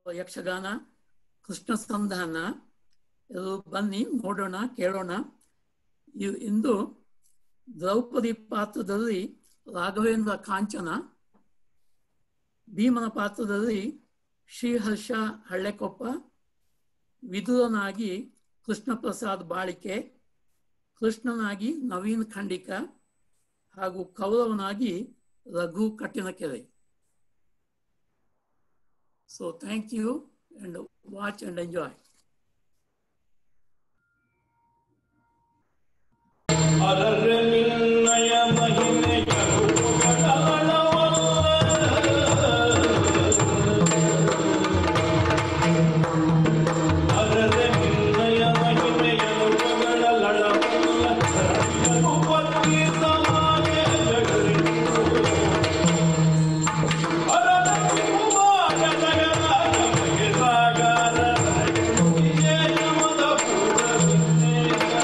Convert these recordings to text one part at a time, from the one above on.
ಯಕ್ಷಗಾನ ಕೃಷ್ಣ ಸಂಧಾನ ಇದು ಬನ್ನಿ ನೋಡೋಣ ಕೇಳೋಣ ಇ- ಇಂದು ದ್ರೌಪದಿ ಪಾತ್ರದಲ್ಲಿ ರಾಘವೇಂದ್ರ ಕಾಂಚನ ಭೀಮನ ಪಾತ್ರದಲ್ಲಿ ಶ್ರೀಹರ್ಷ ಹಳ್ಳೆಕೊಪ್ಪ ವಿದುರನಾಗಿ ಕೃಷ್ಣ ಪ್ರಸಾದ್ ಬಾಳಿಕೆ ಕೃಷ್ಣನಾಗಿ ನವೀನ್ ಖಂಡಿಕ ಹಾಗೂ ಕೌರವನಾಗಿ Raghu Kattinakere so thank you and watch and enjoy ಅರರೆ ನಿನ್ನಯ ಮಹಿಮೆಯ ಅರರೆ ನಿನ್ನಯ ಮಹಿಮೆಯ ಲಳವಲ್ಲ ರಘುಪತಿ ಸಮಾಜ ಜಗರಿತು ಅರರೆ ಕುಮಾರ ಜಗರಾಜ ಬಗೆ ಸಾಗರ ವಿಜಯಮದ ಪೂರ ವಿಜಯ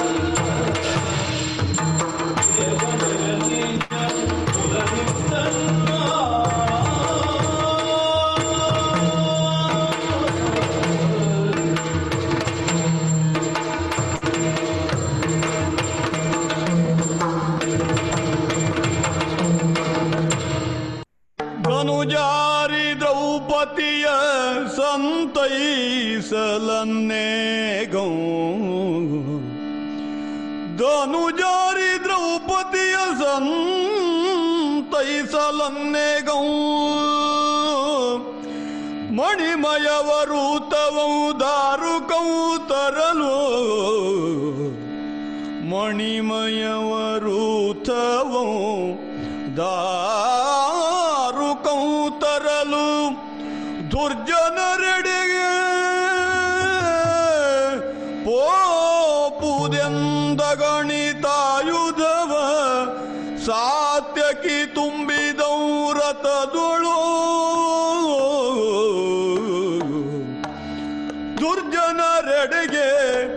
ಧನುಜಾರಿ ದ್ರೌಪದಿಯ ಸಂತೈಸಲನ್ನೇ ಗೌ ಧನುಜಾರಿ ದ್ರೌಪದಿಯ ಸಂತೈಸಲನ್ನೇ ಗೌ ಮಣಿಮಯವರು ತವೌ ದಾರುಕೌ ತರಲು ಮಣಿಮಯವರು ತವೌ ದಾರುಕೌ ತರಲು ದುರ್ಜನರೆಡೆಗೆ ಪೋಪುದೆಂದ ಗಣಿತಾಯುಧವ ಸಾತ್ಯಕಿ ತುಂಬಿದೌ ರಥದೊಳು ದುರ್ಜನರೆಡೆಗೆ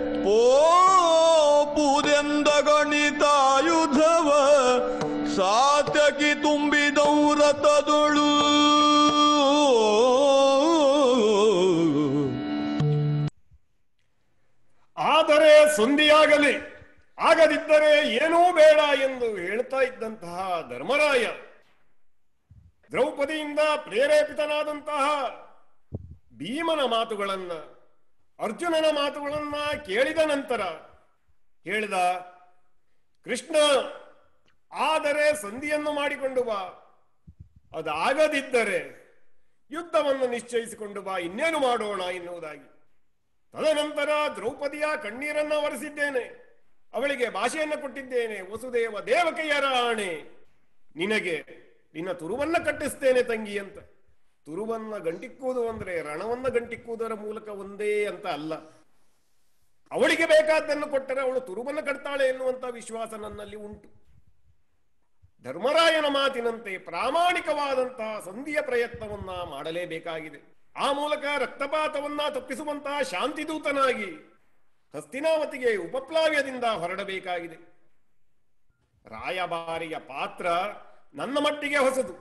ಪೋಪುದೆಂದ ಗಣಿತಾಯುಧವ ಸಾತ್ಯಕಿ ತುಂಬಿದೌ ರಥದೊಳು ಆದರೆ ಸಂಧಿಯಾಗಲಿ ಆಗದಿದ್ದರೆ ಏನೂ ಬೇಡ ಎಂದು ಹೇಳ್ತಾ ಇದ್ದಂತಹ ಧರ್ಮರಾಯ ದ್ರೌಪದಿಯಿಂದ ಪ್ರೇರೇಪಿತನಾದಂತಹ ಭೀಮನ ಮಾತುಗಳನ್ನ ಅರ್ಜುನನ ಮಾತುಗಳನ್ನ ಕೇಳಿದ ನಂತರ ಹೇಳಿದ ಕೃಷ್ಣ ಆದರೆ ಸಂಧಿಯನ್ನು ಮಾಡಿಕೊಂಡು ಬಾ ಅದಾಗದಿದ್ದರೆ ಯುದ್ಧವನ್ನು ನಿಶ್ಚಯಿಸಿಕೊಂಡು ಬಾ ಇನ್ನೇನು ಮಾಡೋಣ ಎನ್ನುವುದಾಗಿ ತದನಂತರ ದ್ರೌಪದಿಯ ಕಣ್ಣೀರನ್ನ ಒರೆಸಿದ್ದೇನೆ ಅವಳಿಗೆ ಭಾಷೆಯನ್ನು ಕೊಟ್ಟಿದ್ದೇನೆ ವಸುದೇವ ದೇವಕಿಯರ ಆಣೆ ನಿನಗೆ ನಿನ್ನ ತುರುವನ್ನ ಕಟ್ಟಿಸ್ತೇನೆ ತಂಗಿ ಅಂತ ತುರುವನ್ನ ಗಂಟಿಕ್ಕುವುದು ಅಂದ್ರೆ ರಣವನ್ನ ಗಂಟಿಕ್ಕುವುದರ ಮೂಲಕ ಒಂದೇ ಅಂತ ಅಲ್ಲ ಅವಳಿಗೆ ಬೇಕಾದ್ದನ್ನು ಕೊಟ್ಟರೆ ಅವಳು ತುರುವನ್ನ ಕಟ್ತಾಳೆ ಎನ್ನುವಂತ ವಿಶ್ವಾಸ ನನ್ನಲ್ಲಿ ಉಂಟು ಧರ್ಮರಾಯನ ಮಾತಿನಂತೆ ಪ್ರಾಮಾಣಿಕವಾದಂತಹ ಸಂಧಿಯ ಪ್ರಯತ್ನವನ್ನ ಮಾಡಲೇಬೇಕಾಗಿದೆ ಆ ಮೂಲಕ ರಕ್ತಪಾತವನ್ನ ತಪ್ಪಿಸುವಂತಹ ಶಾಂತಿದೂತನಾಗಿ ಹಸ್ತಿನಾವತಿಗೆ ಉಪಪ್ಲಾವ್ಯದಿಂದ ಹೊರಡಬೇಕಾಗಿದೆ ರಾಯಭಾರಿಯ ಪಾತ್ರ ನನ್ನ ಮಟ್ಟಿಗೆ ಹೊಸದು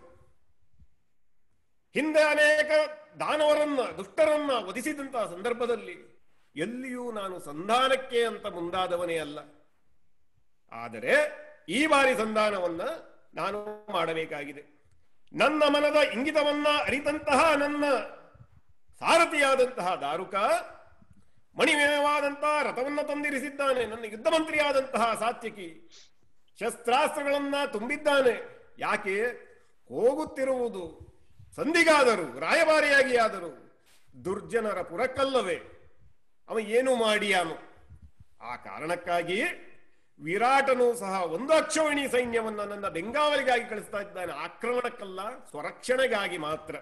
ಹಿಂದೆ ಅನೇಕ ದಾನವರನ್ನ ದುಷ್ಟರನ್ನ ವಧಿಸಿದಂತಹ ಸಂದರ್ಭದಲ್ಲಿ ಎಲ್ಲಿಯೂ ನಾನು ಸಂಧಾನಕ್ಕೆ ಅಂತ ಮುಂದಾದವನೇ ಅಲ್ಲ ಆದರೆ ಈ ಬಾರಿ ಸಂಧಾನವನ್ನ ನಾನು ಮಾಡಬೇಕಾಗಿದೆ ನನ್ನ ಮನದ ಇಂಗಿತವನ್ನ ಅರಿತಂತಹ ನನ್ನ ಸಾರಥಿಯಾದಂತಹ ದಾರುಕ ಮಣಿಮಯವಾದಂತಹ ರಥವನ್ನ ತಂದಿರಿಸಿದ್ದಾನೆ ನನ್ನ ಯುದ್ಧ ಮಂತ್ರಿಯಾದಂತಹ ಸಾತ್ಯಕಿ ಶಸ್ತ್ರಾಸ್ತ್ರಗಳನ್ನ ತುಂಬಿದ್ದಾನೆ ಯಾಕೆ ಹೋಗುತ್ತಿರುವುದು ಸಂಧಿಗಾದರು ರಾಯಭಾರಿಯಾಗಿ ಆದರು ದುರ್ಜನರ ಪುರಕ್ಕಲ್ಲವೇ ಅವ ಏನು ಮಾಡಿಯಾನು ಆ ಕಾರಣಕ್ಕಾಗಿ ವಿರಾಟನು ಸಹ ಒಂದು ಅಕ್ಷೋಹಿಣಿ ಸೈನ್ಯವನ್ನ ನನ್ನ ಬೆಂಗಾವಲಿಗಾಗಿ ಕಳಿಸ್ತಾ ಇದ್ದಾನೆ ಆಕ್ರಮಣಕ್ಕಲ್ಲ ಸ್ವರಕ್ಷಣೆಗಾಗಿ ಮಾತ್ರ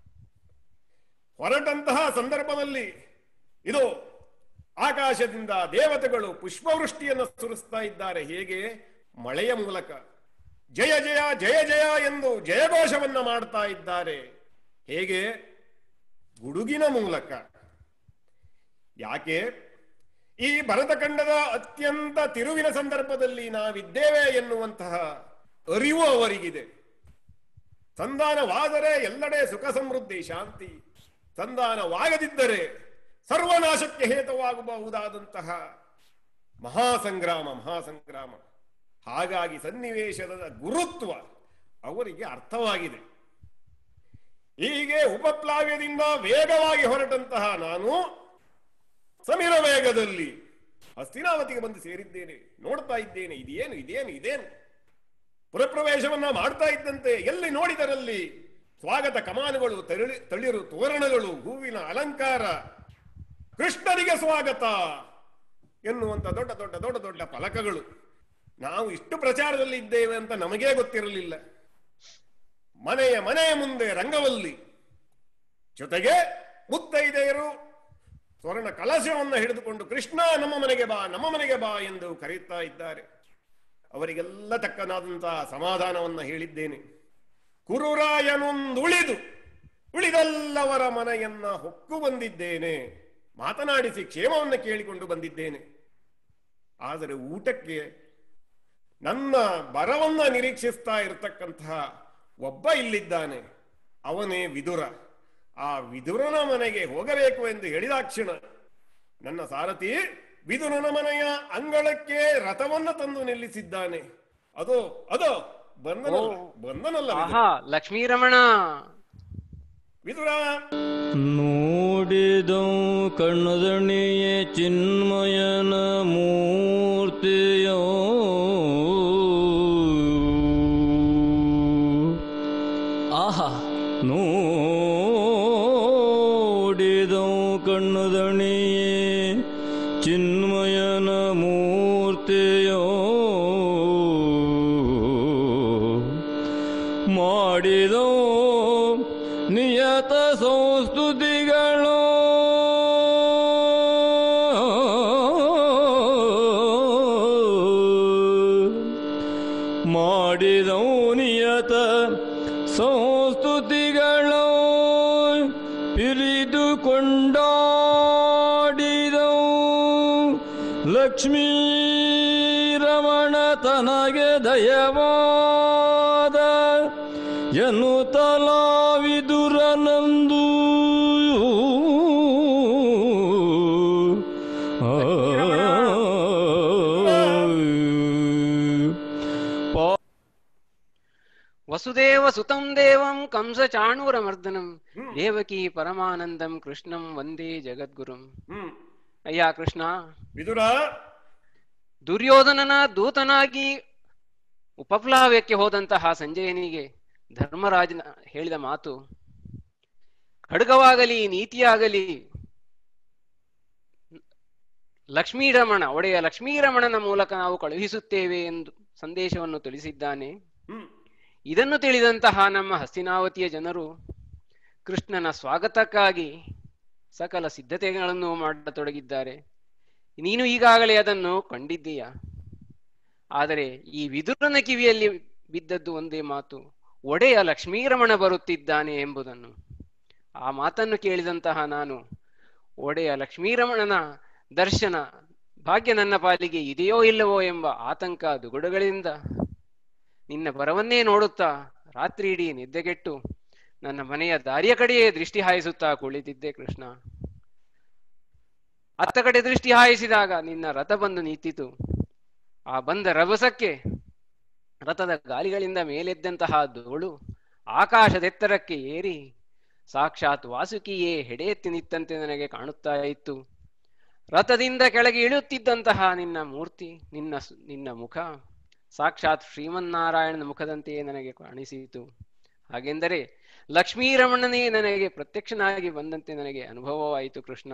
ಹೊರಟಂತಹ ಸಂದರ್ಭದಲ್ಲಿ ಇದು ಆಕಾಶದಿಂದ ದೇವತೆಗಳು ಪುಷ್ಪವೃಷ್ಟಿಯನ್ನು ಸುರಿಸ್ತಾ ಇದ್ದಾರೆ ಹೇಗೆ ಮಳೆಯ ಮೂಲಕ ಜಯ ಜಯ ಜಯ ಜಯ ಎಂದು ಜಯಘೋಷವನ್ನ ಮಾಡ್ತಾ ಇದ್ದಾರೆ ಹೇಗೆ ಗುಡುಗಿನ ಮೂಲಕ ಯಾಕೆ ಈ ಭರತಖಂಡದ ಅತ್ಯಂತ ತಿರುವಿನ ಸಂದರ್ಭದಲ್ಲಿ ನಾವಿದ್ದೇವೆ ಎನ್ನುವಂತಹ ಅರಿವು ಅವರಿಗಿದೆ ಸಂಧಾನವಾದರೆ ಎಲ್ಲೆಡೆ ಸುಖ ಸಮೃದ್ಧಿ ಶಾಂತಿ ಸಂಧಾನವಾಗದಿದ್ದರೆ ಸರ್ವನಾಶಕ್ಕೆ ಹೇತವಾಗಬಹುದಾದಂತಹ ಮಹಾಸಂಗ್ರಾಮ ಮಹಾಸಂಗ್ರಾಮ ಹಾಗಾಗಿ ಸನ್ನಿವೇಶದ ಗುರುತ್ವ ಅವರಿಗೆ ಅರ್ಥವಾಗಿದೆ ಹೀಗೆ ಉಪಪ್ಲಾವ್ಯದಿಂದ ವೇಗವಾಗಿ ಹೊರಟಂತಹ ನಾನು ಸಮೀರ ವೇಗದಲ್ಲಿ ಹಸ್ತಿನಾವತಿಗೆ ಬಂದು ಸೇರಿದ್ದೇನೆ ನೋಡ್ತಾ ಇದ್ದೇನೆ ಇದೇನು ಇದೇನು ಇದೇನು ಪುರಪ್ರವೇಶವನ್ನ ಮಾಡ್ತಾ ಇದ್ದಂತೆ ಎಲ್ಲಿ ನೋಡಿದರಲ್ಲಿ ಸ್ವಾಗತ ಕಮಾನುಗಳು ತಳಿ ತಳಿರು ತೋರಣಗಳು ಹೂವಿನ ಅಲಂಕಾರ ಕೃಷ್ಣನಿಗೆ ಸ್ವಾಗತ ಎನ್ನುವಂತ ದೊಡ್ಡ ದೊಡ್ಡ ದೊಡ್ಡ ದೊಡ್ಡ ಫಲಕಗಳು ನಾವು ಇಷ್ಟು ಪ್ರಚಾರದಲ್ಲಿ ಇದ್ದೇವೆ ಅಂತ ನಮಗೇ ಗೊತ್ತಿರಲಿಲ್ಲ ಮನೆಯ ಮನೆಯ ಮುಂದೆ ರಂಗವಲ್ಲಿ ಜೊತೆಗೆ ಮುತ್ತೈದೆಯರು ಸ್ವರ್ಣ ಕಲಶವನ್ನ ಹಿಡಿದುಕೊಂಡು ಕೃಷ್ಣ ನಮ್ಮ ಮನೆಗೆ ಬಾ ನಮ್ಮ ಮನೆಗೆ ಬಾ ಎಂದು ಕರೆಯುತ್ತಾ ಇದ್ದಾರೆ ಅವರಿಗೆಲ್ಲ ತಕ್ಕನಾದಂತಹ ಸಮಾಧಾನವನ್ನ ಹೇಳಿದ್ದೇನೆ ಕುರುರಾಯನೊಂದುಳಿದು ಉಳಿದಲ್ಲವರ ಮನೆಯನ್ನ ಹೊಕ್ಕು ಬಂದಿದ್ದೇನೆ ಮಾತನಾಡಿಸಿ ಕ್ಷೇಮವನ್ನು ಕೇಳಿಕೊಂಡು ಬಂದಿದ್ದೇನೆ ಆದರೆ ಊಟಕ್ಕೆ ನನ್ನ ಬರವನ್ನ ನಿರೀಕ್ಷಿಸ್ತಾ ಇರತಕ್ಕಂತಹ ಒಬ್ಬ ಇಲ್ಲಿದ್ದಾನೆ ಅವನೇ ವಿದುರ ಆ ವಿದುರನ ಮನೆಗೆ ಹೋಗಬೇಕು ಎಂದು ಹೇಳಿದಾಕ್ಷಣ ನನ್ನ ಸಾರಥಿ ವಿದುರನ ಮನೆಯ ಅಂಗಳಕ್ಕೆ ರಥವನ್ನ ತಂದು ನಿಲ್ಲಿಸಿದ್ದಾನೆ ಅದೋ ಅದೋ ಬಂದನಲ್ಲ ಬಂದನಲ್ಲ ವಿದುರ. ಆಹಾ ಲಕ್ಷ್ಮೀರಮಣ ವಿದುರ ನೋಡಿದವು ಕಣ್ಣದಣಿಯೇ ಚಿನ್ಮಯನ ಮೂರ್ತಿಯೋ ಆಹಾ ನೋಡಿದವು ಕಣ್ಣದಣಿಯೇ ಚಿನ್ಮಯನ ಮೂರ್ತಿಯೋ ಮಾಡಿದೋ ನಿಯತ ಸಂಸ್ತುತಿಗಳು ಮಾಡಿದವು ನಿಯತ ಸಂಸ್ತುತಿಗಳು ಪಿರಿದು ಕೊಂಡಾಡಿದವು ಲಕ್ಷ್ಮೀ ರಮಣ ತನಗೆ ದಯವಾದ ಎನ್ನುತ್ತಲ ವಿದುರನಂದು ಆ, ಪಾ- ವಸುದೇವ ಸುತಂ ದೇವಂ ಕಂಸ ಚಾಣೂರಮರ್ದನಂ ದೇವಕಿ ಪರಮಾನಂದಂ ಕೃಷ್ಣಂ ವಂದೇ ಜಗದ್ಗುರುಂ ಹ್ಮ್ ಅಯ್ಯ ಕೃಷ್ಣ ವಿದುರ ದುರ್ಯೋಧನನ ದೂತನಾಗಿ ಉಪಪ್ಲಾವ್ಯಕ್ಕೆ ಹೋದಂತಹ ಸಂಜಯನಿಗೆ ಧರ್ಮರಾಜನ ಹೇಳಿದ ಮಾತು ಖಡ್ಗವಾಗಲಿ ನೀತಿಯಾಗಲಿ ಲಕ್ಷ್ಮೀರಮಣ ಒಡೆಯ ಲಕ್ಷ್ಮೀರಮಣನ ಮೂಲಕ ನಾವು ಕಳುಹಿಸುತ್ತೇವೆ ಎಂದು ಸಂದೇಶವನ್ನು ತಿಳಿಸಿದ್ದಾನೆ ಹ್ಮ್ ಇದನ್ನು ತಿಳಿದಂತಹ ನಮ್ಮ ಹಸ್ತಿನಾವತಿಯ ಜನರು ಕೃಷ್ಣನ ಸ್ವಾಗತಕ್ಕಾಗಿ ಸಕಲ ಸಿದ್ಧತೆಗಳನ್ನು ಮಾಡತೊಡಗಿದ್ದಾರೆ ನೀನು ಈಗಾಗಲೇ ಅದನ್ನು ಕಂಡಿದ್ದೀಯ ಆದರೆ ಈ ವಿದುರನ ಕಿವಿಯಲ್ಲಿ ಬಿದ್ದದ್ದು ಒಂದೇ ಮಾತು ಒಡೆಯ ಲಕ್ಷ್ಮೀರಮಣ ಬರುತ್ತಿದ್ದಾನೆ ಎಂಬುದನ್ನು ಆ ಮಾತನ್ನು ಕೇಳಿದಂತಹ ನಾನು ಒಡೆಯ ಲಕ್ಷ್ಮೀರಮಣನ ದರ್ಶನ ಭಾಗ್ಯ ನನ್ನ ಪಾಲಿಗೆ ಇದೆಯೋ ಇಲ್ಲವೋ ಎಂಬ ಆತಂಕ ದುಗುಡಗಳಿಂದ ನಿನ್ನ ಬರವನ್ನೇ ನೋಡುತ್ತಾ ರಾತ್ರಿ ಇಡೀ ನಿದ್ದೆಗೆಟ್ಟು ನನ್ನ ಮನೆಯ ದಾರಿಯ ಕಡೆಯೇ ದೃಷ್ಟಿ ಹಾಯಿಸುತ್ತಾ ಕುಳಿತಿದ್ದೆ ಕೃಷ್ಣ ಅತ್ತ ಕಡೆ ದೃಷ್ಟಿ ಹಾಯಿಸಿದಾಗ ನಿನ್ನ ರಥ ಬಂದು ನಿಂತಿತು ಆ ಬಂದ ರಭಸಕ್ಕೆ ರಥದ ಗಾಲಿಗಳಿಂದ ಮೇಲೆದ್ದಂತಹ ಧೂಳು ಆಕಾಶದೆತ್ತರಕ್ಕೆ ಏರಿ ಸಾಕ್ಷಾತ್ ವಾಸುಕಿಯೇ ಹೆಡೆ ಎತ್ತಿ ನಿತ್ತಂತೆ ನನಗೆ ಕಾಣುತ್ತಾ ಇತ್ತು ರಥದಿಂದ ಕೆಳಗೆ ಇಳಿಯುತ್ತಿದ್ದಂತಹ ನಿನ್ನ ಮೂರ್ತಿ ನಿನ್ನ ಸು- ನಿನ್ನ ಮುಖ ಸಾಕ್ಷಾತ್ ಶ್ರೀಮನ್ನಾರಾಯಣನ ಮುಖದಂತೆಯೇ ನನಗೆ ಕಾಣಿಸಿತು ಹಾಗೆಂದರೆ ಲಕ್ಷ್ಮೀರಮಣನೇ ನನಗೆ ಪ್ರತ್ಯಕ್ಷನಾಗಿ ಬಂದಂತೆ ನನಗೆ ಅನುಭವವಾಯಿತು ಕೃಷ್ಣ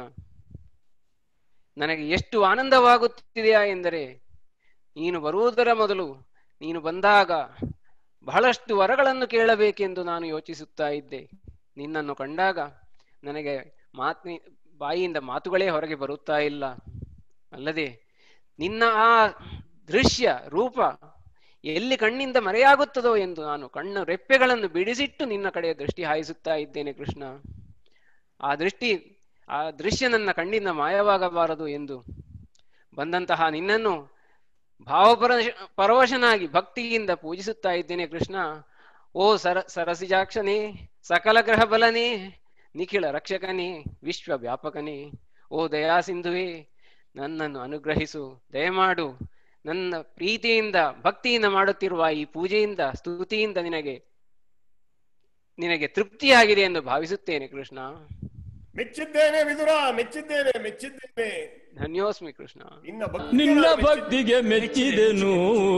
ನನಗೆ ಎಷ್ಟು ಆನಂದವಾಗುತ್ತಿದೆಯಾ ಎಂದರೆ ನೀನು ಬರುವುದರ ಮೊದಲು ನೀನು ಬಂದಾಗ ಬಹಳಷ್ಟು ವರಗಳನ್ನು ಕೇಳಬೇಕೆಂದು ನಾನು ಯೋಚಿಸುತ್ತಾ ಇದ್ದೆ ನಿನ್ನನ್ನು ಕಂಡಾಗ ನನಗೆ ಮಾತಿ ಬಾಯಿಯಿಂದ ಮಾತುಗಳೇ ಹೊರಗೆ ಬರುತ್ತಾ ಇಲ್ಲ ಅಲ್ಲದೆ ನಿನ್ನ ಆ ದೃಶ್ಯ ರೂಪ ಎಲ್ಲಿ ಕಣ್ಣಿಂದ ಮರೆಯಾಗುತ್ತದೋ ಎಂದು ನಾನು ಕಣ್ಣು ರೆಪ್ಪೆಗಳನ್ನು ಬಿಡಿಸಿಟ್ಟು ನಿನ್ನ ಕಡೆ ದೃಷ್ಟಿ ಹಾಯಿಸುತ್ತಾ ಇದ್ದೇನೆ ಕೃಷ್ಣ ಆ ದೃಷ್ಟಿ ಆ ದೃಶ್ಯ ನನ್ನ ಕಣ್ಣಿಂದ ಮಾಯವಾಗಬಾರದು ಎಂದು ಬಂದಂತಹ ನಿನ್ನನ್ನು ಭಾವಪರ ಪರವಶನಾಗಿ ಭಕ್ತಿಯಿಂದ ಪೂಜಿಸುತ್ತಾ ಇದ್ದೇನೆ ಕೃಷ್ಣ ಓ ಸರ ಸರಸಿಜಾಕ್ಷನೇ ಸಕಲ ಗ್ರಹ ಬಲನೇ ನಿಖಿಳ ರಕ್ಷಕನೇ ವಿಶ್ವ ವ್ಯಾಪಕನೇ ಓ ದಯಾ ಸಿಂಧುವೇ ನನ್ನನ್ನು ಅನುಗ್ರಹಿಸು ದಯಮಾಡು ನನ್ನ ಪ್ರೀತಿಯಿಂದ ಭಕ್ತಿಯಿಂದ ಮಾಡುತ್ತಿರುವ ಈ ಪೂಜೆಯಿಂದ ಸ್ತುತಿಯಿಂದ ನಿನಗೆ ನಿನಗೆ ತೃಪ್ತಿಯಾಗಿದೆ ಎಂದು ಭಾವಿಸುತ್ತೇನೆ ಕೃಷ್ಣ ಮೆಚ್ಚಿದ್ದೇನೆ ವಿದುರ ಮೆಚ್ಚಿದ್ದೇನೆ ಮೆಚ್ಚಿದ್ದೇನೆ ಧನ್ಯೋಸ್ಮಿ ಕೃಷ್ಣ ನಿನ್ನ ಭಕ್ತಿಗೆ ನಿನ್ನ ನಾನು ಮೆಚ್ಚಿದ್ದೇನೆ. ಭಕ್ತಿಗೆ ಮೆಚ್ಚಿದೆನು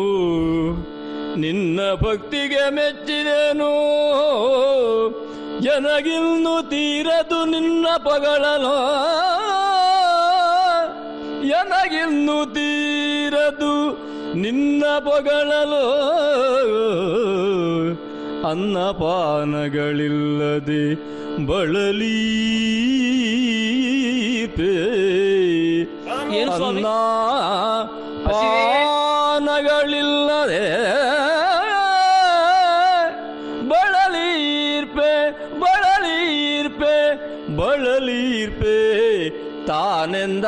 ನಿನ್ನ ಭಕ್ತಿಗೆ ಮೆಚ್ಚಿದೆನು ಜನಗಿನ್ನು ತೀರದು ನಿನ್ನ ಪಗಳಲು ನನಗಿನ್ನು ತೀರದು ನಿನ್ನ ಪಗಳಲು ಅನ್ನಪಾನಗಳಿಲ್ಲದೆ ಬಳಲಿ ಏನು ಸ್ವಾಮಿ? ಅನ್ನ ಹಸಿವೆಯೇ? ಪಾನಗಳಿಲ್ಲದೆ ಬಳಲೀರ್ಪೆ ಬಳಲೀರ್ಪೆ ಬಳಲೀರ್ಪೆ ತಾನೆಂದ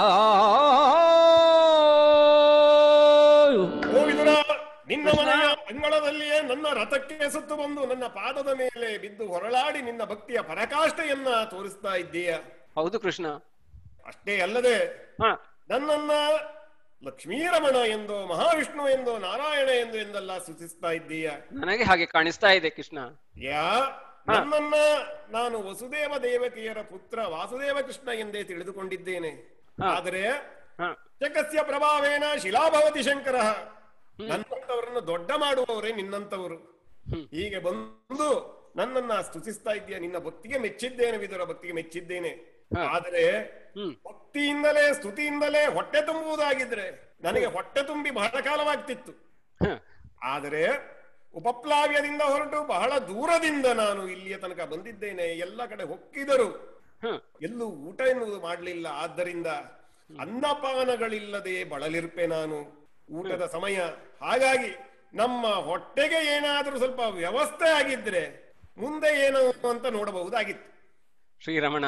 ಓ ವಿದುರ ನಿನ್ನ ಮನೆಯ ಅಂಗಳದಲ್ಲಿಯೇ ನನ್ನ ರಥಕ್ಕೆ ಸುತ್ತು ಬಂದು ನನ್ನ ಪಾದದ ಮೇಲೆ ಬಿದ್ದು ಹೊರಳಾಡಿ ನಿನ್ನ ಭಕ್ತಿಯ ಪರಾಕಾಷ್ಠೆಯನ್ನ ತೋರಿಸ್ತಾ ಇದ್ದೀಯ ಹೌದು ಕೃಷ್ಣ ಅಷ್ಟೇ ಅಲ್ಲದೆ ಹ ನನ್ನನ್ನ ಲಕ್ಷ್ಮೀರಮಣ ಎಂದು ಮಹಾವಿಷ್ಣು ಎಂದು ನಾರಾಯಣ ಎಂದು ಎಂದೆಲ್ಲ ಸೂಚಿಸ್ತಾ ಇದ್ದೀಯ ನನಗೆ ಹಾಗೆ ಕಾಣಿಸ್ತಾ ಇದೆ ಕೃಷ್ಣ ಯಾ ನನ್ನನ್ನ ನಾನು ವಸುದೇವ ದೇವಕಿಯರ ಪುತ್ರ ವಾಸುದೇವ ಕೃಷ್ಣ ಎಂದೇ ತಿಳಿದುಕೊಂಡಿದ್ದೇನೆ ಹಾ. ಆದರೆ ಹ ಜಗಸ್ಯ ಪ್ರಭಾವೇನ ಶಿಲಾಭವತಿ ಶಂಕರ ನನ್ನಂತವರನ್ನು ದೊಡ್ಡ ಮಾಡುವವರೇ ನಿನ್ನಂತವರು ಹ್ಮ್. ಹೀಗೆ ಬಂದು ನನ್ನನ್ನ ಸ್ತುತಿಸ್ತಾ ಇದೆಯಾ ನಿನ್ನ ಭಕ್ತಿಗೆ ಮೆಚ್ಚಿದ್ದೇನೆ ವಿದುರ ಭಕ್ತಿಗೆ ಮೆಚ್ಚಿದ್ದೇನೆ ಹಾ. ಆದರೆ ಹ್ಮ್ ಭಕ್ತಿಯಿಂದಲೇ ಸ್ತುತಿಯಿಂದಲೇ ಹೊಟ್ಟೆ ತುಂಬುವುದಾಗಿದ್ರೆ ನನಗೆ ಹೊಟ್ಟೆ ತುಂಬಿ ಬಹಳ ಕಾಲವಾಗ್ತಿತ್ತು ಹ ಆದರೆ ಉಪಪ್ಲಾವ್ಯದಿಂದ ಹೊರಟು ಬಹಳ ದೂರದಿಂದ ನಾನು ಇಲ್ಲಿಯ ತನಕ ಬಂದಿದ್ದೇನೆ ಎಲ್ಲ ಕಡೆ ಹೊಕ್ಕಿದರು ಹ ಎಲ್ಲೂ ಊಟ ಎನ್ನುವುದು ಮಾಡಲಿಲ್ಲ ಆದ್ದರಿಂದ ಅನ್ನಪಾನಗಳಿಲ್ಲದೆ ಬಳಲಿರ್ಪೆ ನಾನು ಊಟದ ಸಮಯ ಹಾಗಾಗಿ ನಮ್ಮ ಹೊಟ್ಟೆಗೆ ಏನಾದರೂ ಸ್ವಲ್ಪ ವ್ಯವಸ್ಥೆ ಆಗಿದ್ರೆ ಮುಂದೆ ಏನು ಅಂತ ನೋಡಬಹುದಾಗಿತ್ತು ಶ್ರೀರಮಣ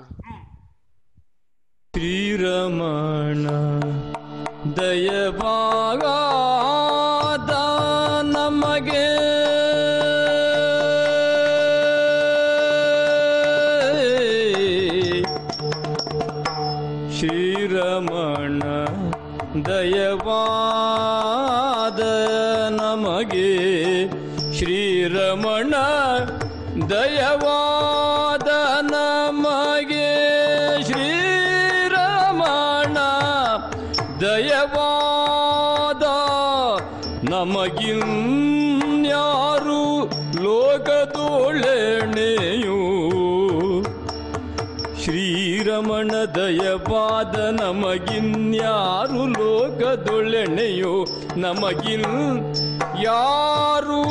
ಶ್ರೀರಮಣ ದಯವಾಗಾದ ನಮಗೆ ಶ್ರೀರಮಣ ದಯವಾದ ನಮಗೆ ಶ್ರೀರಮಣ ದಯವಾದ ನಮಗೆ ಶ್ರೀರಮಣ ದಯವಾದ ನಮಗಿನ್ಯಾರು ಲೋಕದೋಳೆಣೆಯು ಶ್ರೀರಮಣ ದಯವಾದ ನಮಗಿನ್ಯಾರು ಲೋಕದೊಳೆಣೆಯೋ ನಮಗಿನ್ ಯಾರು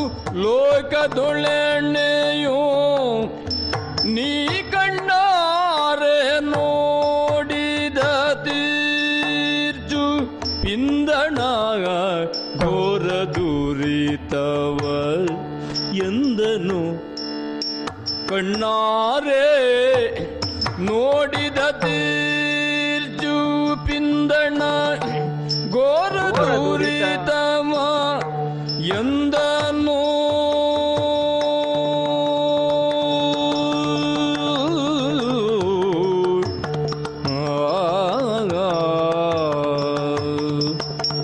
ಲೋಕದೊಳೆಣೆಯೋ ನೀ ಕಣ್ಣಾರೆ ನೋಡಿದ ತೀರ್ಜು ಪಿಂದಣ ಘೋರ ದುರಿತವ ಎಂದನು ಕಣ್ಣಾರೆ ನೋಡಿದ ತೀರ್ಜು ಪಿಂದಣ ಘೋರ ದೂರಿತಮ ಎಂದನು ಆ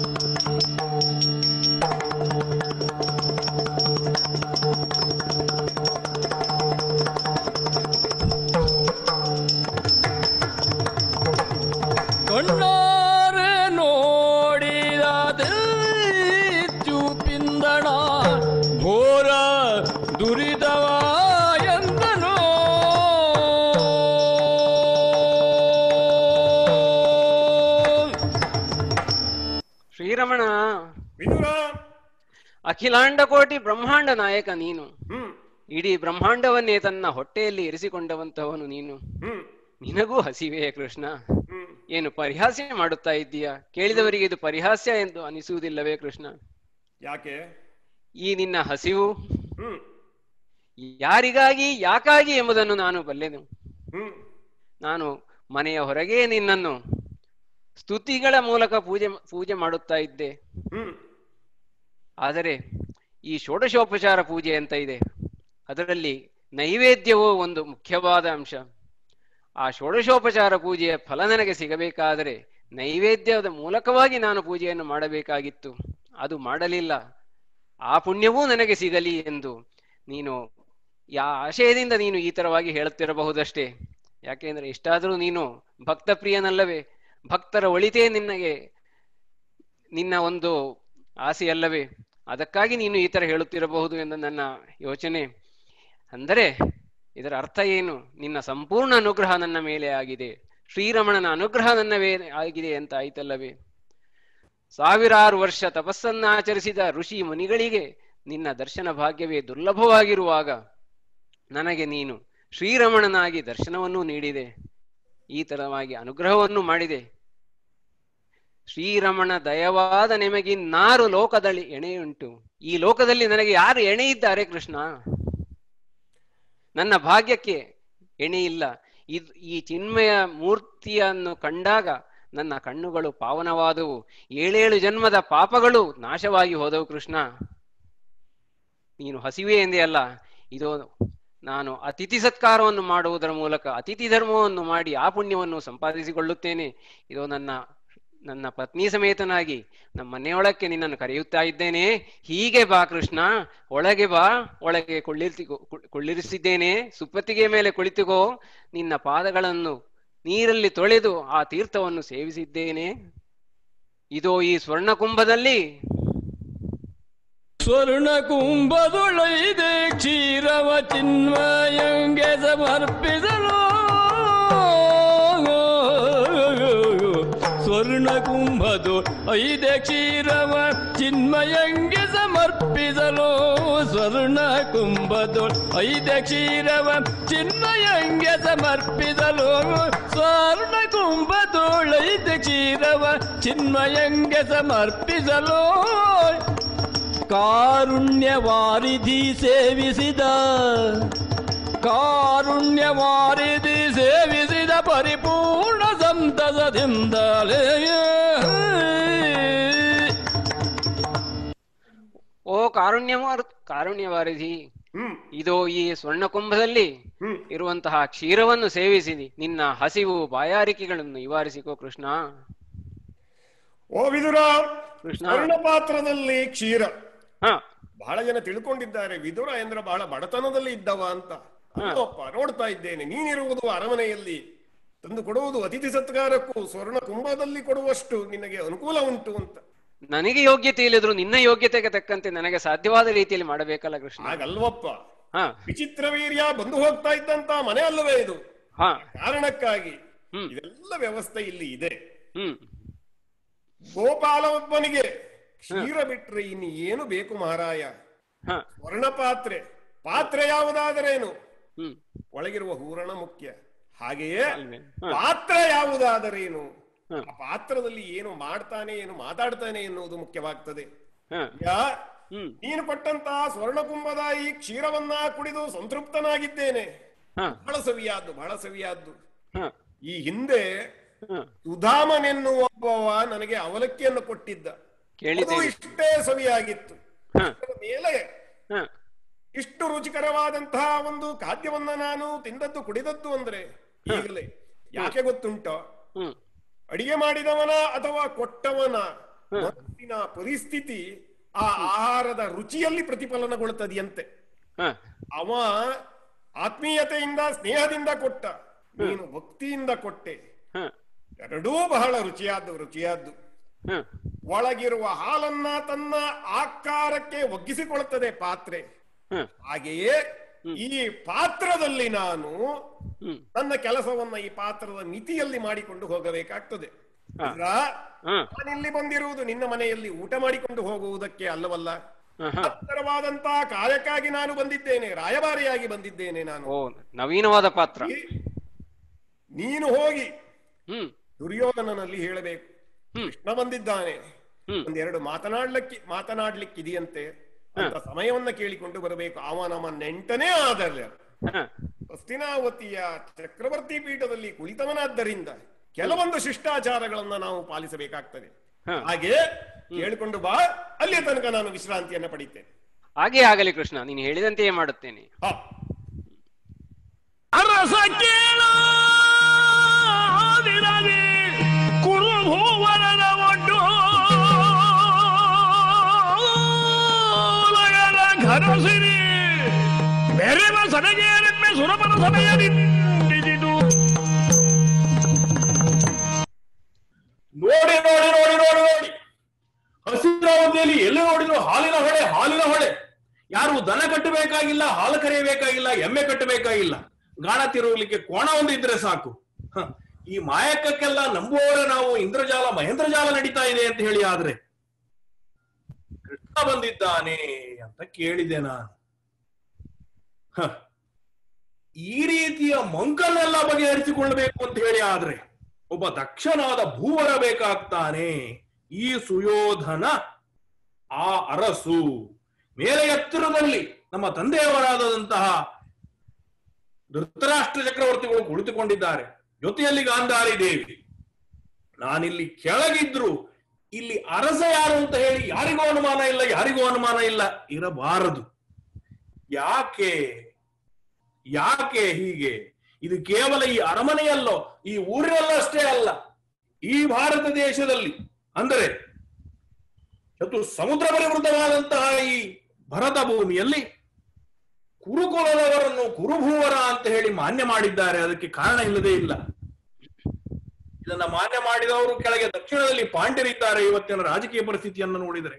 ಕಣ್ಣಾರೆ ನೋಡಿದ ಚೂಪಿಂದಣ ಘೋರ ದುರಿದವ ಎಂದನು ಶ್ರೀರಮಣ ವಿದುರ ಅಖಿಲಾಂಡ ಕೋಟಿ ಬ್ರಹ್ಮಾಂಡ ನಾಯಕ ನೀನು ಹ್ಮ್ ಇಡೀ ಬ್ರಹ್ಮಾಂಡವನ್ನೇ ತನ್ನ ಹೊಟ್ಟೆಯಲ್ಲಿ ಇರಿಸಿಕೊಂಡವಂತವನು ನೀನು ಹ್ಮ್ ನಿನಗೂ ಹಸಿವೆಯೇ ಕೃಷ್ಣ ಹ್ಮ್ ಏನು ಪರಿಹಾಸ್ಯ ಮಾಡುತ್ತಾ ಇದ್ದೀಯಾ ಕೇಳಿದವರಿಗೆ ಇದು ಪರಿಹಾಸ್ಯ ಎಂದು ಅನಿಸುವುದಿಲ್ಲವೇ ಕೃಷ್ಣ ಯಾಕೆ ಈ ನಿನ್ನ ಹಸಿವು ಹ್ಮ್ ಯಾರಿಗಾಗಿ ಯಾಕಾಗಿ ಎಂಬುದನ್ನು ನಾನು ಬಲ್ಲೆನು ಹ್ಮ್ ನಾನು ಮನೆಯ ಹೊರಗೆ ನಿನ್ನನ್ನು ಸ್ತುತಿಗಳ ಮೂಲಕ ಪೂಜೆ ಪೂಜೆ ಮಾಡುತ್ತಾ ಇದ್ದೆ ಹ್ಮ್ ಆದರೆ ಈ ಷೋಡಶೋಪಚಾರ ಪೂಜೆ ಅಂತ ಇದೆ ಅದರಲ್ಲಿ ನೈವೇದ್ಯವೂ ಒಂದು ಮುಖ್ಯವಾದ ಅಂಶ ಆ ಷೋಡಶೋಪಚಾರ ಪೂಜೆಯ ಫಲ ನನಗೆ ಸಿಗಬೇಕಾದರೆ ನೈವೇದ್ಯದ ಮೂಲಕವಾಗಿ ನಾನು ಪೂಜೆಯನ್ನು ಮಾಡಬೇಕಾಗಿತ್ತು ಅದು ಮಾಡಲಿಲ್ಲ ಆ ಪುಣ್ಯವೂ ನನಗೆ ಸಿಗಲಿ ಎಂದು ನೀನು ಯಾ ಆಶಯದಿಂದ ನೀನು ಈ ತರವಾಗಿ ಹೇಳುತ್ತಿರಬಹುದಷ್ಟೇ ಯಾಕೆಂದ್ರೆ ಇಷ್ಟಾದರೂ ನೀನು ಭಕ್ತ ಪ್ರಿಯನಲ್ಲವೇ ಭಕ್ತರ ಒಳಿತೇ ನಿನಗೆ ನಿನ್ನ ಒಂದು ಆಸೆಯಲ್ಲವೇ ಅದಕ್ಕಾಗಿ ನೀನು ಈ ತರ ಹೇಳುತ್ತಿರಬಹುದು ಎಂದು ನನ್ನ ಯೋಚನೆ ಅಂದರೆ ಇದರ ಅರ್ಥ ಏನು ನಿನ್ನ ಸಂಪೂರ್ಣ ಅನುಗ್ರಹ ನನ್ನ ಮೇಲೆ ಆಗಿದೆ ಶ್ರೀರಮಣನ ಅನುಗ್ರಹ ನನ್ನ ಮೇಲೆ ಆಗಿದೆ ಅಂತ ಆಯ್ತಲ್ಲವೇ ಸಾವಿರಾರು ವರ್ಷ ತಪಸ್ಸನ್ನ ಆಚರಿಸಿದ ಋಷಿ ಮುನಿಗಳಿಗೆ ನಿನ್ನ ದರ್ಶನ ಭಾಗ್ಯವೇ ದುರ್ಲಭವಾಗಿರುವಾಗ ನನಗೆ ನೀನು ಶ್ರೀರಮಣನಾಗಿ ದರ್ಶನವನ್ನು ನೀಡಿದೆ ಈ ತರವಾಗಿ ಅನುಗ್ರಹವನ್ನು ಮಾಡಿದೆ ಶ್ರೀರಮಣ ದಯವಾದ ನಿಮಗಿನ್ನಾರು ಲೋಕದಲ್ಲಿ ಎಣೆಯುಂಟು ಈ ಲೋಕದಲ್ಲಿ ನನಗೆ ಯಾರು ಎಣೆ ಇದ್ದಾರೆ ಕೃಷ್ಣ ನನ್ನ ಭಾಗ್ಯಕ್ಕೆ ಎಣೆ ಇಲ್ಲ ಇದು ಈ ಚಿನ್ಮಯ ಮೂರ್ತಿಯನ್ನು ಕಂಡಾಗ ನನ್ನ ಕಣ್ಣುಗಳು ಪಾವನವಾದವು ಏಳೇಳು ಜನ್ಮದ ಪಾಪಗಳು ನಾಶವಾಗಿ ಹೋದವು ಕೃಷ್ಣ ನೀನು ಹಸಿವೆ ಎಂದೇ ಅಲ್ಲ ಇದು ನಾನು ಅತಿಥಿ ಸತ್ಕಾರವನ್ನು ಮಾಡುವುದರ ಮೂಲಕ ಅತಿಥಿ ಧರ್ಮವನ್ನು ಮಾಡಿ ಆ ಪುಣ್ಯವನ್ನು ಸಂಪಾದಿಸಿಕೊಳ್ಳುತ್ತೇನೆ ಇದು ನನ್ನ ನನ್ನ ಪತ್ನಿ ಸಮೇತನಾಗಿ ನಮ್ಮ ಮನೆಯೊಳಕ್ಕೆ ನಿನ್ನನ್ನು ಕರೆಯುತ್ತಾ ಇದ್ದೇನೆ ಹೀಗೆ ಬಾ ಕೃಷ್ಣ ಒಳಗೆ ಬಾ ಒಳಗೆ ಕೊಳ್ಳಿರ್ತಿಗೋ ಕೊಳ್ಳಿರಿಸಿದ್ದೇನೆ ಸುಪ್ಪತ್ತಿಗೆ ಮೇಲೆ ಕುಳಿತುಕೋ ನಿನ್ನ ಪಾದಗಳನ್ನು ನೀರಲ್ಲಿ ತೊಳೆದು ಆ ತೀರ್ಥವನ್ನು ಸೇವಿಸಿದ್ದೇನೆ ಇದೋ ಈ ಸ್ವರ್ಣ ಕುಂಭದಲ್ಲಿ ಸ್ವರ್ಣ ಕುಂಭದೊಳೈದೆ ಕ್ಷೀರವ ಚಿನ್ಮಯಂಗೆ ಸಮರ್ಪಿಸಲು ಸ್ವರ್ಣ ಕುಂಭದು ಐದೆ ಕ್ಷೀರವ ಚಿನ್ಮಯಂಗೆ ಸಮರ್ಪಿಸಲು ಸ್ವರ್ಣ ಕುಂಭದು ಐದೆ ಕ್ಷೀರವ ಚಿನ್ಮಯಂಗೆ ಸಮರ್ಪಿಸಲು ಸ್ವರ್ಣ ಕುಂಭದೊಳೈದೆ ಕ್ಷೀರವ ಚಿನ್ಮಯಂಗೆ ಸಮರ್ಪಿಸಲು ಕಾರುಣ್ಯವಾರಿಧಿ ಸೇವಿಸಿದ ಕಾರುಣ್ಯವಾರಿಧಿ ಸೇವಿಸಿದ ಪರಿಪೂರ್ಣ ಸಂತಸದಿಂದಲೇ ಓ ಕಾರುಣ್ಯವಾರ ಕಾರುಣ್ಯವಾರಿಧಿ ಹ್ಮ್ ಇದು ಈ ಸ್ವರ್ಣಕುಂಭದಲ್ಲಿ ಹ್ಮ್ ಇರುವಂತಹ ಕ್ಷೀರವನ್ನು ಸೇವಿಸಿದಿ ನಿನ್ನ ಹಸಿವು ಬಾಯಾರಿಕೆಗಳನ್ನು ನಿವಾರಿಸಿಕೋ ಕೃಷ್ಣ ಓ ವಿದುರ ಕೃಷ್ಣ. ಸ್ವರ್ಣ ಪಾತ್ರದಲ್ಲಿ ಕ್ಷೀರ ಹ ಬಹಳ ಜನ ತಿಳ್ಕೊಂಡಿದ್ದಾರೆ ವಿದುರ ಎಂದ್ರೆ ಬಹಳ ಬಡತನದಲ್ಲಿ ಇದ್ದವ ಅಂತ ಅಲ್ಲಪ್ಪ ನೋಡ್ತಾ ಇದ್ದೇನೆ ನೀನಿರುವುದು ಅರಮನೆಯಲ್ಲಿ ತಂದು ಕೊಡುವುದು ಅತಿಥಿ ಸತ್ಕಾರಕ್ಕೂ ಸ್ವರ್ಣ ಕುಂಭದಲ್ಲಿ ಕೊಡುವಷ್ಟು ನಿನಗೆ ಅನುಕೂಲ ಉಂಟು ಅಂತ ನನಗೆ ಯೋಗ್ಯತೆ ಇಲ್ಲದ್ರು ನಿನ್ನ ಯೋಗ್ಯತೆಗೆ ತಕ್ಕಂತೆ ನನಗೆ ಸಾಧ್ಯವಾದ ರೀತಿಯಲ್ಲಿ ಮಾಡಬೇಕಲ್ಲ ಕೃಷ್ಣ ಹಾಗಲ್ವಪ್ಪ ಹ ವಿಚಿತ್ರ ವೀರ್ಯ ಬಂದು ಹೋಗ್ತಾ ಇದ್ದಂತ ಮನೆ ಅಲ್ಲವೇ ಇದು ಹ ಕಾರಣಕ್ಕಾಗಿ ಹ್ಮ್. ಇದೆಲ್ಲ ವ್ಯವಸ್ಥೆ ಇಲ್ಲಿ ಇದೆ ಹ್ಮ್ ಗೋಪಾಲ ಒಬ್ಬನಿಗೆ ಕ್ಷೀರ ಬಿಟ್ರೆ ಇನ್ನು ಏನು ಬೇಕು ಮಹಾರಾಯ ಹ ಸ್ವರ್ಣ ಪಾತ್ರೆ ಪಾತ್ರೆ ಯಾವುದಾದರೇನು ಹ್ಮ್ ಒಳಗಿರುವ ಹೂರಣ ಮುಖ್ಯ ಹಾಗೆಯೇ ಅಲ್ವೇ? ಹ. ಪಾತ್ರ ಯಾವುದಾದರೇನು ಹ. ಆ ಪಾತ್ರದಲ್ಲಿ ಏನು ಮಾಡ್ತಾನೆ ಏನು ಮಾತಾಡ್ತಾನೆ ಎನ್ನುವುದು ಮುಖ್ಯವಾಗ್ತದೆ ಹ ಯಾ ಹ್ಮ್ ನೀನು ಕೊಟ್ಟಂತಹ ಸ್ವರ್ಣಕುಂಭದ ಈ ಕ್ಷೀರವನ್ನ ಕುಡಿದು ಸಂತೃಪ್ತನಾಗಿದ್ದೇನೆ ಹ ಬಹಳ ಸವಿಯಾದ್ದು ಬಹಳ ಸವಿಯಾದ್ದು ಹ ಈ ಹಿಂದೆ ಹ ಸುಧಾಮನೆನ್ನುವ ಒಬ್ಬವ ನನಗೆ ಅವಲಕ್ಕಿಯನ್ನು ಕೊಟ್ಟಿದ್ದ ಅದು ಕೇಳಿದ್ದೇನೆ ಇಷ್ಟೇ ಸವಿಯಾಗಿತ್ತು ಹ ಅದರ ಮೇಲೆ ಹ ಇಷ್ಟು ರುಚಿಕರವಾದಂತಹ ಒಂದು ಖಾದ್ಯವನ್ನ ನಾನು ತಿಂದದ್ದು ಕುಡಿದದ್ದು ಅಂದ್ರೆ ಈಗಲೇ ಯಾಕೆ ಗೊತ್ತುಂಟೋ ಹ್ಮ್ ಅಡಿಗೆ ಮಾಡಿದವನ ಅಥವಾ ಕೊಟ್ಟವನ ಮನಸ್ಸಿನ ಪರಿಸ್ಥಿತಿ ಆ ಆಹಾರದ ರುಚಿಯಲ್ಲಿ ಪ್ರತಿಫಲನಗೊಳ್ಳುತ್ತದೆಯಂತೆ ಹ ಅವ ಆತ್ಮೀಯತೆಯಿಂದ ಸ್ನೇಹದಿಂದ ಕೊಟ್ಟ ನೀನು ಭಕ್ತಿಯಿಂದ ಕೊಟ್ಟೆ ಹ ಎರಡೂ ಬಹಳ ರುಚಿಯಾದ್ದು ರುಚಿಯಾದ್ದು ಹ ಒಳಗಿರುವ ಹಾಲನ್ನ ತನ್ನ ಆಕಾರಕ್ಕೆ ಒಗ್ಗಿಸಿಕೊಳ್ಳುತ್ತದೆ ಪಾತ್ರೆ ಹ ಹಾಗೆಯೇ ಈ ಪಾತ್ರದಲ್ಲಿ ನಾನು ಹ್ಮ್ ನನ್ನ ಕೆಲಸವನ್ನ ಈ ಪಾತ್ರದ ಮಿತಿಯಲ್ಲಿ ಮಾಡಿಕೊಂಡು ಹೋಗಬೇಕಾಗ್ತದೆ ಹ. ಈಗ ಹ ನಾನಿಲ್ಲಿ ಬಂದಿರುವುದು ನಿನ್ನ ಮನೆಯಲ್ಲಿ ಊಟ ಮಾಡಿಕೊಂಡು ಹೋಗುವುದಕ್ಕೆ ಅಲ್ಲವಲ್ಲ ಹ ಹ ಮಹತ್ತರವಾದಂತಹ ಕಾರ್ಯಕ್ಕಾಗಿ ನಾನು ಬಂದಿದ್ದೇನೆ ರಾಯಭಾರಿಯಾಗಿ ಬಂದಿದ್ದೇನೆ ನಾನು ಓ ನವೀನವಾದ ಪಾತ್ರ ನೀನು ಹೋಗಿ ಹ್ಮ್ ದುರ್ಯೋಧನನಲ್ಲಿ ಹೇಳಬೇಕು ಹ್ಮ್. ಕೃಷ್ಣ ಬಂದಿದ್ದಾನೆ ಹ್ಮ್. ಒಂದೆರಡು ಮಾತನಾಡ್ಲಿಕ್ಕೆ ಮಾತನಾಡ್ಲಿಕ್ಕಿದೆಯಂತೆ ಅಂತ ಸಮಯವನ್ನ ಕೇಳಿಕೊಂಡು ಬರಬೇಕು ಅವ ನಮ್ಮ ನೆಂಟನೇ ಆದಲ್ಲ ಹ ಹಸ್ತಿನಾವತಿಯ ಚಕ್ರವರ್ತಿ ಪೀಠದಲ್ಲಿ ಕುಳಿತವನಾದ್ದರಿಂದ ಕೆಲವೊಂದು ಶಿಷ್ಟಾಚಾರಗಳನ್ನ ನಾವು ಪಾಲಿಸಬೇಕಾಗ್ತದೆ ಹ. ಹಾಗೆ ಹೇಳಿಕೊಂಡು ಬಾ ಅಲ್ಲಿ ತನಕ ನಾನು ವಿಶ್ರಾಂತಿಯನ್ನ ಪಡಿತೇನೆ ಹಾಗೆ ಆಗಲಿ ಕೃಷ್ಣ ನೀನು ಹೇಳಿದಂತೆಯೇ ಮಾಡುತ್ತೇನೆ ಹ ಅರಸ ಕೇಳಾದಿರಲಿ ಕುರುಭೂವನದ ಒಡ್ಡು ಲಗನ ಘನಸಿರಿ ಬೆರೆವ ಸಡಗೇರೆಮ್ಮೆ ಸುರಪನ ಸಭೆಯಲ್ಲಿದ್ದು ನೋಡಿ ನೋಡಿ ನೋಡಿ ನೋಡಿ ನೋಡಿ ಹಸಿರಾವತಿಯಲ್ಲಿ ಎಲ್ಲಿ ನೋಡಿದ್ರು ಹಾಲಿನ ಹೊಳೆ ಹಾಲಿನ ಹೊಳೆ ಯಾರು ದನ ಕಟ್ಟಬೇಕಾಗಿಲ್ಲ ಹಾಲು ಕರೆಯಬೇಕಾಗಿಲ್ಲ ಎಮ್ಮೆ ಕಟ್ಟಬೇಕಾಗಿಲ್ಲ ಗಾಣ ತಿರುಗಲಿಕ್ಕೆ ಕೋಣ ಒಂದು ಇದ್ರೆ ಸಾಕು ಹ, ಈ ಮಾಯಕಕ್ಕೆಲ್ಲ ನಂಬುವವರೇ ನಾವು ಇಂದ್ರಜಾಲ ಮಹೇಂದ್ರಜಾಲ ನಡೀತಾ ಇದೆ ಅಂತ ಹೇಳಿ ಆದ್ರೆ ಕೃಷ್ಣ ಬಂದಿದ್ದಾನೆ ಅಂತ ಕೇಳಿದೆ ನಾನು ಹ, ಈ ರೀತಿಯ ಮಂಕನ್ನೆಲ್ಲ ಬಗೆಹರಿಸಿಕೊಳ್ಳಬೇಕು ಅಂತ ಹೇಳಿ ಆದ್ರೆ ಒಬ್ಬ ದಕ್ಷನಾದ ಭೂವರ ಬೇಕಾಗ್ತಾನೆ ಈ ಸುಯೋಧನ ಆ ಅರಸು ಮೇಲೆ ಎತ್ತರದಲ್ಲಿ ನಮ್ಮ ತಂದೆಯವರಾದಂತಹ ಧೃತರಾಷ್ಟ್ರ ಚಕ್ರವರ್ತಿಗಳು ಕುಳಿತುಕೊಂಡಿದ್ದಾರೆ ಜೊತೆಯಲ್ಲಿ ಗಾಂಧಾರಿ ದೇವಿ ನಾನಿಲ್ಲಿ ಕೆಳಗಿದ್ರು ಇಲ್ಲಿ ಅರಸ ಯಾರು ಅಂತ ಹೇಳಿ ಯಾರಿಗೂ ಅನುಮಾನ ಇಲ್ಲ ಯಾರಿಗೂ ಅನುಮಾನ ಇಲ್ಲ ಇರಬಾರದು ಯಾಕೆ ಯಾಕೆ ಹೀಗೆ ಇದು ಕೇವಲ ಈ ಅರಮನೆಯಲ್ಲೋ ಈ ಊರಿನಲ್ಲೋ ಅಷ್ಟೇ ಅಲ್ಲ ಈ ಭಾರತ ದೇಶದಲ್ಲಿ ಅಂದರೆ ಚತು ಸಮುದ್ರ ಪರಿವೃತವಾದಂತಹ ಈ ಭರತ ಭೂಮಿಯಲ್ಲಿ ಕುರುಕುಲದವರನ್ನು ಕುರುಭೂವರ ಅಂತ ಹೇಳಿ ಮಾನ್ಯ ಮಾಡಿದ್ದಾರೆ ಅದಕ್ಕೆ ಕಾರಣ ಇಲ್ಲದೆ ಇಲ್ಲ ಇದನ್ನ ಮಾನ್ಯ ಮಾಡಿದವರು ಕೆಳಗೆ ದಕ್ಷಿಣದಲ್ಲಿ ಪಾಂಡ್ಯರಿದ್ದಾರೆ ಇವತ್ತಿನ ರಾಜಕೀಯ ಪರಿಸ್ಥಿತಿಯನ್ನು ನೋಡಿದರೆ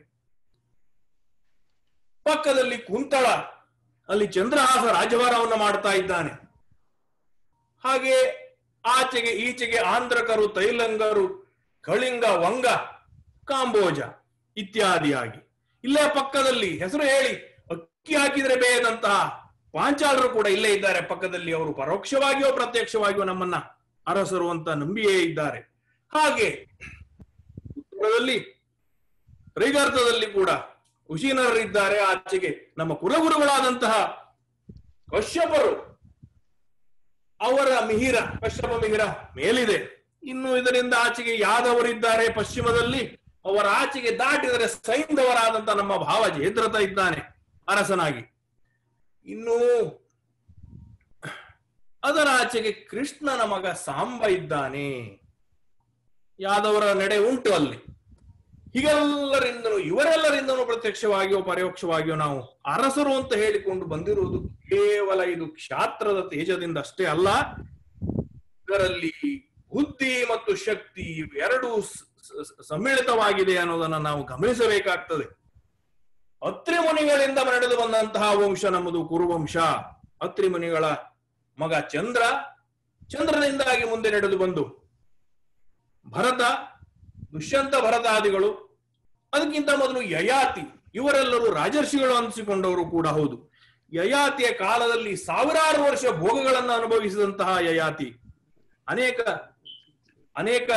ಪಕ್ಕದಲ್ಲಿ ಕುಂತಳ ಅಲ್ಲಿ ಚಂದ್ರಹಾಸ ರಾಜ್ಯಭಾರವನ್ನು ಮಾಡ್ತಾ ಇದ್ದಾನೆ ಹಾಗೆ ಆಚೆಗೆ ಈಚೆಗೆ ಆಂಧ್ರಕರು ತೈಲಂಗರು ಕಳಿಂಗ ವಂಗ ಕಾಂಬೋಜ ಇತ್ಯಾದಿಯಾಗಿ ಇಲ್ಲೇ ಪಕ್ಕದಲ್ಲಿ ಹೆಸರು ಹೇಳಿ ಅಕ್ಕಿ ಹಾಕಿದ್ರೆ ಬೇಯದಂತಹ ಪಾಂಚಾಲರು ಕೂಡ ಇಲ್ಲೇ ಇದ್ದಾರೆ ಪಕ್ಕದಲ್ಲಿ ಅವರು ಪರೋಕ್ಷವಾಗಿಯೋ ಪ್ರತ್ಯಕ್ಷವಾಗಿಯೋ ನಮ್ಮನ್ನ ಅರಸರು ಅಂತ ನಂಬಿಯೇ ಇದ್ದಾರೆ ಹಾಗೆ ಉತ್ತರದಲ್ಲಿ ಶ್ರೀಗರ್ಥದಲ್ಲಿ ಕೂಡ ಕುಶೀನರರಿದ್ದಾರೆ ಆಚೆಗೆ ನಮ್ಮ ಕುಲಗುರುಗಳಾದಂತಹ ಕಶ್ಯಪರು ಅವರ ಮಿಹಿರ ಕಶ್ಯಪ ಮಿಹಿರ ಮೇಲಿದೆ ಇನ್ನು ಇದರಿಂದ ಆಚೆಗೆ ಯಾದವರಿದ್ದಾರೆ ಪಶ್ಚಿಮದಲ್ಲಿ ಅವರ ಆಚೆಗೆ ದಾಟಿದರೆ ಸೈಂಧವರಾದಂತ ನಮ್ಮ ಭಾವ ಜಯದ್ರಥ ಇದ್ದಾನೆ ಅರಸನಾಗಿ ಇನ್ನು ಅದರ ಆಚೆಗೆ ಕೃಷ್ಣನ ಮಗ ಸಾಂಬ ಇದ್ದಾನೆ ಯಾದವರ ನಡೆ ಉಂಟು ಅಲ್ಲಿ ಹೀಗೆಲ್ಲರಿಂದಲೂ ಇವರೆಲ್ಲರಿಂದಲೂ ಪ್ರತ್ಯಕ್ಷವಾಗಿಯೋ ಪರೋಕ್ಷವಾಗಿಯೋ ನಾವು ಅರಸರು ಅಂತ ಹೇಳಿಕೊಂಡು ಬಂದಿರುವುದು ಕೇವಲ ಇದು ಕ್ಷಾತ್ರದ ತೇಜದಿಂದ ಅಷ್ಟೇ ಅಲ್ಲ ಇದರಲ್ಲಿ ಬುದ್ಧಿ ಮತ್ತು ಶಕ್ತಿ ಎರಡೂ ಸ- ಸ- ಸಮ್ಮಿಳಿತವಾಗಿದೆ ಅನ್ನೋದನ್ನ ನಾವು ಗಮನಿಸಬೇಕಾಗ್ತದೆ ಅತ್ರಿ ಮುನಿಗಳಿಂದ ನಡೆದು ಬಂದಂತಹ ವಂಶ ನಮ್ಮದು ಕುರುವಂಶ ಅತ್ರಿ ಮುನಿಗಳ ಮಗ ಚಂದ್ರ ಚಂದ್ರನಿಂದಾಗಿ ಮುಂದೆ ನಡೆದು ಬಂದು ಭರತ ದುಷ್ಯಂತ ಭರತಾದಿಗಳು ಅದಕ್ಕಿಂತ ಮೊದಲು ಯಯಾತಿ ಇವರೆಲ್ಲರೂ ರಾಜರ್ಷಿಗಳು ಅನಿಸಿಕೊಂಡವರು ಕೂಡ ಹೌದು ಯಯಾತಿಯ ಕಾಲದಲ್ಲಿ ಸಾವಿರಾರು ವರ್ಷ ಭೋಗಗಳನ್ನು ಅನುಭವಿಸಿದಂತಹ ಯಯಾತಿ ಅನೇಕ ಅನೇಕ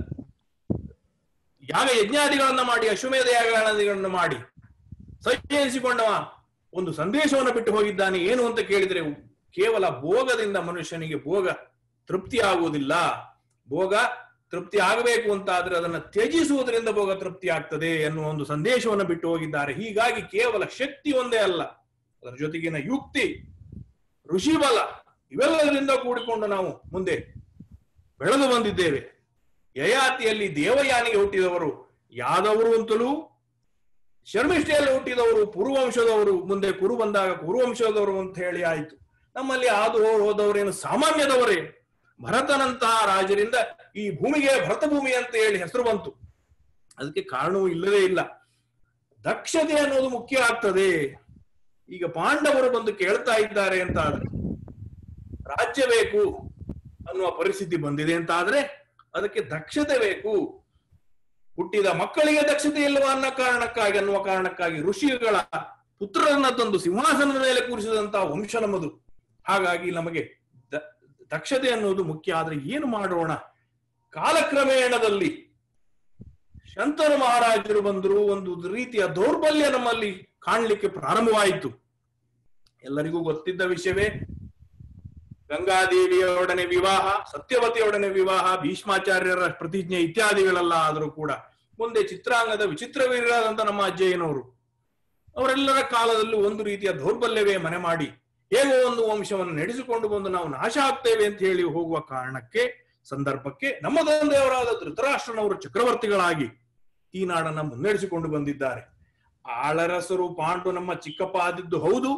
ಯಾಗ ಯಜ್ಞಾದಿಗಳನ್ನ ಮಾಡಿ ಅಶ್ವಮೇಧ ಯಾಗಾದಿಗಳನ್ನ ಮಾಡಿ ಸಂಚರಿಸಿಕೊಂಡವ ಒಂದು ಸಂದೇಶವನ್ನು ಬಿಟ್ಟು ಹೋಗಿದ್ದಾನೆ ಏನು ಅಂತ ಕೇಳಿದ್ರೆ ಕೇವಲ ಭೋಗದಿಂದ ಮನುಷ್ಯನಿಗೆ ಭೋಗ ತೃಪ್ತಿ ಆಗುವುದಿಲ್ಲ ಭೋಗ ತೃಪ್ತಿ ಆಗಬೇಕು ಅಂತ ಆದ್ರೆ ಅದನ್ನ ತ್ಯಜಿಸುವುದರಿಂದ ಭೋಗ ತೃಪ್ತಿ ಆಗ್ತದೆ ಎನ್ನುವ ಒಂದು ಸಂದೇಶವನ್ನು ಬಿಟ್ಟು ಹೋಗಿದ್ದಾರೆ ಹೀಗಾಗಿ ಕೇವಲ ಶಕ್ತಿ ಒಂದೇ ಅಲ್ಲ ಅದರ ಜೊತೆಗಿನ ಯುಕ್ತಿ ಋಷಿಬಲ ಇವೆಲ್ಲದರಿಂದ ಕೂಡಿಕೊಂಡು ನಾವು ಮುಂದೆ ಬೆಳೆದು ಬಂದಿದ್ದೇವೆ ಯಯಾತಿಯಲ್ಲಿ ದೇವಯಾನಿಗೆ ಹುಟ್ಟಿದವರು ಯಾದವರು ಅಂತಲೂ ಶರ್ಮಿಷ್ಠೆಯಲ್ಲಿ ಹುಟ್ಟಿದವರು ಪುರುವಂಶದವರು ಮುಂದೆ ಕುರು ಬಂದಾಗ ಕುರುವಂಶದವರು ಅಂತ ಹೇಳಿ ಆಯಿತು ನಮ್ಮಲ್ಲಿ ಆದು ಹೋದವರೇನು ಸಾಮಾನ್ಯದವರೇ ಭರತನಂತಹ ರಾಜರಿಂದ ಈ ಭೂಮಿಗೆ ಭರತ ಭೂಮಿ ಅಂತ ಹೇಳಿ ಹೆಸರು ಬಂತು ಅದಕ್ಕೆ ಕಾರಣವೂ ಇಲ್ಲವೇ ಇಲ್ಲ ದಕ್ಷತೆ ಅನ್ನೋದು ಮುಖ್ಯ ಆಗ್ತದೆ ಈಗ ಪಾಂಡವರು ಬಂದು ಕೇಳ್ತಾ ಇದ್ದಾರೆ ಅಂತ ಆದ್ರೆ ರಾಜ್ಯ ಬೇಕು ಅನ್ನುವ ಪರಿಸ್ಥಿತಿ ಬಂದಿದೆ ಅಂತ ಆದ್ರೆ ಅದಕ್ಕೆ ದಕ್ಷತೆ ಬೇಕು ಹುಟ್ಟಿದ ಮಕ್ಕಳಿಗೆ ದಕ್ಷತೆ ಇಲ್ಲವ ಅನ್ನೋ ಕಾರಣಕ್ಕಾಗಿ ಅನ್ನುವ ಕಾರಣಕ್ಕಾಗಿ ಋಷಿಗಳ ಪುತ್ರರನ್ನ ತಂದು ಸಿಂಹಾಸನದ ಮೇಲೆ ಕೂರಿಸಿದಂತಹ ವಂಶ ನಮ್ಮದು ಹಾಗಾಗಿ ನಮಗೆ ದ- ದಕ್ಷತೆ ಅನ್ನೋದು ಮುಖ್ಯ ಆದ್ರೆ ಏನು ಮಾಡೋಣ ಕಾಲಕ್ರಮೇಣದಲ್ಲಿ ಶಂತನು ಮಹಾರಾಜರು ಬಂದರು ಒಂದು ರೀತಿಯ ದೌರ್ಬಲ್ಯ ನಮ್ಮಲ್ಲಿ ಕಾಣಲಿಕ್ಕೆ ಪ್ರಾರಂಭವಾಯಿತು ಎಲ್ಲರಿಗೂ ಗೊತ್ತಿದ್ದ ವಿಷಯವೇ ಗಂಗಾದೇವಿಯೊಡನೆ ವಿವಾಹ ಸತ್ಯವತಿಯೊಡನೆ ವಿವಾಹ ಭೀಷ್ಮಾಚಾರ್ಯರ ಪ್ರತಿಜ್ಞೆ ಇತ್ಯಾದಿಗಳೆಲ್ಲ ಆದರೂ ಕೂಡ ಮುಂದೆ ಚಿತ್ರಾಂಗದ ವಿಚಿತ್ರ ವೀರರಾದಂತ ನಮ್ಮ ಅಜ್ಜಯ್ಯನವರು ಅವರೆಲ್ಲರ ಕಾಲದಲ್ಲೂ ಒಂದು ರೀತಿಯ ದೌರ್ಬಲ್ಯವೇ ಮನೆ ಮಾಡಿ ಹೇಗೋ ಒಂದು ವಂಶವನ್ನು ನಡೆಸಿಕೊಂಡು ಬಂದು ನಾವು ನಾಶ ಆಗ್ತೇವೆ ಅಂತ ಹೇಳಿ ಹೋಗುವ ಕಾರಣಕ್ಕೆ ಸಂದರ್ಭಕ್ಕೆ ನಮ್ಮ ತಂದೆಯವರಾದ ಧೃತರಾಷ್ಟ್ರನವರು ಚಕ್ರವರ್ತಿಗಳಾಗಿ ಈ ನಾಡನ್ನ ಮುನ್ನಡೆಸಿಕೊಂಡು ಬಂದಿದ್ದಾರೆ ಆಳರಸರು ಪಾಂಡು ನಮ್ಮ ಚಿಕ್ಕಪ್ಪ ಆದಿದ್ದು ಹೌದು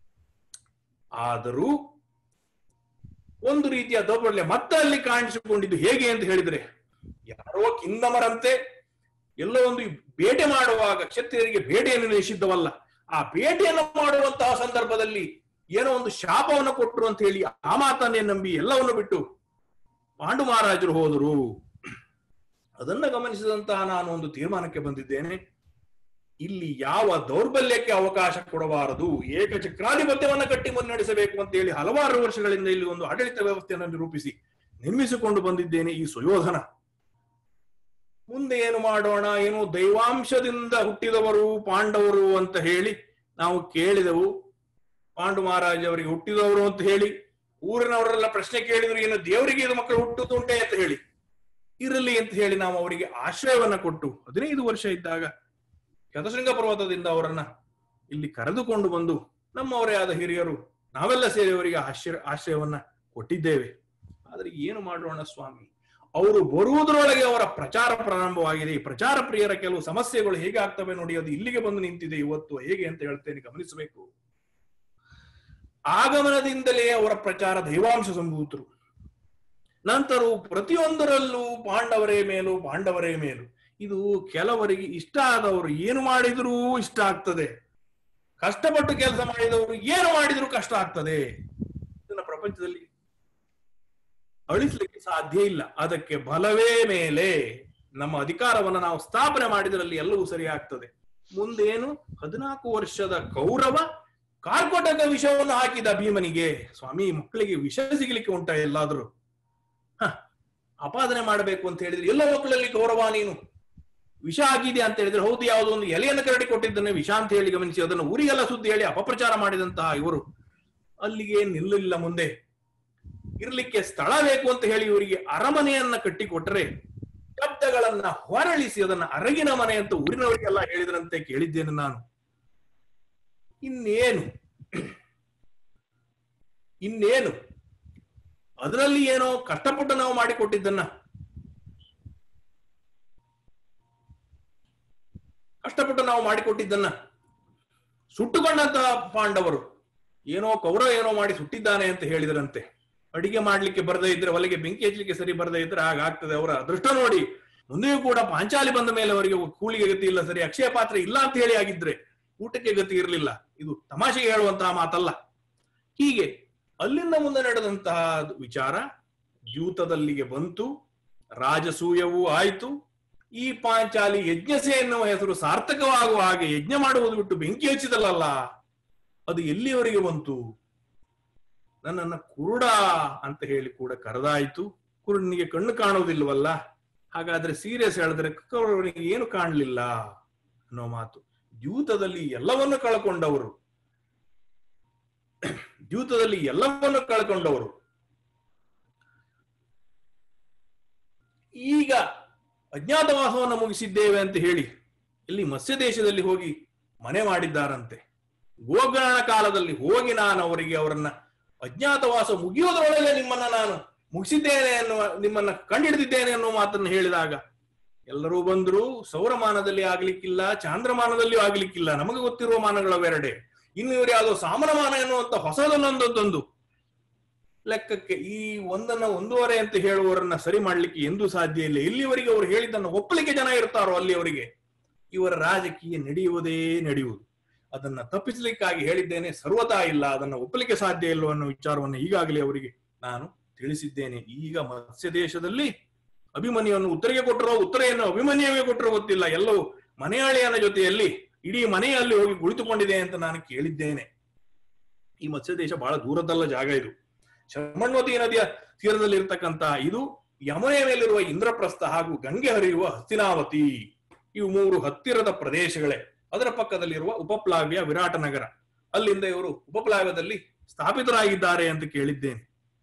ಆದರೂ ಒಂದು ರೀತಿಯ ದೌರ್ಬಲ್ಯ ಮತ್ತೆ ಅಲ್ಲಿ ಕಾಣಿಸಿಕೊಂಡಿದ್ದು ಹೇಗೆ ಅಂತ ಹೇಳಿದ್ರೆ ಯಾರೋ ಕಿಂದಮರಂತೆ ಎಲ್ಲೋ ಒಂದು ಬೇಟೆ ಮಾಡುವಾಗ ಕ್ಷತ್ರಿಯರಿಗೆ ಬೇಟೆಯನ್ನು ನಿಷಿದ್ಧವಲ್ಲ ಆ ಬೇಟೆಯನ್ನು ಮಾಡುವಂತಹ ಸಂದರ್ಭದಲ್ಲಿ ಏನೋ ಒಂದು ಶಾಪವನ್ನು ಕೊಟ್ಟರು ಅಂತ ಹೇಳಿ ಆ ಮಾತನ್ನೇ ನಂಬಿ ಎಲ್ಲವನ್ನು ಬಿಟ್ಟು ಪಾಂಡು ಮಹಾರಾಜರು ಹೋದರು ಅದನ್ನ ಗಮನಿಸಿದಂತಹ ನಾನು ಒಂದು ತೀರ್ಮಾನಕ್ಕೆ ಬಂದಿದ್ದೇನೆ ಇಲ್ಲಿ ಯಾವ ದೌರ್ಬಲ್ಯಕ್ಕೆ ಅವಕಾಶ ಕೊಡಬಾರದು ಏಕಚಕ್ರಾಧಿಪತ್ಯವನ್ನ ಕಟ್ಟಿ ಮುನ್ನಡೆಸಬೇಕು ಅಂತ ಹೇಳಿ ಹಲವಾರು ವರ್ಷಗಳಿಂದ ಇಲ್ಲಿ ಒಂದು ಆಡಳಿತ ವ್ಯವಸ್ಥೆಯನ್ನು ನಿರೂಪಿಸಿ ನಿರ್ಮಿಸಿಕೊಂಡು ಬಂದಿದ್ದೇನೆ ಈ ಸುಯೋಧನ ಮುಂದೆ ಏನು ಮಾಡೋಣ ಏನು ದೈವಾಂಶದಿಂದ ಹುಟ್ಟಿದವರು ಪಾಂಡವರು ಅಂತ ಹೇಳಿ ನಾವು ಕೇಳಿದೆವು ಪಾಂಡು ಮಹಾರಾಜ ಅವರಿಗೆ ಹುಟ್ಟಿದವರು ಅಂತ ಹೇಳಿ ಊರಿನವರೆಲ್ಲ ಪ್ರಶ್ನೆ ಕೇಳಿದ್ರು ಏನು ದೇವರಿಗೆ ಇದು ಮಕ್ಕಳು ಹುಟ್ಟುದುಂಟೆ ಅಂತ ಹೇಳಿ ಇರಲಿ ಅಂತ ಹೇಳಿ ನಾವು ಅವರಿಗೆ ಆಶ್ರಯವನ್ನ ಕೊಟ್ಟು ಹದಿನೈದು ವರ್ಷ ಇದ್ದಾಗ ಶತಶೃಂಗ ಪರ್ವತದಿಂದ ಅವರನ್ನ ಇಲ್ಲಿ ಕರೆದುಕೊಂಡು ಬಂದು ನಮ್ಮವರೇ ಆದ ಹಿರಿಯರು ನಾವೆಲ್ಲ ಸೇರಿ ಅವರಿಗೆ ಆಶ್ರಯ ಆಶ್ರಯವನ್ನ ಕೊಟ್ಟಿದ್ದೇವೆ ಆದ್ರೆ ಏನು ಮಾಡೋಣ ಸ್ವಾಮಿ ಅವರು ಬರುವುದರೊಳಗೆ ಅವರ ಪ್ರಚಾರ ಪ್ರಾರಂಭವಾಗಿದೆ ಈ ಪ್ರಚಾರ ಪ್ರಿಯರ ಕೆಲವು ಸಮಸ್ಯೆಗಳು ಹೇಗೆ ಆಗ್ತವೆ ನೋಡಿ ಅದು ಇಲ್ಲಿಗೆ ಬಂದು ನಿಂತಿದೆ ಇವತ್ತು ಹೇಗೆ ಅಂತ ಹೇಳ್ತೇನೆ ಗಮನಿಸಬೇಕು ಆಗಮನದಿಂದಲೇ ಅವರ ಪ್ರಚಾರ ದೈವಾಂಶ ಸಂಭೂತರು ನಂತರ ಪ್ರತಿಯೊಂದರಲ್ಲೂ ಪಾಂಡವರೇ ಮೇಲು ಪಾಂಡವರೇ ಮೇಲು ಇದು ಕೆಲವರಿಗೆ ಇಷ್ಟ ಆದವರು ಏನು ಮಾಡಿದರೂ ಇಷ್ಟ ಆಗ್ತದೆ ಕಷ್ಟಪಟ್ಟು ಕೆಲಸ ಮಾಡಿದವರು ಏನು ಮಾಡಿದರೂ ಕಷ್ಟ ಆಗ್ತದೆ ಇದನ್ನ ಪ್ರಪಂಚದಲ್ಲಿ ಅಳಿಸ್ಲಿಕ್ಕೆ ಸಾಧ್ಯ ಇಲ್ಲ ಅದಕ್ಕೆ ಬಲವೇ ಮೇಲೆ ನಮ್ಮ ಅಧಿಕಾರವನ್ನ ನಾವು ಸ್ಥಾಪನೆ ಮಾಡಿದ್ರಲ್ಲಿ ಎಲ್ಲವೂ ಸರಿ ಆಗ್ತದೆ ಮುಂದೇನು ಹದಿನಾಲ್ಕು ವರ್ಷದ ಕೌರವ ಕಾರ್ಕೋಟಕ ವಿಷವನ್ನು ಹಾಕಿದ ಭೀಮನಿಗೆ ಸ್ವಾಮಿ ಮಕ್ಕಳಿಗೆ ವಿಷ ಸಿಗಲಿಕ್ಕೆ ಉಂಟ ಎಲ್ಲಾದ್ರೂ ಹ ಅಪಾದನೆ ಮಾಡಬೇಕು ಅಂತ ಹೇಳಿದ್ರೆ ಎಲ್ಲ ಮಕ್ಕಳಲ್ಲಿ ಗೌರವ ನೀನು ವಿಷ ಆಗಿದೆ ಅಂತ ಹೇಳಿದ್ರೆ ಹೌದು ಯಾವುದೋ ಒಂದು ಎಲೆಯನ್ನು ಕರಡಿ ಕೊಟ್ಟಿದ್ದನ್ನೇ ವಿಷ ಅಂತ ಹೇಳಿ ಗಮನಿಸಿ ಅದನ್ನು ಊರಿಗೆಲ್ಲ ಸುದ್ದಿ ಹೇಳಿ ಅಪಪ್ರಚಾರ ಮಾಡಿದಂತಹ ಇವರು ಅಲ್ಲಿಗೆ ನಿಲ್ಲಲಿಲ್ಲ ಮುಂದೆ ಇರ್ಲಿಕ್ಕೆ ಸ್ಥಳ ಬೇಕು ಅಂತ ಹೇಳಿ ಇವರಿಗೆ ಅರಮನೆಯನ್ನ ಕಟ್ಟಿಕೊಟ್ರೆ ಶಬ್ದಗಳನ್ನ ಹೊರಳಿಸಿ ಅದನ್ನ ಅರಗಿನ ಮನೆ ಅಂತ ಊರಿನವರಿಗೆಲ್ಲ ಹೇಳಿದ್ರಂತೆ ಕೇಳಿದ್ದೇನೆ ನಾನು ಇನ್ನೇನು ಇನ್ನೇನು ಅದರಲ್ಲಿ ಏನೋ ಕಷ್ಟಪಟ್ಟು ನಾವು ಮಾಡಿಕೊಟ್ಟಿದ್ದನ್ನ ಕಷ್ಟಪಟ್ಟು ನಾವು ಮಾಡಿಕೊಟ್ಟಿದ್ದನ್ನ ಸುಟ್ಟುಕೊಂಡಂತಹ ಪಾಂಡವರು ಏನೋ ಕೌರವ ಏನೋ ಮಾಡಿ ಸುಟ್ಟಿದ್ದಾನೆ ಅಂತ ಹೇಳಿದ್ರಂತೆ ಅಡಿಗೆ ಮಾಡ್ಲಿಕ್ಕೆ ಬರದೇ ಇದ್ರೆ ಒಲೆಗೆ ಬೆಂಕಿ ಹಚ್ಚಲಿಕ್ಕೆ ಸರಿ ಬರದೇ ಇದ್ರೆ ಹಾಗಾಗ್ತದೆ ಅವರ ಅದೃಷ್ಟ ನೋಡಿ ಮುಂದೆಯೂ ಕೂಡ ಪಾಂಚಾಲಿ ಬಂದ ಮೇಲೆ ಅವರಿಗೆ ಕೂಲಿಗೆ ಗತಿ ಇಲ್ಲ ಸರಿ ಅಕ್ಷಯ ಪಾತ್ರ ಇಲ್ಲ ಅಂತ ಹೇಳಿ ಆಗಿದ್ರೆ ಊಟಕ್ಕೆ ಗತಿ ಇರಲಿಲ್ಲ ಇದು ತಮಾಷೆಗೆ ಹೇಳುವಂತಹ ಮಾತಲ್ಲ ಹೀಗೆ ಅಲ್ಲಿಂದ ಮುಂದೆ ನಡೆದಂತಹ ವಿಚಾರ ದ್ಯೂತದಲ್ಲಿಗೆ ಬಂತು ರಾಜಸೂಯವೂ ಆಯಿತು ಈ ಪಾಂಚಾಲಿ ಯಜ್ಞಸೆ ಎನ್ನುವ ಹೆಸರು ಸಾರ್ಥಕವಾಗುವ ಹಾಗೆ ಯಜ್ಞ ಮಾಡುವುದು ಬಿಟ್ಟು ಬೆಂಕಿ ಹಚ್ಚಿದಲ್ಲ ಅದು ಎಲ್ಲಿಯವರೆಗೆ ಬಂತು ನನ್ನನ್ನ ಕುರುಡ ಅಂತ ಹೇಳಿ ಕೂಡ ಕರೆದಾಯ್ತು ಕುರುಡನಿಗೆ ಕಣ್ಣು ಕಾಣುವುದಿಲ್ವಲ್ಲ ಹಾಗಾದ್ರೆ ಸೀರಿಯಸ್ ಹೇಳಿದ್ರೆ ಕೌರವನಿಗೆ ಏನು ಕಾಣಲಿಲ್ಲ ಅನ್ನೋ ಮಾತು ದ್ಯೂತದಲ್ಲಿ ಎಲ್ಲವನ್ನು ಕಳ್ಕೊಂಡವರು ದ್ಯೂತದಲ್ಲಿ ಎಲ್ಲವನ್ನು ಕಳ್ಕೊಂಡವರು ಈಗ ಅಜ್ಞಾತವಾಸವನ್ನು ಮುಗಿಸಿದ್ದೇವೆ ಅಂತ ಹೇಳಿ ಇಲ್ಲಿ ಮತ್ಸ್ಯ ದೇಶದಲ್ಲಿ ಹೋಗಿ ಮನೆ ಮಾಡಿದ್ದಾರಂತೆ ಗೋಗ್ರಹಣ ಕಾಲದಲ್ಲಿ ಹೋಗಿ ನಾನು ಅವರಿಗೆ ಅವರನ್ನ ಅಜ್ಞಾತವಾಸ ಮುಗಿಯೋದ್ರೊಳಗೆ ನಿಮ್ಮನ್ನ ನಾನು ಮುಗಿಸಿದ್ದೇನೆ ಎನ್ನುವ ನಿಮ್ಮನ್ನ ಕಂಡಿಡಿದಿದ್ದೇನೆ ಅನ್ನುವ ಮಾತನ್ನು ಹೇಳಿದಾಗ ಎಲ್ಲರೂ ಬಂದ್ರು ಸೌರಮಾನದಲ್ಲಿ ಆಗ್ಲಿಕ್ಕಿಲ್ಲ ಚಾಂದ್ರಮಾನದಲ್ಲಿಯೂ ಆಗ್ಲಿಕ್ಕಿಲ್ಲ ನಮಗೆ ಗೊತ್ತಿರುವ ಮಾನಗಳವೆರಡೆ ಇನ್ನು ಇವರು ಯಾವುದೋ ಸಾಮನಮಾನ ಎನ್ನುವಂತ ಹೊಸದನ್ನೊಂದೊಂದು ಲೆಕ್ಕಕ್ಕೆ ಈ ಒಂದನ್ನ ಒಂದೂವರೆ ಅಂತ ಹೇಳುವವರನ್ನ ಸರಿ ಮಾಡ್ಲಿಕ್ಕೆ ಎಂದೂ ಸಾಧ್ಯ ಇಲ್ಲ ಇಲ್ಲಿವರೆಗೆ ಅವರು ಹೇಳಿದ್ದನ್ನು ಒಪ್ಪಲಿಕ್ಕೆ ಜನ ಇರ್ತಾರೋ ಅಲ್ಲಿಯವರಿಗೆ ಇವರ ರಾಜಕೀಯ ನಡೆಯುವುದೇ ನಡೆಯುವುದು ಅದನ್ನ ತಪ್ಪಿಸಲಿಕ್ಕಾಗಿ ಹೇಳಿದ್ದೇನೆ ಸರ್ವತಾ ಇಲ್ಲ ಅದನ್ನ ಒಪ್ಪಲಿಕ್ಕೆ ಸಾಧ್ಯ ಇಲ್ಲ ಅನ್ನೋ ವಿಚಾರವನ್ನು ಈಗಾಗಲೇ ಅವರಿಗೆ ನಾನು ತಿಳಿಸಿದ್ದೇನೆ ಈಗ ಮತ್ಸ್ಯ ದೇಶದಲ್ಲಿ ಅಭಿಮನ್ಯುವನ್ನು ಉತ್ತರಿಗೆ ಕೊಟ್ಟರೋ ಉತ್ತರೆಯನ್ನು ಅಭಿಮನ್ಯುವಿಗೆ ಕೊಟ್ಟರೋ ಗೊತ್ತಿಲ್ಲ ಎಲ್ಲವೂ ಮನೆಯಾಳಿಯನ ಜೊತೆಯಲ್ಲಿ ಇಡೀ ಮನೆಯಲ್ಲಿ ಹೋಗಿ ಕುಳಿತುಕೊಂಡಿದೆ ಅಂತ ನಾನು ಕೇಳಿದ್ದೇನೆ ಈ ಮತ್ಸ್ಯ ದೇಶ ಬಹಳ ದೂರದಲ್ಲ ಜಾಗ ಇದು ಶರ್ಮಣ್ವತಿ ನದಿಯ ತೀರದಲ್ಲಿ ಇರ್ತಕ್ಕಂತ ಇದು ಯಮುನೆಯ ಮೇಲಿರುವ ಇಂದ್ರಪ್ರಸ್ಥ ಹಾಗೂ ಗಂಗೆ ಹರಿಯುವ ಹಸ್ತಿನಾವತಿ ಇವು ಮೂರು ಹತ್ತಿರದ ಪ್ರದೇಶಗಳೇ ಅದರ ಪಕ್ಕದಲ್ಲಿರುವ ಉಪಪ್ಲಾವ್ಯ ವಿರಾಟ ನಗರ ಅಲ್ಲಿಂದ ಇವರು ಉಪಪ್ಲಾವ್ಯದಲ್ಲಿ ಸ್ಥಾಪಿತರಾಗಿದ್ದಾರೆ ಅಂತ ಕೇಳಿದ್ದೇನೆ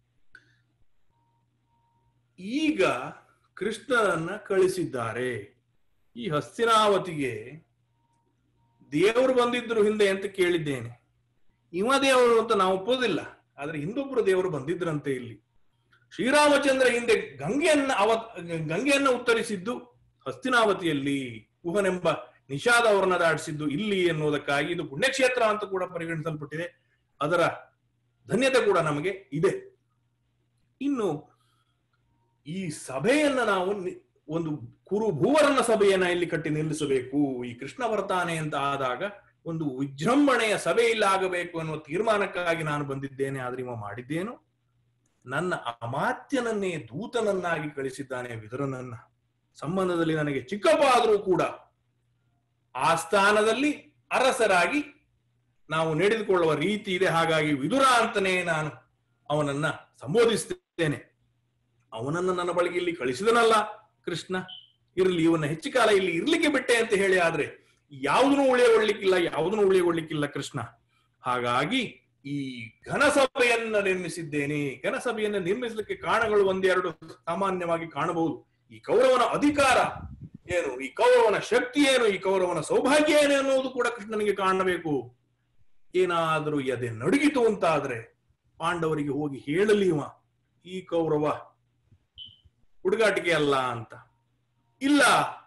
ಈಗ ಕೃಷ್ಣನನ್ನ ಕಳಿಸಿದ್ದಾರೆ ಈ ಹಸ್ತಿನಾವತಿಗೆ ದೇವರು ಬಂದಿದ್ರು ಹಿಂದೆ ಅಂತ ಕೇಳಿದ್ದೇನೆ ಇವ ದೇವರು ಅಂತ ನಾವು ಒಪ್ಪೋದಿಲ್ಲ ಆದ್ರೆ ಇನ್ನೊಬ್ರು ದೇವರು ಬಂದಿದ್ರಂತೆ ಇಲ್ಲಿ ಶ್ರೀರಾಮಚಂದ್ರ ಹಿಂದೆ ಗಂಗೆಯನ್ನ ಅವ ಗಂಗೆಯನ್ನ ಉತ್ತರಿಸಿದ್ದು ಹಸ್ತಿನಾವತಿಯಲ್ಲಿ ಕುಹನೆಂಬ ನಿಷಾದ ಅವರನ್ನ ದಾಟಿಸಿದ್ದು ಇಲ್ಲಿ ಎನ್ನುವುದಕ್ಕಾಗಿ ಇದು ಪುಣ್ಯಕ್ಷೇತ್ರ ಅಂತ ಕೂಡ ಪರಿಗಣಿಸಲ್ಪಟ್ಟಿದೆ ಅದರ ಧನ್ಯತೆ ಕೂಡ ನಮಗೆ ಇದೆ ಇನ್ನು ಈ ಸಭೆಯನ್ನ ನಾವು ನಿ- ಒಂದು ಕುರು ಭೂವರನ ಸಭೆಯನ್ನ ಇಲ್ಲಿ ಕಟ್ಟಿ ನಿಲ್ಲಿಸಬೇಕು ಈ ಕೃಷ್ಣ ಬರ್ತಾನೆ ಅಂತ ಆದಾಗ ಒಂದು ವಿಜೃಂಭಣೆಯ ಸಭೆ ಇಲ್ಲಿ ಆಗಬೇಕು ಅನ್ನುವ ತೀರ್ಮಾನಕ್ಕಾಗಿ ನಾನು ಬಂದಿದ್ದೇನೆ ಆದ್ರೆ ಇವ ಮಾಡಿದ್ದೇನು ನನ್ನ ಅಮಾತ್ಯನನ್ನೇ ದೂತನನ್ನಾಗಿ ಕಳಿಸಿದ್ದಾನೆ ವಿದುರನನ್ನ ಸಂಬಂಧದಲ್ಲಿ ನನಗೆ ಚಿಕ್ಕಪ್ಪ ಆದರೂ ಕೂಡ ಆ ಸ್ಥಾನದಲ್ಲಿ ಅರಸರಾಗಿ ನಾವು ನಡೆದುಕೊಳ್ಳುವ ರೀತಿ ಇದೆ ಹಾಗಾಗಿ ವಿದುರ ಅಂತನೇ ನಾನು ಅವನನ್ನ ಸಂಬೋಧಿಸ್ತೇನೆ ಅವನನ್ನ ನನ್ನ ಬಳಿಗೆ ಇಲ್ಲಿ ಕಳಿಸಿದನಲ್ಲ ಕೃಷ್ಣ ಇರಲಿ ಇವನ್ನ ಹೆಚ್ಚು ಕಾಲ ಇಲ್ಲಿ ಇರ್ಲಿಕ್ಕೆ ಬಿಟ್ಟೆ ಅಂತ ಹೇಳಿ ಆದ್ರೆ ಯಾವುದನ್ನು ಉಳಿಯಗೊಳ್ಳಿಕ್ಕಿಲ್ಲ ಯಾವುದನ್ನು ಉಳಿಯಗೊಳ್ಳಿಕ್ಕಿಲ್ಲ ಕೃಷ್ಣ ಹಾಗಾಗಿ ಈ ಘನಸಭೆಯನ್ನ ನಿರ್ಮಿಸಿದ್ದೇನೆ ಘನಸಭೆಯನ್ನ ನಿರ್ಮಿಸಲಿಕ್ಕೆ ಕಾರಣಗಳು ಒಂದೆರಡು ಸಾಮಾನ್ಯವಾಗಿ ಕಾಣಬಹುದು ಈ ಕೌರವನ ಅಧಿಕಾರ ಏನು ಈ ಕೌರವನ ಶಕ್ತಿ ಏನು ಈ ಕೌರವನ ಸೌಭಾಗ್ಯ ಏನು ಅನ್ನೋದು ಕೂಡ ಕೃಷ್ಣನಿಗೆ ಕಾಣಬೇಕು ಏನಾದರೂ ಎದೆ ನಡುಗಿತು ಅಂತಾದ್ರೆ ಪಾಂಡವರಿಗೆ ಹೋಗಿ ಹೇಳಲಿ ಇವ ಈ ಕೌರವ ಹುಡುಗಾಟಿಕೆ ಅಲ್ಲ ಅಂತ ಇಲ್ಲ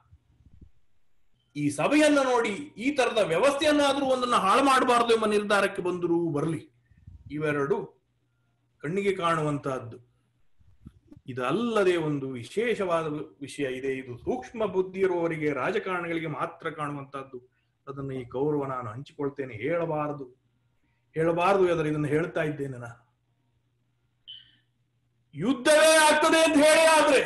ಈ ಸಭೆಯನ್ನ ನೋಡಿ ಈ ತರದ ವ್ಯವಸ್ಥೆಯನ್ನಾದ್ರೂ ಒಂದನ್ನ ಹಾಳು ಮಾಡಬಾರದು ಎಂಬ ನಿರ್ಧಾರಕ್ಕೆ ಬಂದರೂ ಬರಲಿ ಇವೆರಡು ಕಣ್ಣಿಗೆ ಕಾಣುವಂತಹದ್ದು ಇದಲ್ಲದೆ ಒಂದು ವಿಶೇಷವಾದ ವಿಷಯ ಇದೆ ಇದು ಸೂಕ್ಷ್ಮ ಬುದ್ಧಿ ಇರುವವರಿಗೆ ರಾಜಕಾರಣಿಗಳಿಗೆ ಮಾತ್ರ ಕಾಣುವಂತಹದ್ದು ಅದನ್ನು ಈ ಗೌರವ ನಾನು ಹಂಚಿಕೊಳ್ತೇನೆ ಹೇಳಬಾರದು ಹೇಳಬಾರದು ಅದರ ಇದನ್ನು ಹೇಳ್ತಾ ಇದ್ದೇನೆ ನಾನು ಯುದ್ಧವೇ ಆಗ್ತದೆ ಅಂತ ಹೇಳಿ ಆದ್ರೆ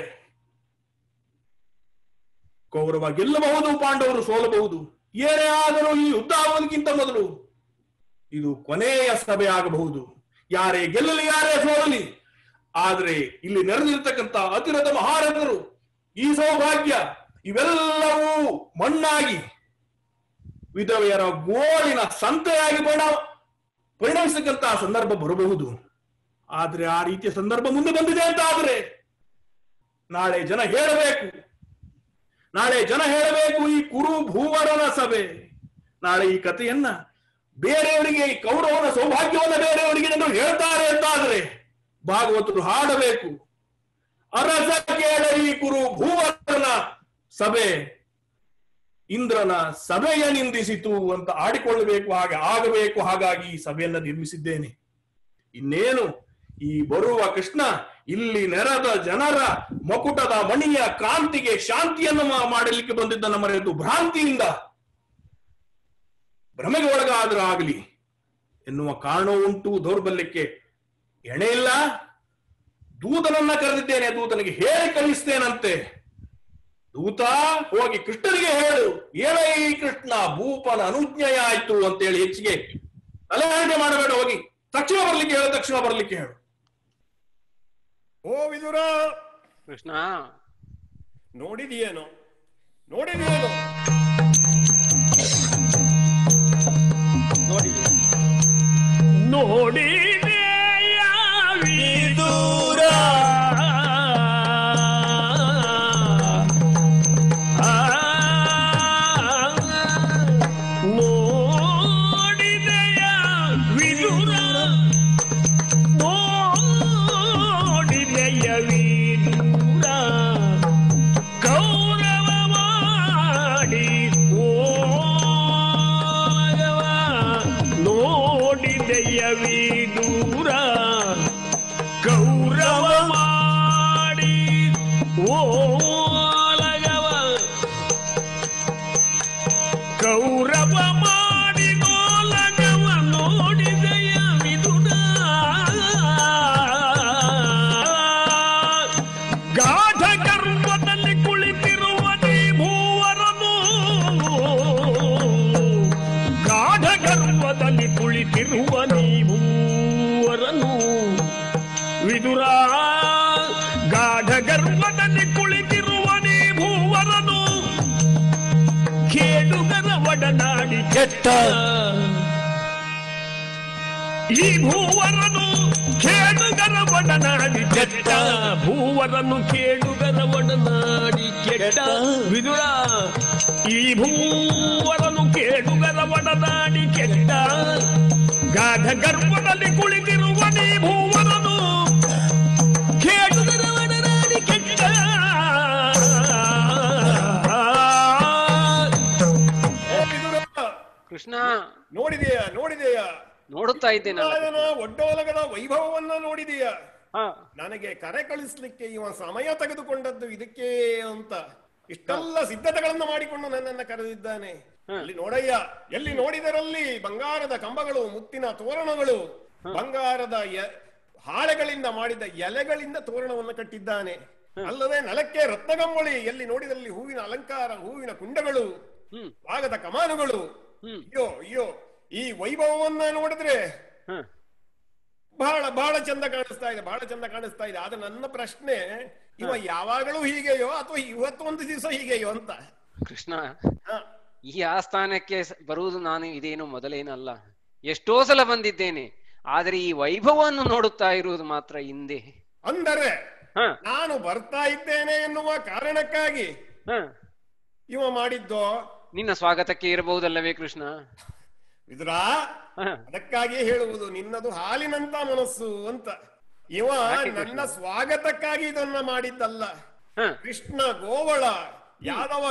ಕೌರವ ಗೆಲ್ಲಬಹುದು ಪಾಂಡವರು ಸೋಲಬಹುದು ಏನೇ ಆದರೂ ಈ ಯುದ್ಧ ಆಗುವುದಕ್ಕಿಂತ ಮೊದಲು ಇದು ಕೊನೆಯ ಸಭೆ ಆಗಬಹುದು ಯಾರೇ ಗೆಲ್ಲಲಿ ಯಾರೇ ಸೋಲಲಿ ಆದ್ರೆ ಇಲ್ಲಿ ನೆರೆದಿರ್ತಕ್ಕಂಥ ಅತಿರಥ ಮಹಾರಥರು ಈ ಸೌಭಾಗ್ಯ ಇವೆಲ್ಲವೂ ಮಣ್ಣಾಗಿ ವಿಧವೆಯರ ಗೋಳಿನ ಸಂತೆಯಾಗಿ ಪರಿಣ ಪರಿಣಮಿಸತಕ್ಕಂತಹ ಸಂದರ್ಭ ಬರಬಹುದು ಆದ್ರೆ ಆ ರೀತಿಯ ಸಂದರ್ಭ ಮುಂದೆ ಬಂದಿದೆ ಅಂತ ಆದ್ರೆ ನಾಳೆ ಜನ ಹೇಳಬೇಕು ನಾಳೆ ಜನ ಹೇಳಬೇಕು ಈ ಕುರು ಭೂವರನ ಸಭೆ ನಾಳೆ ಈ ಕಥೆಯನ್ನ ಬೇರೆಯವರಿಗೆ ಈ ಕೌರವನ ಸೌಭಾಗ್ಯವನ್ನ ಬೇರೆಯವರಿಗೆ ಎಂದು ಹೇಳ್ತಾರೆ ಅಂತಾದ್ರೆ ಭಾಗವತರು ಹಾಡಬೇಕು ಅರಸ ಕೇಳರಿ ಕುರು ಭೂವರನ ಸಭೆ ಇಂದ್ರನ ಸಭೆಯ ನಿಂದಿಸಿತು ಅಂತ ಆಡಿಕೊಳ್ಳಬೇಕು ಹಾಗೆ ಆಗಬೇಕು ಹಾಗಾಗಿ ಈ ಸಭೆಯನ್ನ ನಿರ್ಮಿಸಿದ್ದೇನೆ ಇನ್ನೇನು ಈ ಬರುವ ಕೃಷ್ಣ ಇಲ್ಲಿ ನೆರೆದ ಜನರ ಮಕುಟದ ಮಣಿಯ ಕಾಂತಿಗೆ ಶಾಂತಿಯನ್ನು ಮಾ- ಮಾಡಲಿಕ್ಕೆ ಬಂದಿದ್ದನ್ನು ಮರೆತು ಭ್ರಾಂತಿಯಿಂದ ಭ್ರಮೆಗೆ ಒಳಗಾದ್ರೂ ಆಗಲಿ ಎನ್ನುವ ಕಾರಣವುಂಟು ದೌರ್ಬಲ್ಯಕ್ಕೆ ಎಣೆ ಇಲ್ಲ ದೂತನನ್ನ ಕರೆದಿದ್ದೇನೆ ದೂತನಿಗೆ ಹೇಳಿ ಕಳಿಸ್ತೇನಂತೆ ದೂತ ಹೋಗಿ ಕೃಷ್ಣನಿಗೆ ಹೇಳು ಏಳೈ ಕೃಷ್ಣ ಭೂಪನ ಅನುಜ್ಞೆಯ ಆಯ್ತು ಅಂತೇಳಿ ಹೆಚ್ಚಿಗೆ ತಲೆಹರಟೆ ಮಾಡಬೇಡ ಹೋಗಿ ತಕ್ಷಣ ಬರ್ಲಿಕ್ಕೆ ಹೇಳು ತಕ್ಷಣ ಬರ್ಲಿಕ್ಕೆ ಹೇಳು ಓ ವಿದುರ ಕೃಷ್ಣ ನೋಡಿದೆಯೇನೋ ನೋಡಿದೆಯೇನೋ ನೋಡಿ ನೋಡಿದೆಯ ವಿದೂರ ಆ, ನೋಡಿದೆಯ ವಿದುರ ನೋಡಿದೆಯ ವಿದೂರ ಗೌರವ ಮಾಡಿ ಓಲಗವ ನೋಡಿದೆಯ ವಿದೂರ ಗೌರವ ಮಾಡಿ ಓಲಗವ ಗೌರವ ಮಾಡಿ ನೋಲಗವ ನೋಡಿದೆಯ ವಿದುರ ಗಾಢ ಗರ್ಭದಲ್ಲಿ ಕುಳಿತಿರುವ ನೀ ಮೂವರನು ಗಾಢ ಗರ್ಭದಲ್ಲಿ ಕುಳಿತಿರುವ ನೀ ಮೂವರನು ವಿದುರ ಗಾಢ ಗರ್ಭದಲ್ಲಿ ಕುಳಿತಿರುವ ನೀ ಮೂವರನು ಕೇಳುಗರ ಒಡನಾಡಿ ಕೆಟ್ಟ ಈ ಭೂವರನು ಕೇಳುಗರ ಒಡನಾಡಿ ಕೆಟ್ಟ ಭೂವರನು ಕೇಳುಗರ ಒಡನಾಡಿ ಕೆಟ್ಟ ವಿದುರ ಈ ಭೂವರನು ಕೇಳುಗರ ಒಡನಾಡಿ ಕೆಟ್ಟ ಗಾಢ ಗರ್ಭದಲ್ಲಿ ಕುಳಿತಿರುವ ನೀ ಭೂವರನು ಕೇಳುಗರ ಒಡನಾಡಿ ಕೆಟ್ಟ ಓ ವಿದುರ, ಕೃಷ್ಣ ನೋಡಿದೆಯಾ ನೋಡಿದೆಯಾ ನೋಡುತ್ತಾ ಇದ್ದೇನಲ್ಲ ರಾಜನ ಒಡ್ಡೋಲಗದ ವೈಭವವನ್ನ ನೋಡಿದೆಯಾ ಹಾ ನನಗೆ ಕರೆ ಕಳಿಸ್ಲಿಕ್ಕೆ ಇವ ಸಮಯ ತೆಗೆದುಕೊಂಡದ್ದು ಇದಕ್ಕೆ ಅಂತ ಇಷ್ಟೆಲ್ಲ ಸಿದ್ಧತೆಗಳನ್ನ ಮಾಡಿಕೊಂಡು ನನ್ನನ್ನ ಕರೆದಿದ್ದಾನೆ ಅಲ್ಲಿ ನೋಡಯ್ಯ ಎಲ್ಲಿ ನೋಡಿದರಲ್ಲಿ ಬಂಗಾರದ ಕಂಬಗಳು ಮುತ್ತಿನ ತೋರಣಗಳು ಬಂಗಾರದ ಎ- ಹಾಳೆಗಳಿಂದ ಮಾಡಿದ ಎಲೆಗಳಿಂದ ತೋರಣವನ್ನು ಕಟ್ಟಿದ್ದಾನೆ ಅಲ್ಲದೆ ನೆಲಕ್ಕೆ ರತ್ನಗಂಬಳಿ ಎಲ್ಲಿ ನೋಡಿದಲ್ಲಿ ಹೂವಿನ ಅಲಂಕಾರ ಹೂವಿನ ಕುಂಡಗಳು ಹ್ಮ್ ಭಾಗದ ಕಮಾನುಗಳು ಹ್ಮ್. ಅಯ್ಯೋ ಅಯ್ಯೋ ಈ ವೈಭವವನ್ನ ನೋಡಿದ್ರೆ ಹಾ ಬಹಳ ಬಹಳ ಚಂದ ಕಾಣಿಸ್ತಾ ಇದೆ ಬಹಳ ಚಂದ ಕಾಣಿಸ್ತಾ ಇದೆ ಆದ್ರೆ ನನ್ನ ಪ್ರಶ್ನೆ ಇವ ಯಾವಾಗಲೂ ಹೀಗೆಯೋ ಅಥವಾ ಇವತ್ತು ಒಂದು ದಿವಸ ಹೀಗೆಯೋ ಅಂತ ಕೃಷ್ಣ ಹ. ಈ ಆಸ್ಥಾನಕ್ಕೆ ಸ- ಬರುವುದು ನಾನು ಇದೇನು ಮೊದಲೇನಲ್ಲ ಎಷ್ಟೋ ಸಲ ಬಂದಿದ್ದೇನೆ ಆದರೆ ಈ ವೈಭವವನ್ನು ನೋಡುತ್ತಾ ಇರುವುದು ಮಾತ್ರ ಹಿಂದೆ ಅಂದರೆ ಹ ನಾನು ಬರ್ತಾ ಇದ್ದೇನೆ ಎನ್ನುವ ಕಾರಣಕ್ಕಾಗಿ ಹ ಇವ ಮಾಡಿದ್ದೋ ನಿನ್ನ ಸ್ವಾಗತಕ್ಕೆ ಇರಬಹುದಲ್ಲವೇ ಕೃಷ್ಣ ಇದ್ರ ಹ ಅದಕ್ಕಾಗಿ ಹೇಳುವುದು ನಿನ್ನದು ಹಾಲಿನಂತ ಮನಸ್ಸು ಅಂತ ಇವ ನನ್ನ ಸ್ವಾಗತಕ್ಕಾಗಿ ಇದನ್ನ ಮಾಡಿದ್ದಲ್ಲ ಹ ಕೃಷ್ಣ ಗೋವಳ ಯಾದವ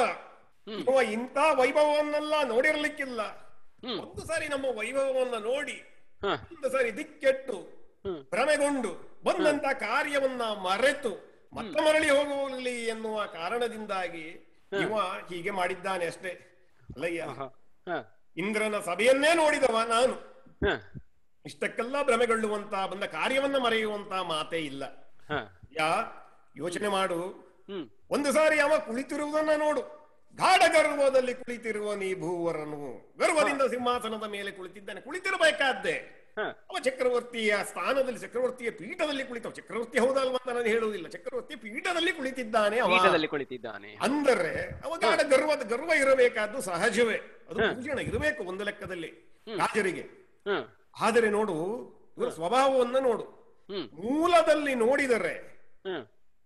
ಇವ ಇಂಥ ವೈಭವವನ್ನೆಲ್ಲ ನೋಡಿರ್ಲಿಕ್ಕಿಲ್ಲ ಹ್ಮ್. ಒಂದು ಸಾರಿ ನಮ್ಮ ವೈಭವವನ್ನ ನೋಡಿ ಹ ಒಂದು ಸಾರಿ ದಿಕ್ಕೆಟ್ಟು ಹ್ಮ್. ಭ್ರಮೆಗೊಂಡು ಬಂದಂತ ಕಾರ್ಯವನ್ನ ಮರೆತು ಮತ್ತೆ ಮರಳಿ ಹೋಗುವಲ್ಲಿ ಎನ್ನುವ ಕಾರಣದಿಂದಾಗಿ ಇವ ಹೀಗೆ ಮಾಡಿದ್ದಾನೆ ಅಷ್ಟೇ ಅಲ್ಲಯ್ಯ ಹ ಹ ಇಂದ್ರನ ಸಭೆಯನ್ನೇ ನೋಡಿದವ ನಾನು ಹ ಇಷ್ಟಕ್ಕೆಲ್ಲ ಭ್ರಮೆಗೊಳ್ಳುವಂತ ಬಂದ ಕಾರ್ಯವನ್ನ ಮರೆಯುವಂತ ಮಾತೇ ಇಲ್ಲ ಹ ಯಾ ಯೋಚನೆ ಮಾಡು ಹ್ಮ್ ಒಂದು ಸಾರಿ ಅವ ಕುಳಿತಿರುವುದನ್ನ ನೋಡು ಗಾಢ ಗರ್ವದಲ್ಲಿ ಕುಳಿತಿರುವ ನೀ ಭೂವರನು ಗರ್ವದಿಂದ ಸಿಂಹಾಸನದ ಮೇಲೆ ಕುಳಿತಿದ್ದಾನೆ ಕುಳಿತಿರಬೇಕಾದ್ದೆ ಹ ಅವ ಚಕ್ರವರ್ತಿಯ ಸ್ಥಾನದಲ್ಲಿ ಚಕ್ರವರ್ತಿಯ ಪೀಠದಲ್ಲಿ ಕುಳಿತವ ಚಕ್ರವರ್ತಿ ಹೌದಲ್ವ ಅಂತ ನಾನು ಹೇಳುವುದಿಲ್ಲ ಚಕ್ರವರ್ತಿ ಪೀಠದಲ್ಲಿ ಕುಳಿತಿದ್ದಾನೆ ಅವ ಪೀಠದಲ್ಲಿ ಕುಳಿತಿದ್ದಾನೆ ಅಂದರೆ ಅವ ಗಾಢ ಗರ್ವದ ಗರ್ವ ಇರಬೇಕಾದ್ದು ಸಹಜವೇ ಅದು ಭೂಷಣ ಇರಬೇಕು ಒಂದು ಲೆಕ್ಕದಲ್ಲಿ ರಾಜರಿಗೆ ಹ್ಮ್ ಆದರೆ ನೋಡು ಇವರ ಸ್ವಭಾವವನ್ನ ನೋಡು ಹ್ಮ್ ಮೂಲದಲ್ಲಿ ನೋಡಿದರೆ ಹ್ಮ್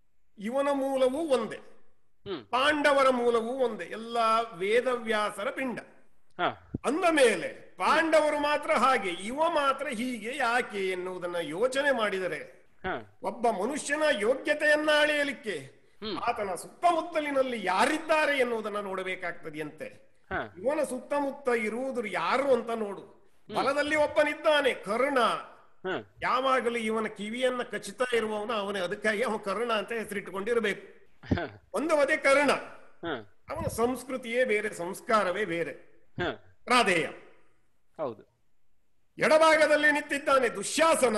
ಇವನ ಮೂಲವೂ ಒಂದೇ ಹ್ಮ್ ಪಾಂಡವರ ಮೂಲವೂ ಒಂದೇ ಎಲ್ಲ ವೇದವ್ಯಾಸರ ಪಿಂಡ ಹ ಅಂದ ಮೇಲೆ ಪಾಂಡವರು ಮಾತ್ರ ಹಾಗೆ ಇವ ಮಾತ್ರ ಹೀಗೆ ಯಾಕೆ ಎನ್ನುವುದನ್ನ ಯೋಚನೆ ಮಾಡಿದರೆ ಹ ಒಬ್ಬ ಮನುಷ್ಯನ ಯೋಗ್ಯತೆಯನ್ನ ಅಳೆಯಲಿಕ್ಕೆ ಆತನ ಸುತ್ತಮುತ್ತಲಿನಲ್ಲಿ ಯಾರಿದ್ದಾರೆ ಎನ್ನುವುದನ್ನ ನೋಡಬೇಕಾಗ್ತದೆಯಂತೆ ಹ ಇವನ ಸುತ್ತಮುತ್ತ ಇರುವುದು ಯಾರು ಅಂತ ನೋಡು ಬಲದಲ್ಲಿ ಒಬ್ಬನಿದ್ದಾನೆ ಕರ್ಣ ಹ ಯಾವಾಗಲೂ ಇವನ ಕಿವಿಯನ್ನ ಕಚ್ಚುತ್ತಾ ಇರುವವನು ಅವನೇ ಅದಕ್ಕಾಗಿ ಅವನು ಕರ್ಣ ಅಂತ ಹೆಸರಿಟ್ಟುಕೊಂಡಿರಬೇಕು ಹ ಒಂದು ಬದಿ ಕರ್ಣ ಹ ಅವನ ಸಂಸ್ಕೃತಿಯೇ ಬೇರೆ ಸಂಸ್ಕಾರವೇ ಬೇರೆ ಹ ರಾಧೇಯ ಹೌದು ಎಡಭಾಗದಲ್ಲಿ ನಿಂತಿದ್ದಾನೆ ದುಶ್ಯಾಸನ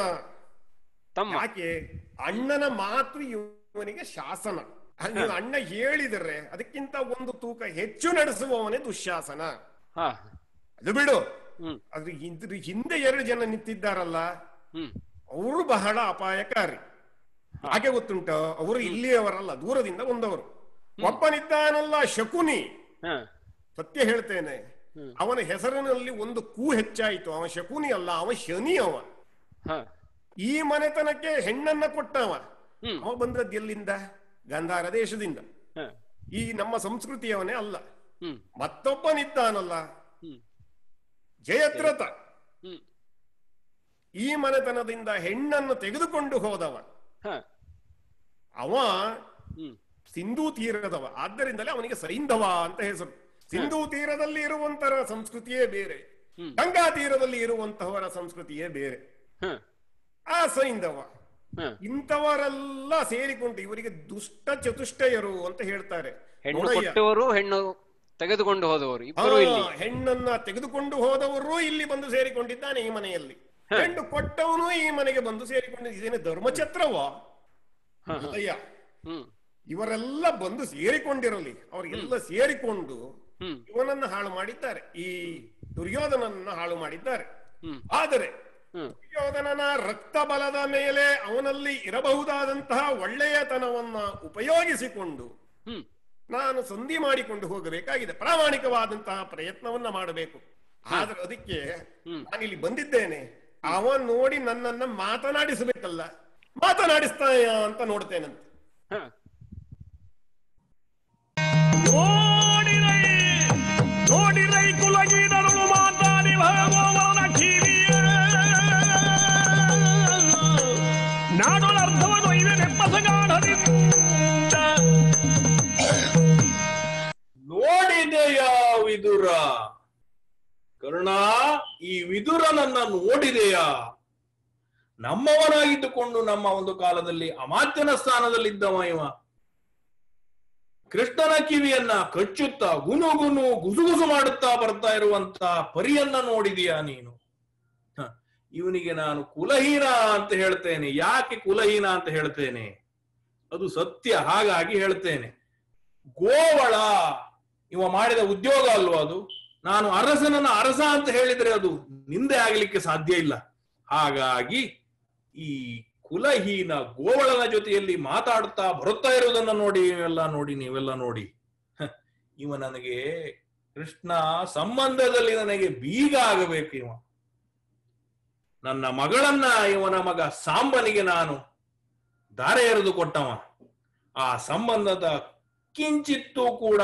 ತಮ್ಮ ಯಾಕೆ ಅಣ್ಣನ ಮಾತು ಇವನಿಗೆ ಶಾಸನ ನೀವು ಅಣ್ಣ ಹೇಳಿದರೆ ಅದಕ್ಕಿಂತ ಒಂದು ತೂಕ ಹೆಚ್ಚು ನಡೆಸುವವನೇ ದುಶ್ಯಾಸನ ಹ ಅದು ಬಿಡು ಹ್ಮ್ ಅದ್ರ ಇದ್ರ ಹಿಂದೆ ಎರಡು ಜನ ನಿಂತಿದ್ದಾರಲ್ಲ ಹ್ಮ್ ಅವರು ಬಹಳ ಅಪಾಯಕಾರಿ ಹಾಗೆ ಗೊತ್ತುಂಟ ಅವರು ಇಲ್ಲಿಯವರಲ್ಲ ದೂರದಿಂದ ಬಂದವರು ಒಬ್ಬನಿದ್ದಾನಲ್ಲ ಶಕುನಿ ಹ ಸತ್ಯ ಹೇಳ್ತೇನೆ ಅವನ ಹೆಸರಿನಲ್ಲಿ ಒಂದು ಕೂ ಹೆಚ್ಚಾಯಿತು ಅವ ಶಕುನಿ ಅಲ್ಲ ಅವ ಶನಿ ಅವ ಹ ಈ ಮನೆತನಕ್ಕೆ ಹೆಣ್ಣನ್ನ ಕೊಟ್ಟವ ಹ್ಮ್. ಅವ ಬಂದದ್ದು ಎಲ್ಲಿಂದ ಗಂಧಾರ ದೇಶದಿಂದ ಹ ಈ ನಮ್ಮ ಸಂಸ್ಕೃತಿಯವನೇ ಅಲ್ಲ ಹ್ಮ್ ಮತ್ತೊಬ್ಬನಿದ್ದಾನಲ್ಲ ಹ್ಮ್ ಜಯದ್ರಥ ಹ್ಮ್ ಈ ಮನೆತನದಿಂದ ಹೆಣ್ಣನ್ನು ತೆಗೆದುಕೊಂಡು ಹೋದವ ಹ ಅವ ಹ್ಮ್ ಸಿಂಧೂ ತೀರದವ ಆದ್ದರಿಂದಲೇ ಅವನಿಗೆ ಸೈಂಧವ ಅಂತ ಹೆಸರು ಸಿಂಧೂ ತೀರದಲ್ಲಿ ಇರುವಂತರ ಸಂಸ್ಕೃತಿಯೇ ಬೇರೆ ಹ್ಮ್. ಗಂಗಾ ತೀರದಲ್ಲಿ ಇರುವಂತಹವರ ಸಂಸ್ಕೃತಿಯೇ ಬೇರೆ ಹ ಆ ಸೈಂಧವ ಹ ಇಂಥವರೆಲ್ಲ ಸೇರಿಕೊಂಡು ಇವರಿಗೆ ದುಷ್ಟ ಚತುಷ್ಟಯರು ಅಂತ ಹೇಳ್ತಾರೆ ಹೆಣ್ಣು ನೋಡಯ್ಯ, ಕೊಟ್ಟವರು ಹೆಣ್ಣು ತೆಗೆದುಕೊಂಡು ಹೋದವರು ಇಬ್ಬರು ಆ, ಇಲ್ಲಿ ಹೆಣ್ಣನ್ನ ತೆಗೆದುಕೊಂಡು ಹೋದವರು ಇಲ್ಲಿ ಬಂದು ಸೇರಿಕೊಂಡಿದ್ದಾನೆ ಈ ಮನೆಯಲ್ಲಿ ಹ. ಹೆಣ್ಣು ಕೊಟ್ಟವನು ಈ ಮನೆಗೆ ಬಂದು ಸೇರಿಕೊಂಡಿದ್ದೇನೆ ಧರ್ಮಛತ್ರವ ಹ, ಹ. ಅಯ್ಯ ಹ್ಮ್ ಇವರೆಲ್ಲ ಬಂದು ಸೇರಿಕೊಂಡಿರಲಿ ಅವರಿಗೆಲ್ಲ ಸೇರಿಕೊಂಡು ಹ್ಮ್ ಇವನನ್ನ ಹಾಳು ಮಾಡಿದ್ದಾರೆ ಈ ದುರ್ಯೋಧನನ್ನ ಹಾಳು ಮಾಡಿದ್ದಾರೆ ಹ್ಮ್ ಆದರೆ ಹ್ಮ್ ದುರ್ಯೋಧನನ ರಕ್ತ ಬಲದ ಮೇಲೆ ಅವನಲ್ಲಿ ಇರಬಹುದಾದಂತಹ ಒಳ್ಳೆಯತನವನ್ನ ಉಪಯೋಗಿಸಿಕೊಂಡು ಹ್ಮ್ ನಾನು ಸಂಧಿ ಮಾಡಿಕೊಂಡು ಹೋಗಬೇಕಾಗಿದೆ ಪ್ರಾಮಾಣಿಕವಾದಂತಹ ಪ್ರಯತ್ನವನ್ನ ಮಾಡಬೇಕು ಆದ್ರೆ ಅದಕ್ಕೆ ಹ್ಮ್. ನಾನಿಲ್ಲಿ ಬಂದಿದ್ದೇನೆ ಅವ ನೋಡಿ ನನ್ನನ್ನ ಮಾತನಾಡಿಸಬೇಕಲ್ಲ ಮಾತನಾಡಿಸ್ತಾಯ ಅಂತ ನೋಡ್ತೇನಂತೆ ಹ. ನೋಡಿರೈ ನೋಡಿರೈ ಕುಲಗೀದರು ಮಾತಾಡಿ ಭಗವನ ಕಿವಿಯ ನಾಡೊಳ ಅರ್ಥವನ್ನು ಇವೆ ನೆಪ್ಪಸಗಾಢದಿಂದ ನೋಡಿದೆಯ ವಿದುರ ಕರ್ಣ ಈ ವಿದುರನನ್ನ ನೋಡಿದೆಯಾ ನಮ್ಮವನಾಗಿದ್ದುಕೊಂಡು ನಮ್ಮ ಒಂದು ಕಾಲದಲ್ಲಿ ಅಮಾತ್ಯನ ಸ್ಥಾನದಲ್ಲಿದ್ದವ ಇವ ಕೃಷ್ಣನ ಕಿವಿಯನ್ನ ಕಚ್ಚುತ್ತಾ ಗುನುಗುನು ಗುಸುಗುಸು ಮಾಡುತ್ತಾ ಬರ್ತಾ ಇರುವಂತ ಪರಿಯನ್ನ ನೋಡಿದೀಯಾ ನೀನು ಹ, ಇವನಿಗೆ ನಾನು ಕುಲಹೀನ ಅಂತ ಹೇಳ್ತೇನೆ ಯಾಕೆ ಕುಲಹೀನ ಅಂತ ಹೇಳ್ತೇನೆ ಅದು ಸತ್ಯ ಹಾಗಾಗಿ ಹೇಳ್ತೇನೆ ಗೋವಳ ಇವ ಮಾಡಿದ ಉದ್ಯೋಗ ಅಲ್ವಾ ಅದು ನಾನು ಅರಸನನ್ನ ಅರಸ ಅಂತ ಹೇಳಿದ್ರೆ ಅದು ನಿಂದೆ ಆಗಲಿಕ್ಕೆ ಸಾಧ್ಯ ಇಲ್ಲ ಹಾಗಾಗಿ ಈ ಕುಲಹೀನ ಗೋವಳನ ಜೊತೆಯಲ್ಲಿ ಮಾತಾಡುತ್ತಾ ಬರುತ್ತಾ ಇರುವುದನ್ನ ನೋಡಿ ನೀವೆಲ್ಲ ನೋಡಿ ನೀವೆಲ್ಲ ನೋಡಿ ಹ, ಇವ ನನಗೆ ಕೃಷ್ಣ ಸಂಬಂಧದಲ್ಲಿ ನನಗೆ ಬೀಗ ಆಗಬೇಕು ಇವ ನನ್ನ ಮಗಳನ್ನ ಇವನ ಮಗ ಸಾಂಬನಿಗೆ ನಾನು ದಾರೆ ಎರೆದು ಕೊಟ್ಟವ ಆ ಸಂಬಂಧದ ಕಿಂಚಿತ್ತೂ ಕೂಡ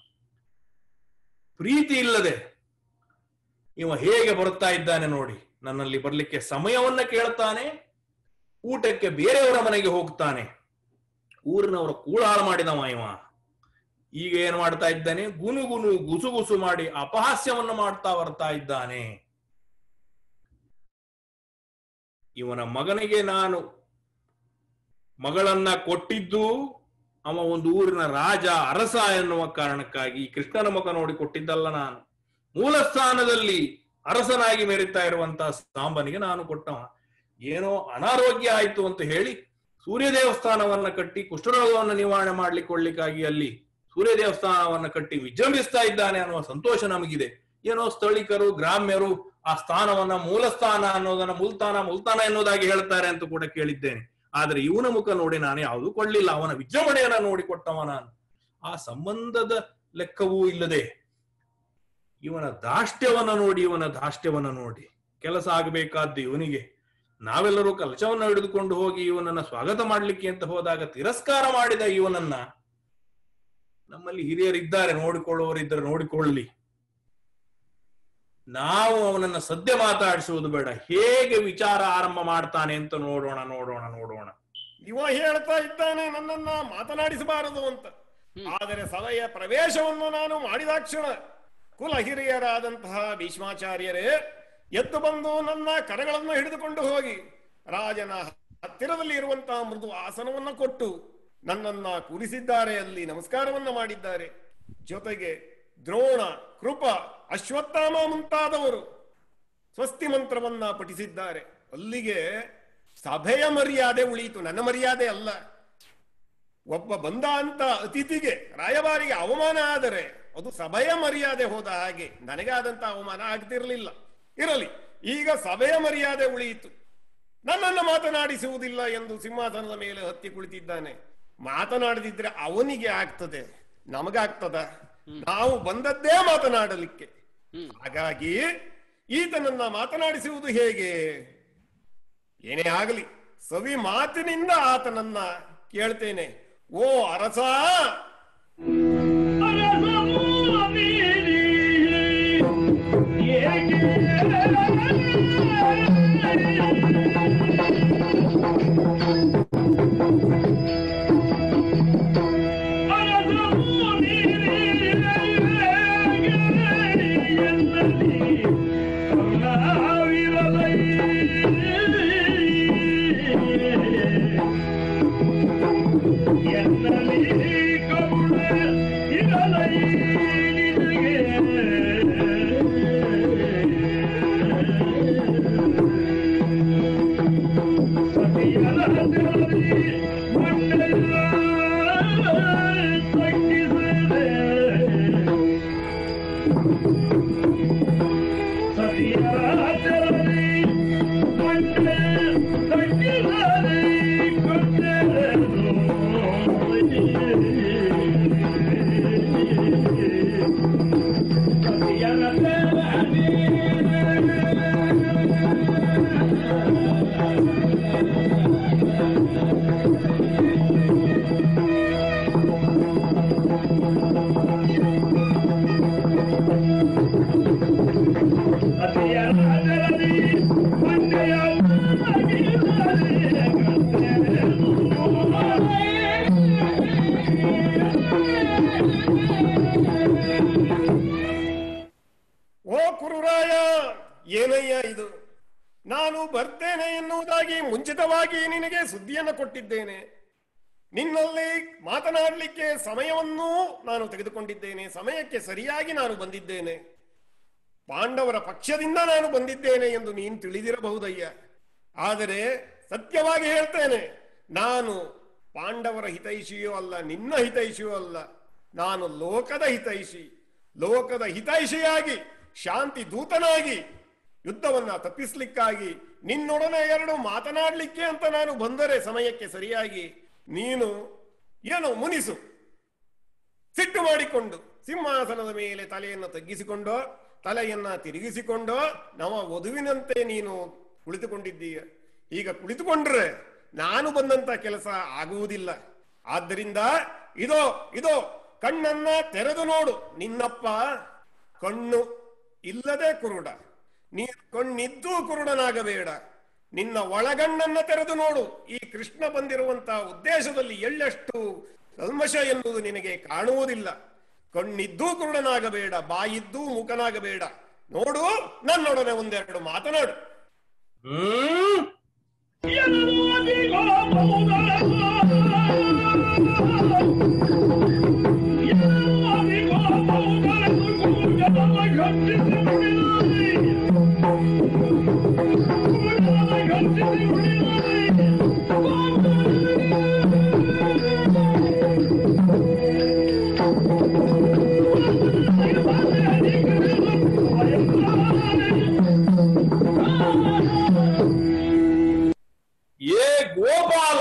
ಪ್ರೀತಿ ಇಲ್ಲದೆ ಇವ ಹೇಗೆ ಬರುತ್ತಾ ಇದ್ದಾನೆ ನೋಡಿ ನನ್ನಲ್ಲಿ ಬರ್ಲಿಕ್ಕೆ ಸಮಯವನ್ನ ಕೇಳ್ತಾನೆ ಊಟಕ್ಕೆ ಬೇರೆಯವರ ಮನೆಗೆ ಹೋಗ್ತಾನೆ ಊರಿನವರ ಕೂಳಾಳ ಮಾಡಿದವ ಇವ ಈಗ ಏನ್ ಮಾಡ್ತಾ ಇದ್ದಾನೆ ಗುನುಗುನು ಗುಸುಗುಸು ಮಾಡಿ ಅಪಹಾಸ್ಯವನ್ನು ಮಾಡ್ತಾ ಬರ್ತಾ ಇದ್ದಾನೆ ಇವನ ಮಗನಿಗೆ ನಾನು ಮಗಳನ್ನ ಕೊಟ್ಟಿದ್ದು ಅವ ಒಂದು ಊರಿನ ರಾಜ ಅರಸ ಎನ್ನುವ ಕಾರಣಕ್ಕಾಗಿ ಕೃಷ್ಣನ ಮುಖ ನೋಡಿ ಕೊಟ್ಟಿದ್ದಲ್ಲ ನಾನು ಮೂಲ ಸ್ಥಾನದಲ್ಲಿ ಅರಸನಾಗಿ ಮೆರೀತಾ ಇರುವಂತಹ ಸಾಂಬನಿಗೆ ನಾನು ಕೊಟ್ಟವ ಏನೋ ಅನಾರೋಗ್ಯ ಆಯ್ತು ಅಂತ ಹೇಳಿ ಸೂರ್ಯ ದೇವಸ್ಥಾನವನ್ನ ಕಟ್ಟಿ ಕುಷ್ಠರೋಗವನ್ನು ನಿವಾರಣೆ ಮಾಡ್ಲಿಕ್ಕೊಳ್ಳಿಕ್ಕಾಗಿ ಅಲ್ಲಿ ಸೂರ್ಯ ದೇವಸ್ಥಾನವನ್ನ ಕಟ್ಟಿ ವಿಜೃಂಭಿಸ್ತಾ ಇದ್ದಾನೆ ಅನ್ನುವ ಸಂತೋಷ ನಮಗಿದೆ ಏನೋ ಸ್ಥಳೀಕರು ಗ್ರಾಮ್ಯರು ಆ ಸ್ಥಾನವನ್ನ ಮೂಲ ಸ್ಥಾನ ಅನ್ನೋದನ್ನ ಮುಲ್ತಾನ ಮುಲ್ತಾನ ಎನ್ನುವುದಾಗಿ ಹೇಳ್ತಾರೆ ಅಂತ ಕೂಡ ಕೇಳಿದ್ದೇನೆ ಆದ್ರೆ ಇವನ ಮುಖ ನೋಡಿ ನಾನು ಯಾವುದು ಕೊಳ್ಳಿಲ್ಲ ಅವನ ವಿಜೃಂಭಣೆಯನ್ನ ನೋಡಿ ಕೊಟ್ಟವ ನಾನು ಆ ಸಂಬಂಧದ ಲೆಕ್ಕವೂ ಇಲ್ಲದೆ ಇವನ ದಾಷ್ಟ್ಯವನ್ನ ನೋಡಿ ಇವನ ದಾಷ್ಟ್ಯವನ್ನ ನೋಡಿ ಕೆಲಸ ಆಗಬೇಕಾದ್ದು ಇವನಿಗೆ ನಾವೆಲ್ಲರೂ ಕಲಶವನ್ನ ಹಿಡಿದುಕೊಂಡು ಹೋಗಿ ಇವನನ್ನ ಸ್ವಾಗತ ಮಾಡ್ಲಿಕ್ಕೆ ಅಂತ ಹೋದಾಗ ತಿರಸ್ಕಾರ ಮಾಡಿದ ಇವನನ್ನ ನಮ್ಮಲ್ಲಿ ಹಿರಿಯರಿದ್ದಾರೆ ನೋಡಿಕೊಳ್ಳುವವರಿದ್ದರೆ ನೋಡಿಕೊಳ್ಳಿ ನಾವು ಅವನನ್ನ ಸದ್ಯ ಮಾತಾಡಿಸುವುದು ಬೇಡ ಹೇಗೆ ವಿಚಾರ ಆರಂಭ ಮಾಡ್ತಾನೆ ಅಂತ ನೋಡೋಣ ನೋಡೋಣ ನೋಡೋಣ ಇವ ಹೇಳ್ತಾ ಇದ್ದಾನೆ ನನ್ನನ್ನ ಮಾತನಾಡಿಸಬಾರದು ಅಂತ ಆದರೆ ಸಭೆಯ ಪ್ರವೇಶವನ್ನು ನಾನು ಮಾಡಿದಾಕ್ಷಣ ಕುಲ ಹಿರಿಯರಾದಂತಹ ಭೀಷ್ಮಾಚಾರ್ಯರೇ ಎದ್ದು ಬಂದು ನನ್ನ ಕರಗಳನ್ನು ಹಿಡಿದುಕೊಂಡು ಹೋಗಿ ರಾಜನ ಹತ್ತಿರದಲ್ಲಿ ಇರುವಂತಹ ಮೃದು ಆಸನವನ್ನ ಕೊಟ್ಟು ನನ್ನನ್ನ ಕೂರಿಸಿದ್ದಾರೆ ಅಲ್ಲಿ ನಮಸ್ಕಾರವನ್ನ ಮಾಡಿದ್ದಾರೆ ಜೊತೆಗೆ ದ್ರೋಣ ಕೃಪ ಅಶ್ವತ್ಥಾಮ ಮುಂತಾದವರು ಸ್ವಸ್ತಿ ಮಂತ್ರವನ್ನ ಪಠಿಸಿದ್ದಾರೆ ಅಲ್ಲಿಗೆ ಸಭೆಯ ಮರ್ಯಾದೆ ಉಳಿಯಿತು ನನ್ನ ಮರ್ಯಾದೆ ಅಲ್ಲ ಒಬ್ಬ ಬಂದ ಅಂತ ಅತಿಥಿಗೆ ರಾಯಭಾರಿಗೆ ಅವಮಾನ ಆದರೆ ಅದು ಸಭೆಯ ಮರ್ಯಾದೆ ಹೋದ ಹಾಗೆ ನನಗಾದಂತ ಅವಮಾನ ಆಗ್ತಿರ್ಲಿಲ್ಲ ಇರಲಿ ಈಗ ಸಭೆಯ ಮರ್ಯಾದೆ ಉಳಿಯಿತು ನನ್ನನ್ನು ಮಾತನಾಡಿಸುವುದಿಲ್ಲ ಎಂದು ಸಿಂಹಾಸನದ ಮೇಲೆ ಹತ್ತಿ ಕುಳಿತಿದ್ದಾನೆ ಮಾತನಾಡದಿದ್ರೆ ಅವನಿಗೆ ಆಗ್ತದೆ ನಮಗಾಗ್ತದ ನಾವು ಬಂದದ್ದೇ ಮಾತನಾಡಲಿಕ್ಕೆ ಹಾಗಾಗಿ ಈತನನ್ನ ಮಾತನಾಡಿಸುವುದು ಹೇಗೆ ಏನೇ ಆಗಲಿ ಸವಿ ಮಾತಿನಿಂದ ಆತನನ್ನ ಕೇಳ್ತೇನೆ ಓ ಅರಸ ಎನ್ನಲಿ ಸತ್ಯವಾಗಿ ನಿನಗೆ ಸುದ್ದಿಯನ್ನು ಕೊಟ್ಟಿದ್ದೇನೆ ನಿನ್ನಲ್ಲಿ ಮಾತನಾಡಲಿಕ್ಕೆ ಸಮಯವನ್ನೂ ನಾನು ತೆಗೆದುಕೊಂಡಿದ್ದೇನೆ ಸಮಯಕ್ಕೆ ಸರಿಯಾಗಿ ನಾನು ಬಂದಿದ್ದೇನೆ ಪಾಂಡವರ ಪಕ್ಷದಿಂದ ನಾನು ಬಂದಿದ್ದೇನೆ ಎಂದು ನೀನು ತಿಳಿದಿರಬಹುದಯ್ಯ ಆದರೆ ಸತ್ಯವಾಗಿ ಹೇಳ್ತೇನೆ ನಾನು ಪಾಂಡವರ ಹಿತೈಷಿಯೂ ಅಲ್ಲ ನಿನ್ನ ಹಿತೈಷಿಯೂ ಅಲ್ಲ ನಾನು ಲೋಕದ ಹಿತೈಷಿ ಲೋಕದ ಹಿತೈಷಿಯಾಗಿ ಶಾಂತಿ ದೂತನಾಗಿ ಯುದ್ಧವನ್ನ ತಪ್ಪಿಸ್ಲಿಕ್ಕಾಗಿ ನಿನ್ನೊಡನೆ ಎರಡು ಮಾತನಾಡ್ಲಿಕ್ಕೆ ಅಂತ ನಾನು ಬಂದರೆ ಸಮಯಕ್ಕೆ ಸರಿಯಾಗಿ ನೀನು ಏನು ಮುನಿಸು ಸಿಟ್ಟು ಮಾಡಿಕೊಂಡು ಸಿಂಹಾಸನದ ಮೇಲೆ ತಲೆಯನ್ನು ತಗ್ಗಿಸಿಕೊಂಡೋ ತಲೆಯನ್ನ ತಿರುಗಿಸಿಕೊಂಡೋ ನವ ವಧುವಿನಂತೆ ನೀನು ಕುಳಿತುಕೊಂಡಿದ್ದೀಯ ಈಗ ಕುಳಿತುಕೊಂಡ್ರೆ ನಾನು ಬಂದಂತ ಕೆಲಸ ಆಗುವುದಿಲ್ಲ ಆದ್ದರಿಂದ ಇದೋ ಇದೋ ಕಣ್ಣನ್ನ ತೆರೆದು ನೋಡು ನಿನ್ನಪ್ಪ ಕಣ್ಣು ಇಲ್ಲದೆ ಕುರುಡ ನೀನು ಕಣ್ಣಿದ್ದೂ ಕುರುಡನಾಗಬೇಡ ನಿನ್ನ ಒಳಗಣ್ಣನ್ನ ತೆರೆದು ನೋಡು ಈ ಕೃಷ್ಣ ಬಂದಿರುವಂತ ಉದ್ದೇಶದಲ್ಲಿ ಎಳ್ಳಷ್ಟು ಕಲ್ಮಶ ಎನ್ನುವುದು ನಿನಗೆ ಕಾಣುವುದಿಲ್ಲ ಕಣ್ಣಿದ್ದೂ ಕುರುಡನಾಗಬೇಡ ಬಾಯಿದ್ದೂ ಮೂಕನಾಗಬೇಡ ನೋಡು ನನ್ನೊಡನೆ ಒಂದೆರಡು ಮಾತನಾಡು ಹ್ಮ್ ಏ ಗೋಪಾಲ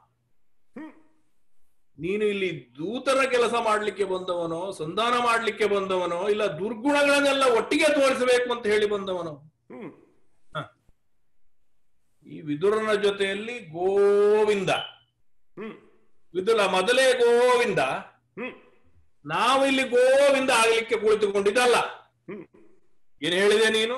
ನೀನು ಇಲ್ಲಿ ದೂತರ ಕೆಲಸ ಮಾಡ್ಲಿಕ್ಕೆ ಬಂದವನೋ ಸಂಧಾನ ಮಾಡ್ಲಿಕ್ಕೆ ಬಂದವನೋ ಇಲ್ಲ ದುರ್ಗುಣಗಳನ್ನೆಲ್ಲ ಒಟ್ಟಿಗೆ ತೋರಿಸಬೇಕು ಅಂತ ಹೇಳಿ ಬಂದವನೋ ಹ್ಮ್ ಈ ವಿದುರನ ಜೊತೆಯಲ್ಲಿ ಗೋವಿಂದ ಹ್ಮ್ ವಿದುಲ ಮೊದಲೇ ಗೋವಿಂದ ಹ್ಮ್ ನಾವಿಲ್ಲಿ ಗೋವಿಂದ ಆಗ್ಲಿಕ್ಕೆ ಕುಳಿತುಕೊಂಡಿದ್ದಲ್ಲ ಹ್ಮ್ ಏನ್ ಹೇಳಿದೆ ನೀನು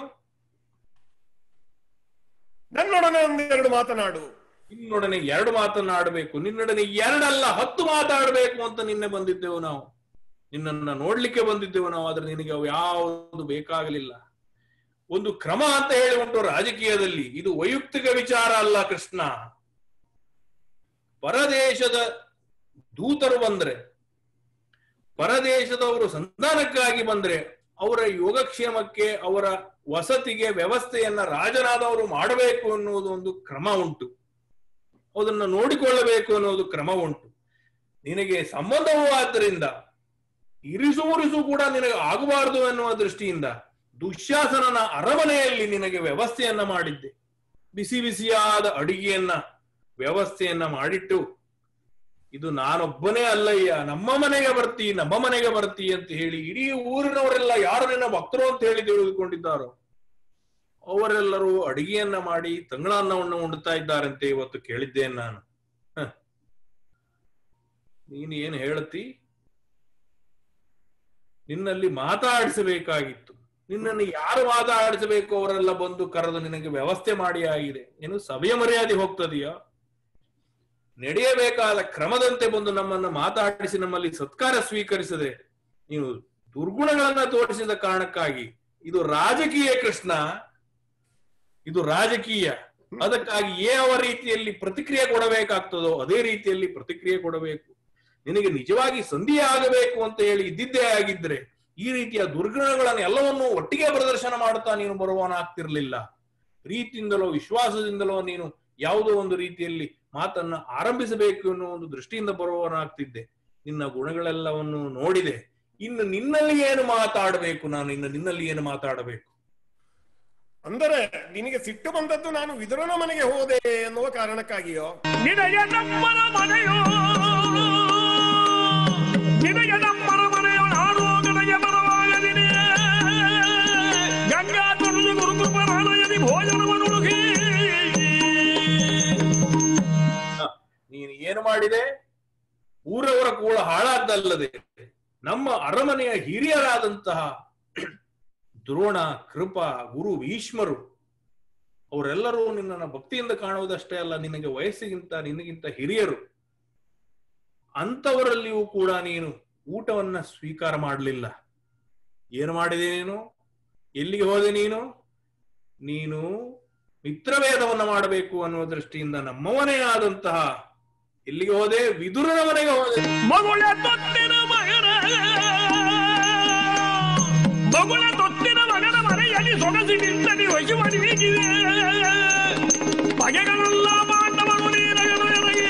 ನನ್ನೊಡನೆ ಒಂದೆರಡು ಮಾತನಾಡು ನಿನ್ನೊಡನೆ ಎರಡು ಮಾತನಾಡಬೇಕು ನಿನ್ನೊಡನೆ ಎರಡಲ್ಲ ಹತ್ತು ಮಾತಾಡಬೇಕು ಅಂತ ನಿನ್ನೆ ಬಂದಿದ್ದೆವು ನಾವು ನಿನ್ನನ್ನ ನೋಡ್ಲಿಕ್ಕೆ ಬಂದಿದ್ದೆವು ನಾವು ಆದ್ರೆ ನಿನಗೆ ಅವು ಯಾವುದು ಬೇಕಾಗಲಿಲ್ಲ ಒಂದು ಕ್ರಮ ಅಂತ ಹೇಳಿ ಉಂಟು ರಾಜಕೀಯದಲ್ಲಿ ಇದು ವೈಯಕ್ತಿಕ ವಿಚಾರ ಅಲ್ಲ ಕೃಷ್ಣ ಪರದೇಶದ ದೂತರು ಬಂದ್ರೆ ಪರದೇಶದವರು ಸಂಧಾನಕ್ಕಾಗಿ ಬಂದ್ರೆ ಅವರ ಯೋಗಕ್ಷೇಮಕ್ಕೆ ಅವರ ವಸತಿಗೆ ವ್ಯವಸ್ಥೆಯನ್ನ ರಾಜನಾದವರು ಮಾಡಬೇಕು ಅನ್ನುವುದು ಒಂದು ಕ್ರಮ ಉಂಟು ಅದನ್ನ ನೋಡಿಕೊಳ್ಳಬೇಕು ಅನ್ನೋದು ಕ್ರಮ ಉಂಟು ನಿನಗೆ ಸಂಬಂಧವೂ ಆದ್ದರಿಂದ ಇರಿಸುವುರಿಸು ಕೂಡ ನಿನಗೆ ಆಗಬಾರದು ಎನ್ನುವ ದೃಷ್ಟಿಯಿಂದ ದುಶ್ಯಾಸನನ ಅರಮನೆಯಲ್ಲಿ ನಿನಗೆ ವ್ಯವಸ್ಥೆಯನ್ನ ಮಾಡಿದ್ದೆ ಬಿಸಿ ಬಿಸಿಯಾದ ಅಡಿಗೆಯನ್ನ ವ್ಯವಸ್ಥೆಯನ್ನ ಮಾಡಿಟ್ಟು ಇದು ನಾನೊಬ್ಬನೇ ಅಲ್ಲಯ್ಯ ನಮ್ಮ ಮನೆಗೆ ಬರ್ತಿ ನಮ್ಮ ಮನೆಗೆ ಬರ್ತಿ ಅಂತ ಹೇಳಿ ಇಡೀ ಊರಿನವರೆಲ್ಲ ಯಾರು ನಿನ್ನ ಭಕ್ತರು ಅಂತ ಹೇಳಿ ತಿಳಿದುಕೊಂಡಿದ್ದಾರೋ ಅವರೆಲ್ಲರೂ ಅಡಿಗೆಯನ್ನ ಮಾಡಿ ತಂಗಳನ್ನವನ್ನು ಉಣ್ತಾ ಇದ್ದಾರಂತೆ ಇವತ್ತು ಕೇಳಿದ್ದೇನೆ ನಾನು ಹ. ನೀನು ಏನು ಹೇಳತಿ ನಿನ್ನಲ್ಲಿ ಮಾತಾಡಿಸಬೇಕಾಗಿತ್ತು ನಿನ್ನನ್ನು ಯಾರು ಮಾತಾಡಿಸಬೇಕು ಅವರೆಲ್ಲ ಬಂದು ಕರೆದು ನಿನಗೆ ವ್ಯವಸ್ಥೆ ಮಾಡಿ ಆಗಿದೆ ಏನು ಸಭೆಯ ಮರ್ಯಾದೆ ಹೋಗ್ತದೆಯಾ ನಡೆಯಬೇಕಾದ ಕ್ರಮದಂತೆ ಬಂದು ನಮ್ಮನ್ನ ಮಾತಾಡಿಸಿ ನಮ್ಮಲ್ಲಿ ಸತ್ಕಾರ ಸ್ವೀಕರಿಸದೆ ನೀವು ದುರ್ಗುಣಗಳನ್ನ ತೋರಿಸಿದ ಕಾರಣಕ್ಕಾಗಿ ಇದು ರಾಜಕೀಯ ಕೃಷ್ಣ ಇದು ರಾಜಕೀಯ ಅದಕ್ಕಾಗಿ ಯಾವ ರೀತಿಯಲ್ಲಿ ಪ್ರತಿಕ್ರಿಯೆ ಕೊಡಬೇಕಾಗ್ತದೋ ಅದೇ ರೀತಿಯಲ್ಲಿ ಪ್ರತಿಕ್ರಿಯೆ ಕೊಡಬೇಕು ನಿನಗೆ ನಿಜವಾಗಿ ಸಂಧಿ ಆಗಬೇಕು ಅಂತ ಹೇಳಿ ಇದ್ದಿದ್ದೇ ಆಗಿದ್ರೆ ಈ ರೀತಿಯ ದುರ್ಗುಣಗಳನ್ನು ಎಲ್ಲವನ್ನೂ ಒಟ್ಟಿಗೆ ಪ್ರದರ್ಶನ ಮಾಡುತ್ತಾ ನೀನು ಬರುವವನಾಗ್ತಿರ್ಲಿಲ್ಲ ಪ್ರೀತಿಯಿಂದಲೋ ವಿಶ್ವಾಸದಿಂದಲೋ ನೀನು ಯಾವುದೋ ಒಂದು ರೀತಿಯಲ್ಲಿ ಮಾತನ್ನ ಆರಂಭಿಸಬೇಕು ಎನ್ನುವ ಒಂದು ದೃಷ್ಟಿಯಿಂದ ಬರುವವನಾಗ್ತಿದ್ದೆ ನಿನ್ನ ಗುಣಗಳೆಲ್ಲವನ್ನು ನೋಡಿದೆ ಇನ್ನು ನಿನ್ನಲ್ಲಿ ಏನು ಮಾತಾಡಬೇಕು ನಾನು ಇನ್ನು ನಿನ್ನಲ್ಲಿ ಏನು ಮಾತಾಡಬೇಕು ಅಂದರೆ ನಿನಗೆ ಸಿಟ್ಟು ಬಂದದ್ದು ನಾನು ವಿದುರನ ಮನೆಗೆ ಹೋದೆ ಎನ್ನುವ ಕಾರಣಕ್ಕಾಗಿಯೋ ನಿನಗೆ ನಮ್ಮನ ಮನೆಯೋ ನಿನಗೆ ನಮ್ಮನ ಮನೆಯೋ ನಾಡು ನನಗೆ ಬರವಾಗದಿನಿ ಗಂಗಾ ತೊಳೆದು ಗುರುಕೃಪನಾಲಯದಿ ಭೋಜನವನ್ನು ಹುಡುಕಿ ಹ, ನೀನು ಏನು ಮಾಡಿದೆ ಊರವರ ಕೂಳ ಹಾಳಾದ್ದಲ್ಲದೆ ನಮ್ಮ ಅರಮನೆಯ ಹಿರಿಯರಾದಂತಹ ದ್ರೋಣ ಕೃಪ ಗುರು ಭೀಷ್ಮರು ಅವರೆಲ್ಲರೂ ನಿನ್ನನ್ನು ಭಕ್ತಿಯಿಂದ ಕಾಣುವುದಷ್ಟೇ ಅಲ್ಲ ನಿನಗೆ ವಯಸ್ಸಿಗಿಂತ ನಿನಗಿಂತ ಹಿರಿಯರು ಅಂತವರಲ್ಲಿಯೂ ಕೂಡ ನೀನು ಊಟವನ್ನ ಸ್ವೀಕಾರ ಮಾಡಲಿಲ್ಲ ಏನು ಮಾಡಿದೆ ನೀನು ಎಲ್ಲಿಗೆ ಹೋದೆ ನೀನು ನೀನು ಮಿತ್ರಭೇದವನ್ನ ಮಾಡಬೇಕು ಅನ್ನುವ ದೃಷ್ಟಿಯಿಂದ ನಮ್ಮವನೇ ಆದಂತಹ ಎಲ್ಲಿಗೆ ಹೋದೆ ವಿದುರನ ಮನೆಗೆ ಹೋದೆ ಮಗುಳ ತೊತ್ತಿನ ಮಗನ ಮಗುಳ ತೊತ್ತಿನ ಮಗನ ಮನೆಯಲ್ಲಿ ಸೊಗಸಿ ನಿಂತನಿ ಹೊಸಿ ಮಡಿವಿಗಿದೆ ಬಗೆಗಳೆಲ್ಲ ಪಾಂಡವರು ನೀರಗೆ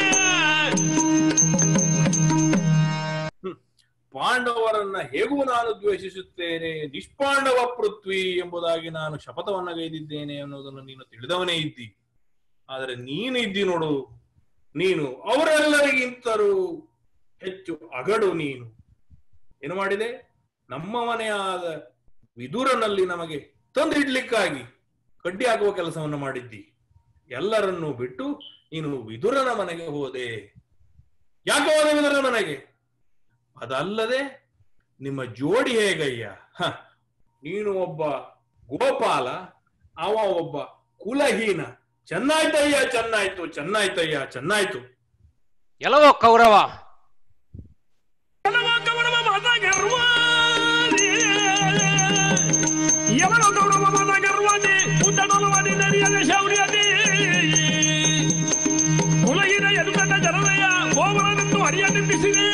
ಪಾಂಡವರನ್ನ ಹೇಗೂ ನಾನು ದ್ವೇಷಿಸುತ್ತೇನೆ ನಿಷ್ಪಾಂಡವ ಪೃಥ್ವಿ ಎಂಬುದಾಗಿ ನಾನು ಶಪಥವನ್ನ ಗೈದಿದ್ದೇನೆ ಅನ್ನೋದನ್ನು ನೀನು ತಿಳಿದವನೇ ಇದ್ದಿ ಆದರೆ ನೀನು ಇದ್ದಿ ನೋಡು ನೀನು ಅವರೆಲ್ಲರಿಗಿಂತರೂ ಹೆಚ್ಚು ಅಗಡು ನೀನು ಏನು ಮಾಡಿದೆ ನಮ್ಮ ಮನೆಯಾದ ವಿದುರನಲ್ಲಿ ನಮಗೆ ತಂದಿಡ್ಲಿಕ್ಕಾಗಿ ಕಡ್ಡಿ ಹಾಕುವ ಕೆಲಸವನ್ನು ಮಾಡಿದ್ದಿ ಎಲ್ಲರನ್ನೂ ಬಿಟ್ಟು ನೀನು ವಿದುರನ ಮನೆಗೆ ಹೋದೆ ಯಾಕೆ ಹೋದೆ ವಿದುರನ ಮನೆಗೆ ಅದಲ್ಲದೆ ನಿಮ್ಮ ಜೋಡಿ ಹೇಗಯ್ಯ ಹ, ನೀನು ಒಬ್ಬ ಗೋಪಾಲ ಅವ ಒಬ್ಬ ಕುಲಹೀನ ಚೆನ್ನಾಯ್ತಯ್ಯ ಚೆನ್ನಾಯ್ತು ಚೆನ್ನಾಯ್ತಯ್ಯ ಚೆನ್ನಾಯ್ತು ಎಲ್ಲವೋ ಕೌರವ ಕೌರವ ಮತ ಗರ್ವ ఎవరో కౌరవ మత గర్వాన్ని ఉద్దడలవాడి నరియద శౌర్యది కులహీన ఎదుగడ్డ జననయ్య గోవరనందు ಹರಿಯನ್ನಿಸಿದೆ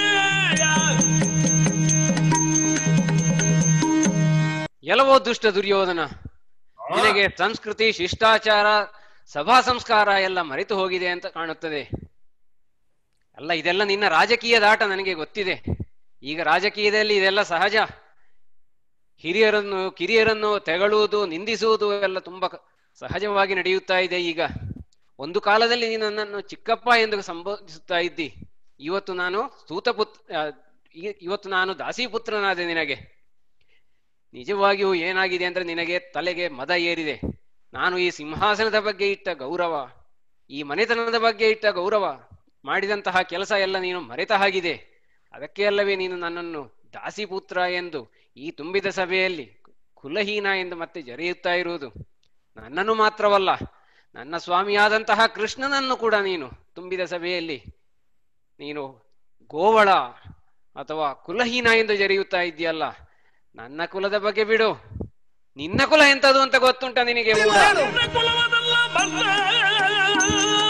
ಎಲ್ಲವೋ ದುಷ್ಟ ದುರ್ಯೋಧನ ನಿನಗೆ ಸಂಸ್ಕೃತಿ ಶಿಷ್ಟಾಚಾರ ಸಭಾ ಸಂಸ್ಕಾರ ಎಲ್ಲ ಮರೆತು ಹೋಗಿದೆ ಅಂತ ಕಾಣುತ್ತದೆ ಅಲ್ಲ ಇದೆಲ್ಲ ನಿನ್ನ ರಾಜಕೀಯ ದಾಟ ನನಗೆ ಗೊತ್ತಿದೆ ಈಗ ರಾಜಕೀಯದಲ್ಲಿ ಇದೆಲ್ಲ ಸಹಜ ಹಿರಿಯರನ್ನು ಕಿರಿಯರನ್ನು ತೆಗಳುವುದು ನಿಂದಿಸುವುದು ಎಲ್ಲ ತುಂಬಾ ಕ- ಸಹಜವಾಗಿ ನಡೆಯುತ್ತಾ ಇದೆ ಈಗ ಒಂದು ಕಾಲದಲ್ಲಿ ನೀನು ನನ್ನನ್ನು ಚಿಕ್ಕಪ್ಪ ಎಂದು ಸಂಬೋಧಿಸುತ್ತಾ ಇದ್ದಿ ಇವತ್ತು ನಾನು ಸೂತಪುತ್ರ ಆ, ಈ- ಇವತ್ತು ನಾನು ದಾಸಿಪುತ್ರನಾದೆ ನಿನಗೆ ನಿಜವಾಗಿಯೂ ಏನಾಗಿದೆ ಅಂದ್ರೆ ನಿನಗೆ ತಲೆಗೆ ಮದ ಏರಿದೆ ನಾನು ಈ ಸಿಂಹಾಸನದ ಬಗ್ಗೆ ಇಟ್ಟ ಗೌರವ ಈ ಮನೆತನದ ಬಗ್ಗೆ ಇಟ್ಟ ಗೌರವ ಮಾಡಿದಂತಹ ಕೆಲಸ ಎಲ್ಲ ನೀನು ಮರೆತ ಹಾಗಿದೆ ಅದಕ್ಕೆ ಅಲ್ಲವೇ ನೀನು ನನ್ನನ್ನು ದಾಸಿಪುತ್ರ ಎಂದು ಈ ತುಂಬಿದ ಸಭೆಯಲ್ಲಿ ಕುಲಹೀನ ಎಂದು ಮತ್ತೆ ಜರೆಯುತ್ತಾ ಇರುವುದು ನನ್ನನ್ನು ಮಾತ್ರವಲ್ಲ ನನ್ನ ಸ್ವಾಮಿಯಾದಂತಹ ಕೃಷ್ಣನನ್ನು ಕೂಡ ನೀನು ತುಂಬಿದ ಸಭೆಯಲ್ಲಿ ನೀನು ಗೋವಳ ಅಥವಾ ಕುಲಹೀನ ಎಂದು ಜರೆಯುತ್ತಾ ಇದೆಯಲ್ಲ ನನ್ನ ಕುಲದ ಬಗ್ಗೆ ಬಿಡು ನಿನ್ನ ಕುಲ ಎಂತದು ಅಂತ ಗೊತ್ತುಂಟ ನಿನಗೆ ಮೂಢ ಎನ್ನ ಕುಲವದಲ್ಲ ಬಲ್ಲಾರು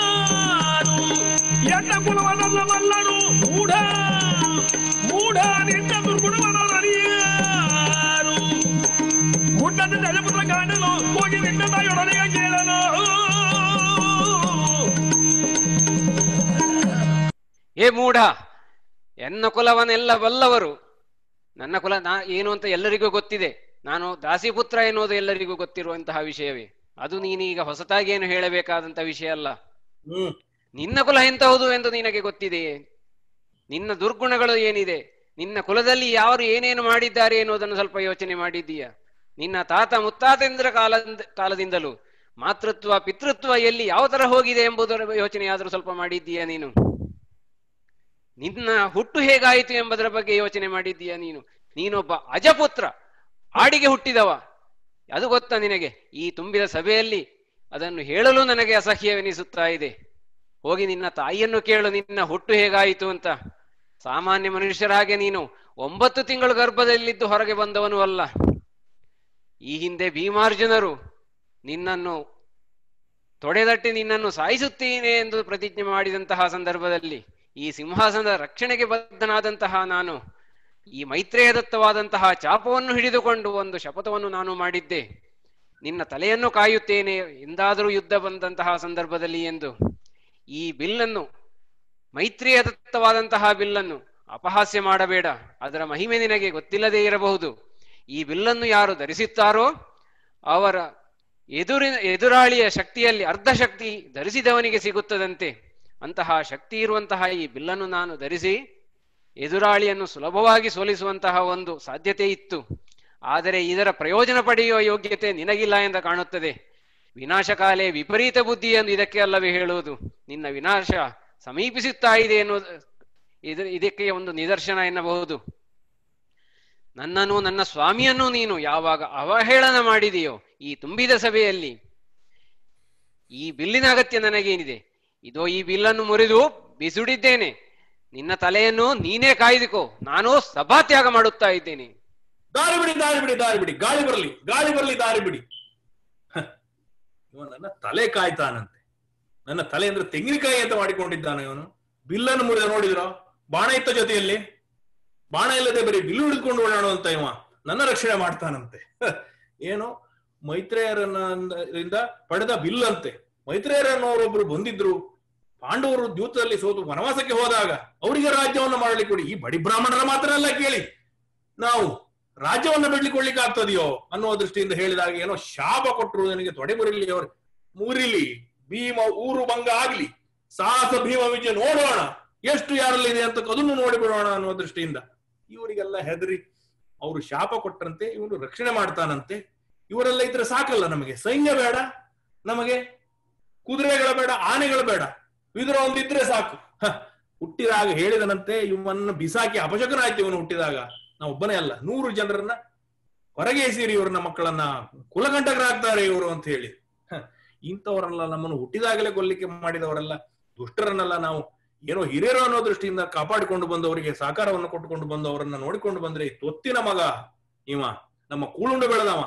ಎನ್ನ ಕುಲವದಲ್ಲ ಬಲ್ಲರು ಮೂಢ ಮೂಢ ನಿನ್ನ ದುರ್ಗುಣವನರಿಯಾರು ಮುಟ್ಟದ ಜಲಪುತ್ರ ಕಾಣಲು ಹೋಗಿ ನಿನ್ನ ತಾಯೊಡನೆಗೆ ಕೇಳಲು ಏ ಮೂಢ ಎನ್ನ ಕುಲವನ್ನೆಲ್ಲ ಬಲ್ಲವರು ನನ್ನ ಕುಲ ನಾ ಏನು ಅಂತ ಎಲ್ಲರಿಗೂ ಗೊತ್ತಿದೆ ನಾನು ದಾಸಿಪುತ್ರ ಎನ್ನುವುದು ಎಲ್ಲರಿಗೂ ಗೊತ್ತಿರುವಂತಹ ವಿಷಯವೇ ಅದು ನೀನೀಗ ಹೊಸತಾಗಿ ಏನು ಹೇಳಬೇಕಾದಂತ ವಿಷಯ ಅಲ್ಲ ಹ್ಮ್ ನಿನ್ನ ಕುಲ ಎಂತಹುದು ಎಂದು ನಿನಗೆ ಗೊತ್ತಿದೆಯೇ ನಿನ್ನ ದುರ್ಗುಣಗಳು ಏನಿದೆ ನಿನ್ನ ಕುಲದಲ್ಲಿ ಯಾರು ಏನೇನು ಮಾಡಿದ್ದಾರೆ ಎನ್ನುವುದನ್ನು ಸ್ವಲ್ಪ ಯೋಚನೆ ಮಾಡಿದ್ದೀಯಾ ನಿನ್ನ ತಾತ ಮುತ್ತಾತೆಂದ್ರ ಕಾಲ ಕಾಲದಿಂದಲೂ ಮಾತೃತ್ವ ಪಿತೃತ್ವ ಎಲ್ಲಿ ಯಾವ ತರ ಹೋಗಿದೆ ಎಂಬುದರ ಯೋಚನೆ ಆದರೂ ಸ್ವಲ್ಪ ಮಾಡಿದ್ದೀಯಾ ನೀನು ನಿನ್ನ ಹುಟ್ಟು ಹೇಗಾಯಿತು ಎಂಬುದರ ಬಗ್ಗೆ ಯೋಚನೆ ಮಾಡಿದ್ದೀಯಾ ನೀನು ನೀನೊಬ್ಬ ಅಜಪುತ್ರ ಆಡಿಗೆ ಹುಟ್ಟಿದವ ಅದು ಗೊತ್ತಾ ನಿನಗೆ ಈ ತುಂಬಿದ ಸಭೆಯಲ್ಲಿ ಅದನ್ನು ಹೇಳಲು ನನಗೆ ಅಸಹ್ಯವೆನಿಸುತ್ತಾ ಇದೆ ಹೋಗಿ ನಿನ್ನ ತಾಯಿಯನ್ನು ಕೇಳು ನಿನ್ನ ಹುಟ್ಟು ಹೇಗಾಯಿತು ಅಂತ ಸಾಮಾನ್ಯ ಮನುಷ್ಯರ ಹಾಗೆ ನೀನು ಒಂಬತ್ತು ತಿಂಗಳು ಗರ್ಭದಲ್ಲಿದ್ದು ಹೊರಗೆ ಬಂದವನು ಅಲ್ಲ ಈ ಹಿಂದೆ ಭೀಮಾರ್ಜುನರು ನಿನ್ನನ್ನು ತೊಡೆದಟ್ಟಿ ನಿನ್ನನ್ನು ಸಾಯಿಸುತ್ತೇನೆ ಎಂದು ಪ್ರತಿಜ್ಞೆ ಮಾಡಿದಂತಹ ಸಂದರ್ಭದಲ್ಲಿ ಈ ಸಿಂಹಾಸನದ ರಕ್ಷಣೆಗೆ ಬದ್ಧನಾದಂತಹ ನಾನು ಈ ಮೈತ್ರೇಯದತ್ತವಾದಂತಹ ಚಾಪವನ್ನು ಹಿಡಿದುಕೊಂಡು ಒಂದು ಶಪಥವನ್ನು ನಾನು ಮಾಡಿದ್ದೆ ನಿನ್ನ ತಲೆಯನ್ನು ಕಾಯುತ್ತೇನೆ ಎಂದಾದರೂ ಯುದ್ಧ ಬಂದಂತಹ ಸಂದರ್ಭದಲ್ಲಿ ಎಂದು ಈ ಬಿಲ್ಲನ್ನು ಮೈತ್ರಿಯದತ್ತವಾದಂತಹ ಬಿಲ್ಲನ್ನು ಅಪಹಾಸ್ಯ ಮಾಡಬೇಡ ಅದರ ಮಹಿಮೆ ನಿನಗೆ ಗೊತ್ತಿಲ್ಲದೇ ಇರಬಹುದು ಈ ಬಿಲ್ಲನ್ನು ಯಾರು ಧರಿಸುತ್ತಾರೋ ಅವರ ಎದುರಿನ ಎದುರಾಳಿಯ ಶಕ್ತಿಯಲ್ಲಿ ಅರ್ಧ ಶಕ್ತಿ ಧರಿಸಿದವನಿಗೆ ಸಿಗುತ್ತದಂತೆ ಅಂತಹ ಶಕ್ತಿ ಇರುವಂತಹ ಈ ಬಿಲ್ಲನ್ನು ನಾನು ಧರಿಸಿ ಎದುರಾಳಿಯನ್ನು ಸುಲಭವಾಗಿ ಸೋಲಿಸುವಂತಹ ಒಂದು ಸಾಧ್ಯತೆ ಇತ್ತು ಆದರೆ ಇದರ ಪ್ರಯೋಜನ ಪಡೆಯುವ ಯೋಗ್ಯತೆ ನಿನಗಿಲ್ಲ ಎಂದು ಕಾಣುತ್ತದೆ ವಿನಾಶಕಾಲೆ ವಿಪರೀತ ಬುದ್ಧಿ ಎಂದು ಇದಕ್ಕೆ ಅಲ್ಲವೇ ಹೇಳುವುದು ನಿನ್ನ ವಿನಾಶ ಸಮೀಪಿಸುತ್ತಾ ಇದೆ ಎನ್ನುವುದು ಇದ ಇದಕ್ಕೆ ಒಂದು ನಿದರ್ಶನ ಎನ್ನಬಹುದು ನನ್ನನ್ನು ನನ್ನ ಸ್ವಾಮಿಯನ್ನು ನೀನು ಯಾವಾಗ ಅವಹೇಳನ ಮಾಡಿದೆಯೋ ಈ ತುಂಬಿದ ಸಭೆಯಲ್ಲಿ ಈ ಬಿಲ್ಲಿನ ಅಗತ್ಯ ನನಗೇನಿದೆ ಇದೋ ಈ ಬಿಲ್ಲನ್ನು ಮುರಿದು ಬಿಸುಡಿದ್ದೇನೆ ನಿನ್ನ ತಲೆಯನ್ನು ನೀನೇ ಕಾಯ್ದುಕೋ ನಾನು ಸಭಾತ್ಯಾಗ ಮಾಡುತ್ತಾ ಇದ್ದೇನೆ ದಾರಿ ಬಿಡಿ ದಾರಿ ಬಿಡಿ ದಾರಿ ಬಿಡಿ ಗಾಳಿ ಬರಲಿ ಗಾಳಿ ಬರಲಿ ದಾರಿ ಬಿಡಿ ಹ. ಇವ ನನ್ನ ತಲೆ ಕಾಯ್ತಾನಂತೆ ನನ್ನ ತಲೆ ಅಂದ್ರೆ ತೆಂಗಿನಕಾಯಿ ಅಂತ ಮಾಡಿಕೊಂಡಿದ್ದಾನೆ ಇವನು ಬಿಲ್ಲನ್ನು ಮುರಿದ ನೋಡಿದ್ರೋ ಬಾಣ ಇತ್ತ ಜೊತೆಯಲ್ಲಿ ಬಾಣ ಇಲ್ಲದೆ ಬರೀ ಬಿಲ್ಲು ಹಿಡಿದುಕೊಂಡು ಓಡಾಡುವಂತ ಇವ ನನ್ನ ರಕ್ಷಣೆ ಮಾಡ್ತಾನಂತೆ ಏನು ಮೈತ್ರೇಯರನ್ನ ಪಡೆದ ಬಿಲ್ ಅಂತೆ ಮೈತ್ರೇಯರನ್ನವರೊಬ್ರು ಬಂದಿದ್ರು ಪಾಂಡವರು ದ್ಯೂತದಲ್ಲಿ ಸೋತು ವನವಾಸಕ್ಕೆ ಹೋದಾಗ ಅವರಿಗೆ ರಾಜ್ಯವನ್ನು ಮಾಡಲಿಕ್ಕೆ ಕೊಡಿ ಈ ಬಡಿ ಬ್ರಾಹ್ಮಣರ ಮಾತ್ರ ಅಲ್ಲ ಕೇಳಿ ನಾವು ರಾಜ್ಯವನ್ನ ಬಿಡ್ಲಿಕ್ಕೆ ಆಗ್ತದೆಯೋ ಅನ್ನುವ ದೃಷ್ಟಿಯಿಂದ ಹೇಳಿದಾಗ ಏನೋ ಶಾಪ ಕೊಟ್ಟರು ನನಗೆ ತೊಡೆ ಮುರಿಲಿ ಅವರು ಮುರಿಲಿ ಭೀಮ ಊರು ಭಂಗ ಆಗ್ಲಿ ಸಾಹಸ ಭೀಮ ವಿಜಯ ನೋಡೋಣ ಎಷ್ಟು ಯಾರಲ್ಲಿದೆ ಅಂತ ಅದನ್ನು ನೋಡಿಬಿಡೋಣ ಅನ್ನುವ ದೃಷ್ಟಿಯಿಂದ ಇವರಿಗೆಲ್ಲ ಹೆದರಿ ಅವರು ಶಾಪ ಕೊಟ್ಟರಂತೆ ಇವನು ರಕ್ಷಣೆ ಮಾಡ್ತಾನಂತೆ ಇವರೆಲ್ಲ ಇದ್ರೆ ಸಾಕಲ್ಲ ನಮಗೆ ಸೈನ್ಯ ಬೇಡ ನಮಗೆ ಕುದುರೆಗಳ ಬೇಡ ಆನೆಗಳು ಬೇಡ ವಿದುರ ಒಂದಿದ್ರೆ ಸಾಕು ಹ, ಹುಟ್ಟಿದಾಗ ಹೇಳಿದನಂತೆ ಇವನ್ನ ಬಿಸಾಕಿ ಅಪಶಕನ ಆಯ್ತು ಇವನು ಹುಟ್ಟಿದಾಗ ನಾವು ಒಬ್ಬನೇ ಅಲ್ಲ ನೂರು ಜನರನ್ನ ಹೊರಗೆ ಎಸೀರಿ ಇವ್ರನ್ನ ಮಕ್ಕಳನ್ನ ಕುಲಗಂಟಕರಾಗ್ತಾರೆ ಇವರು ಅಂತ ಹೇಳಿ ಹ, ಇಂಥವರೆಲ್ಲ ನಮ್ಮನ್ನು ಹುಟ್ಟಿದಾಗಲೇ ಕೊಲ್ಲಿಕ್ಕೆ ಮಾಡಿದವರೆಲ್ಲ ದುಷ್ಟರನ್ನೆಲ್ಲ ನಾವು ಏನೋ ಹಿರಿಯರು ಅನ್ನೋ ದೃಷ್ಟಿಯಿಂದ ಕಾಪಾಡಿಕೊಂಡು ಬಂದವರಿಗೆ ಸಹಕಾರವನ್ನು ಕೊಟ್ಟುಕೊಂಡು ಬಂದವರನ್ನ ನೋಡಿಕೊಂಡು ಬಂದ್ರೆ ಈ ತೊತ್ತಿನ ಮಗ ಇವ ನಮ್ಮ ಕೂಳುಂಡು ಬೆಳೆದವ